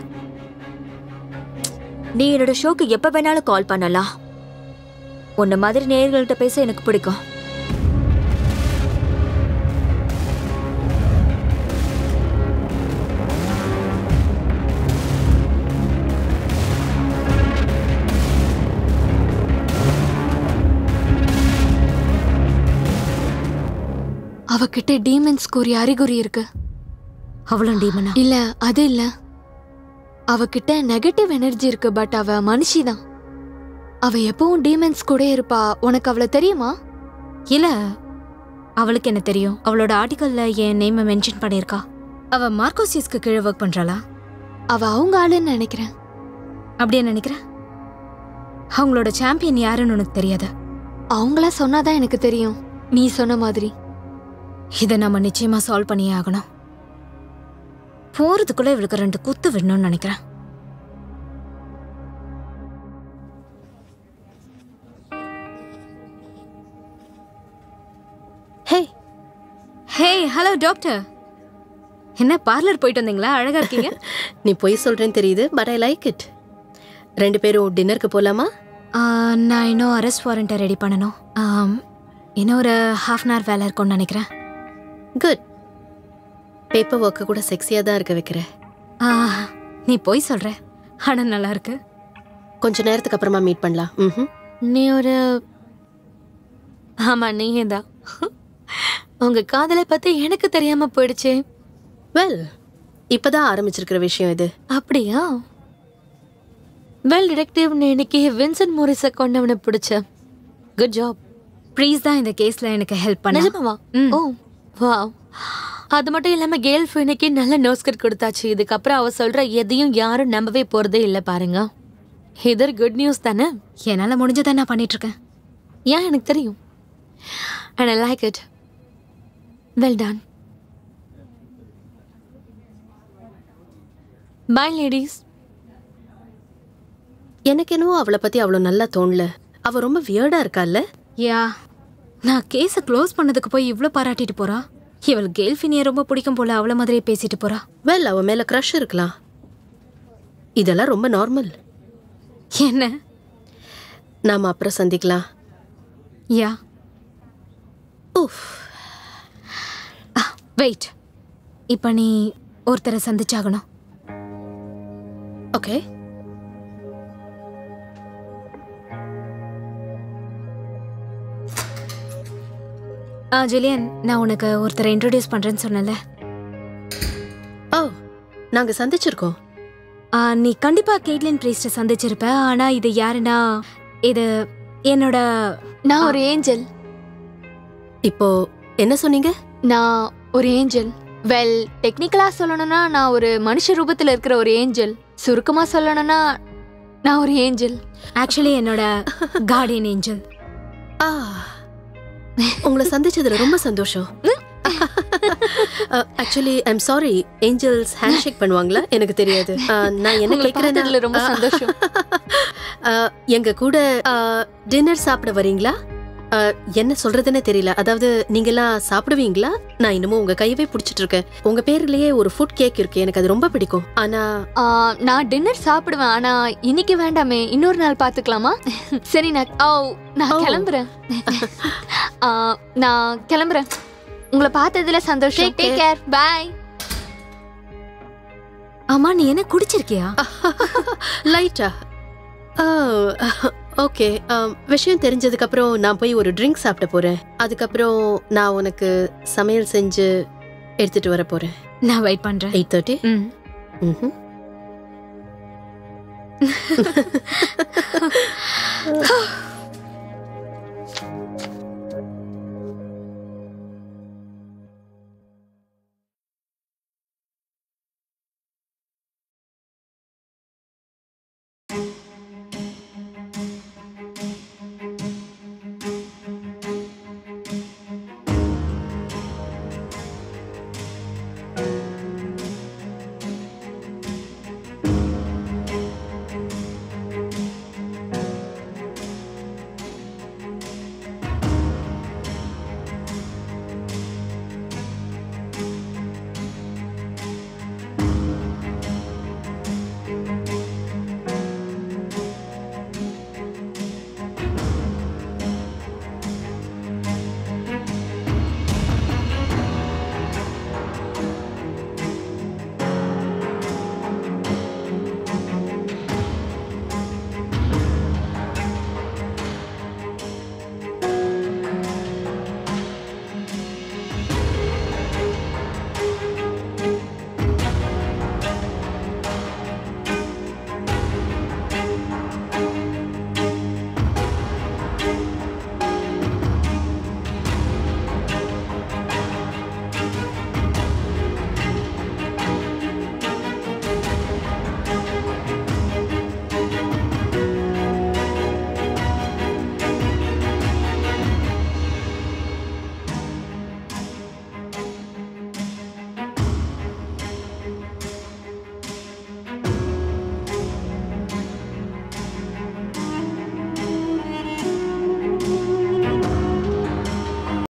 நீ என்னோட ஷோக்கு எப்ப வேணாலும் கால் பண்ணலாம் உன்ன மாதிரி நேயர்கள்ட்ட பேச எனக்கு பிடிக்கும் அவகிட்ட டீமன்ஸ்க்கு ஒரு அறிகுறி இருக்கு அவளும் டீமனா இல்ல அது இல்ல அவகிட்ட நெகட்டிவ் எனர்ஜி இருக்கு பட் அவ மனுஷி தான் அவ எப்பவும் டீமன்ஸ் கூட இருப்பா உனக்கு அவள தெரியுமா இல்ல அவளுக்கு என்ன தெரியும் அவளோட ஆர்டிக்கல்ல என் நேமை மென்ஷன் பண்ணியிருக்கா அவ மார்க்கோசியஸ்க்கு கீழே ஒர்க் பண்றாளா அவ அவங்க ஆளுன்னு நினைக்கிறேன் அப்படியே நினைக்கிறேன் அவங்களோட சாம்பியன் யாருன்னு உனக்கு தெரியாது அவங்களா சொன்னாதான் எனக்கு தெரியும் நீ சொன்ன மாதிரி இதை நம்ம நிச்சயமா சால்வ் பண்ணியே ஆகணும் போறதுக்குள்ள இவளுக்கு ரெண்டு குத்து விடணும்னு நினைக்கிறேன் ஹே ஹே ஹலோ டாக்டர் என்ன பார்லர் போயிட்டு வந்தீங்களா அழகா இருக்கீங்க நீ பொய் சொல்றேன்னு தெரியுது பட் ஐ லைக் இட் ரெண்டு பேரும் டின்னருக்கு போலாமா ஆ, நான் இன்னும் அரெஸ்ட் வாரண்ட்டை ரெடி பண்ணணும் ஆம், இன்னும் ஒரு ஹாஃப் அன் ஹவர் வேலை இருக்கும்னு நினைக்கிறேன் குட் பேப்பர் ஒர்க்கை கூட செக்ஸியாக தான் இருக்க வைக்கிற ஆ, நீ போய் சொல்ற ஆனா நல்லா இருக்கு கொஞ்ச நேரத்துக்கு அப்புறமா மீட் பண்ணலாம் ம் நீ ஒரு ஆமா நீங்க தான் உங்க காதலை பத்தி எனக்கு தெரியாம போயிடுச்சே வெல் இப்பதான் ஆரம்பிச்சிருக்கிற விஷயம் இது அப்படியா வெல் டிடெக்டிவ் இன்னைக்கு வின்சென்ட் மோரிஸை கொண்டவனை பிடிச்ச குட் ஜாப் ப்ளீஸ் தான் இந்த கேஸ்ல எனக்கு ஹெல்ப் பண்ண நிஜமாவா ஓ வாவ் அது மட்டும் இல்லாம கேர்ள் ஃப்ரெண்டுக்கு நல்ல நோஸ்கட் கொடுத்தாச்சு இதுக்கப்புறம் அவ சொல்ற எதையும் யாரும் நம்பவே போறதே இல்ல பாருங்க இதர் குட் நியூஸ் தானே என்னால முடிஞ்சதை நான் பண்ணிட்டு இருக்கேன் ஏன் எனக்கு தெரியும் and I like it well done bye ladies எனக்கு என்னவோ அவளை பத்தி அவ்வளோ நல்லா தோணல அவ ரொம்ப வியர்டா இருக்கால்ல யா நான் கேஸை க்ளோஸ் பண்ணதுக்கு போய் இவ்ளோ பாராட்டிட்டு போறா இவள் கேல்ஃபினிய ரொம்ப பிடிக்கும் போல அவள மாதிரியே பேசிட்டு போறா வெல் அவ மேல க்ரஷ் இருக்கலாம் இதெல்லாம் ரொம்ப நார்மல் என்ன நாம அப்புறம் சந்திக்கலாம் யா உஃப் வெயிட் இப்போ நீ ஒருத்தரை சந்திச்சாகணும் ஓகே ஆ ஜூலியன் நான் உனக்கு ஒருத்தரை இன்ட்ரோடியூஸ் பண்றேன்னு சொன்னல ஓ நாங்க சந்திச்சிருக்கோம் ஆ, நீ கண்டிப்பா கேட்லின் பிரீஸ்ட சந்திச்சிருப்ப ஆனா இது யாருன்னா இது என்னோட நான் ஒரு ஏஞ்சல் இப்போ என்ன சொன்னீங்க நான் ஒரு ஏஞ்சல் வெல் டெக்னிக்கலா சொல்லணும்னா நான் ஒரு மனுஷ ரூபத்துல இருக்கிற ஒரு ஏஞ்சல் சுருக்கமா சொல்லணும்னா நான் ஒரு ஏஞ்சல் ஆக்சுவலி என்னோட கார்டியன் ஏஞ்சல் ஆ உங்களை சந்திச்சதுல ரொம்ப சந்தோஷம் actually I'm sorry angels hand shake பண்ணுவாங்களா எனக்கு தெரியாது Uh, நான் என்ன உங்களை கேட்கறேன்னா பார்த்ததுல ரொம்ப சந்தோஷம். Uh, எங்க கூட டின்னர் சாப்பிட வரீங்களா Uh, என்ன சொல்றதுன்னே தெரியல அதாவது நீங்கெல்லாம் சாப்பிடுவீங்களா நான் இன்னமும் உங்க கையவே பிடிச்சிட்டு இருக்கேன் உங்க பேர்லயே ஒரு ஃபுட் கேக் இருக்கு எனக்கு அது ரொம்ப பிடிக்கும் ஆனா ஆ, நான் டின்னர் சாப்பிடுவேன் ஆனா இன்னைக்கு வேண்டாமே இன்னொரு நாள் பாத்துக்கலாமா சரி நான் ஓ நான் ஓ. கிளம்புறேன் ஆ, நான் கிளம்புறேன் உங்களை பார்த்ததுல சந்தோஷம் Take டேக் கேர் பாய் ஆமா நீ என்ன குடிச்சிருக்கியா லைட்டா ஓகே விஷயம் தெரிஞ்சதுக்கு அப்புறம் நான் போய் ஒரு ட்ரிங்க் சாப்பிட போறேன் அதுக்கப்புறம் நான் உனக்கு சமையல் செஞ்சு எடுத்துட்டு வர போறேன் நான் வெயிட் பண்றேன் எயிட் தேர்ட்டி ம்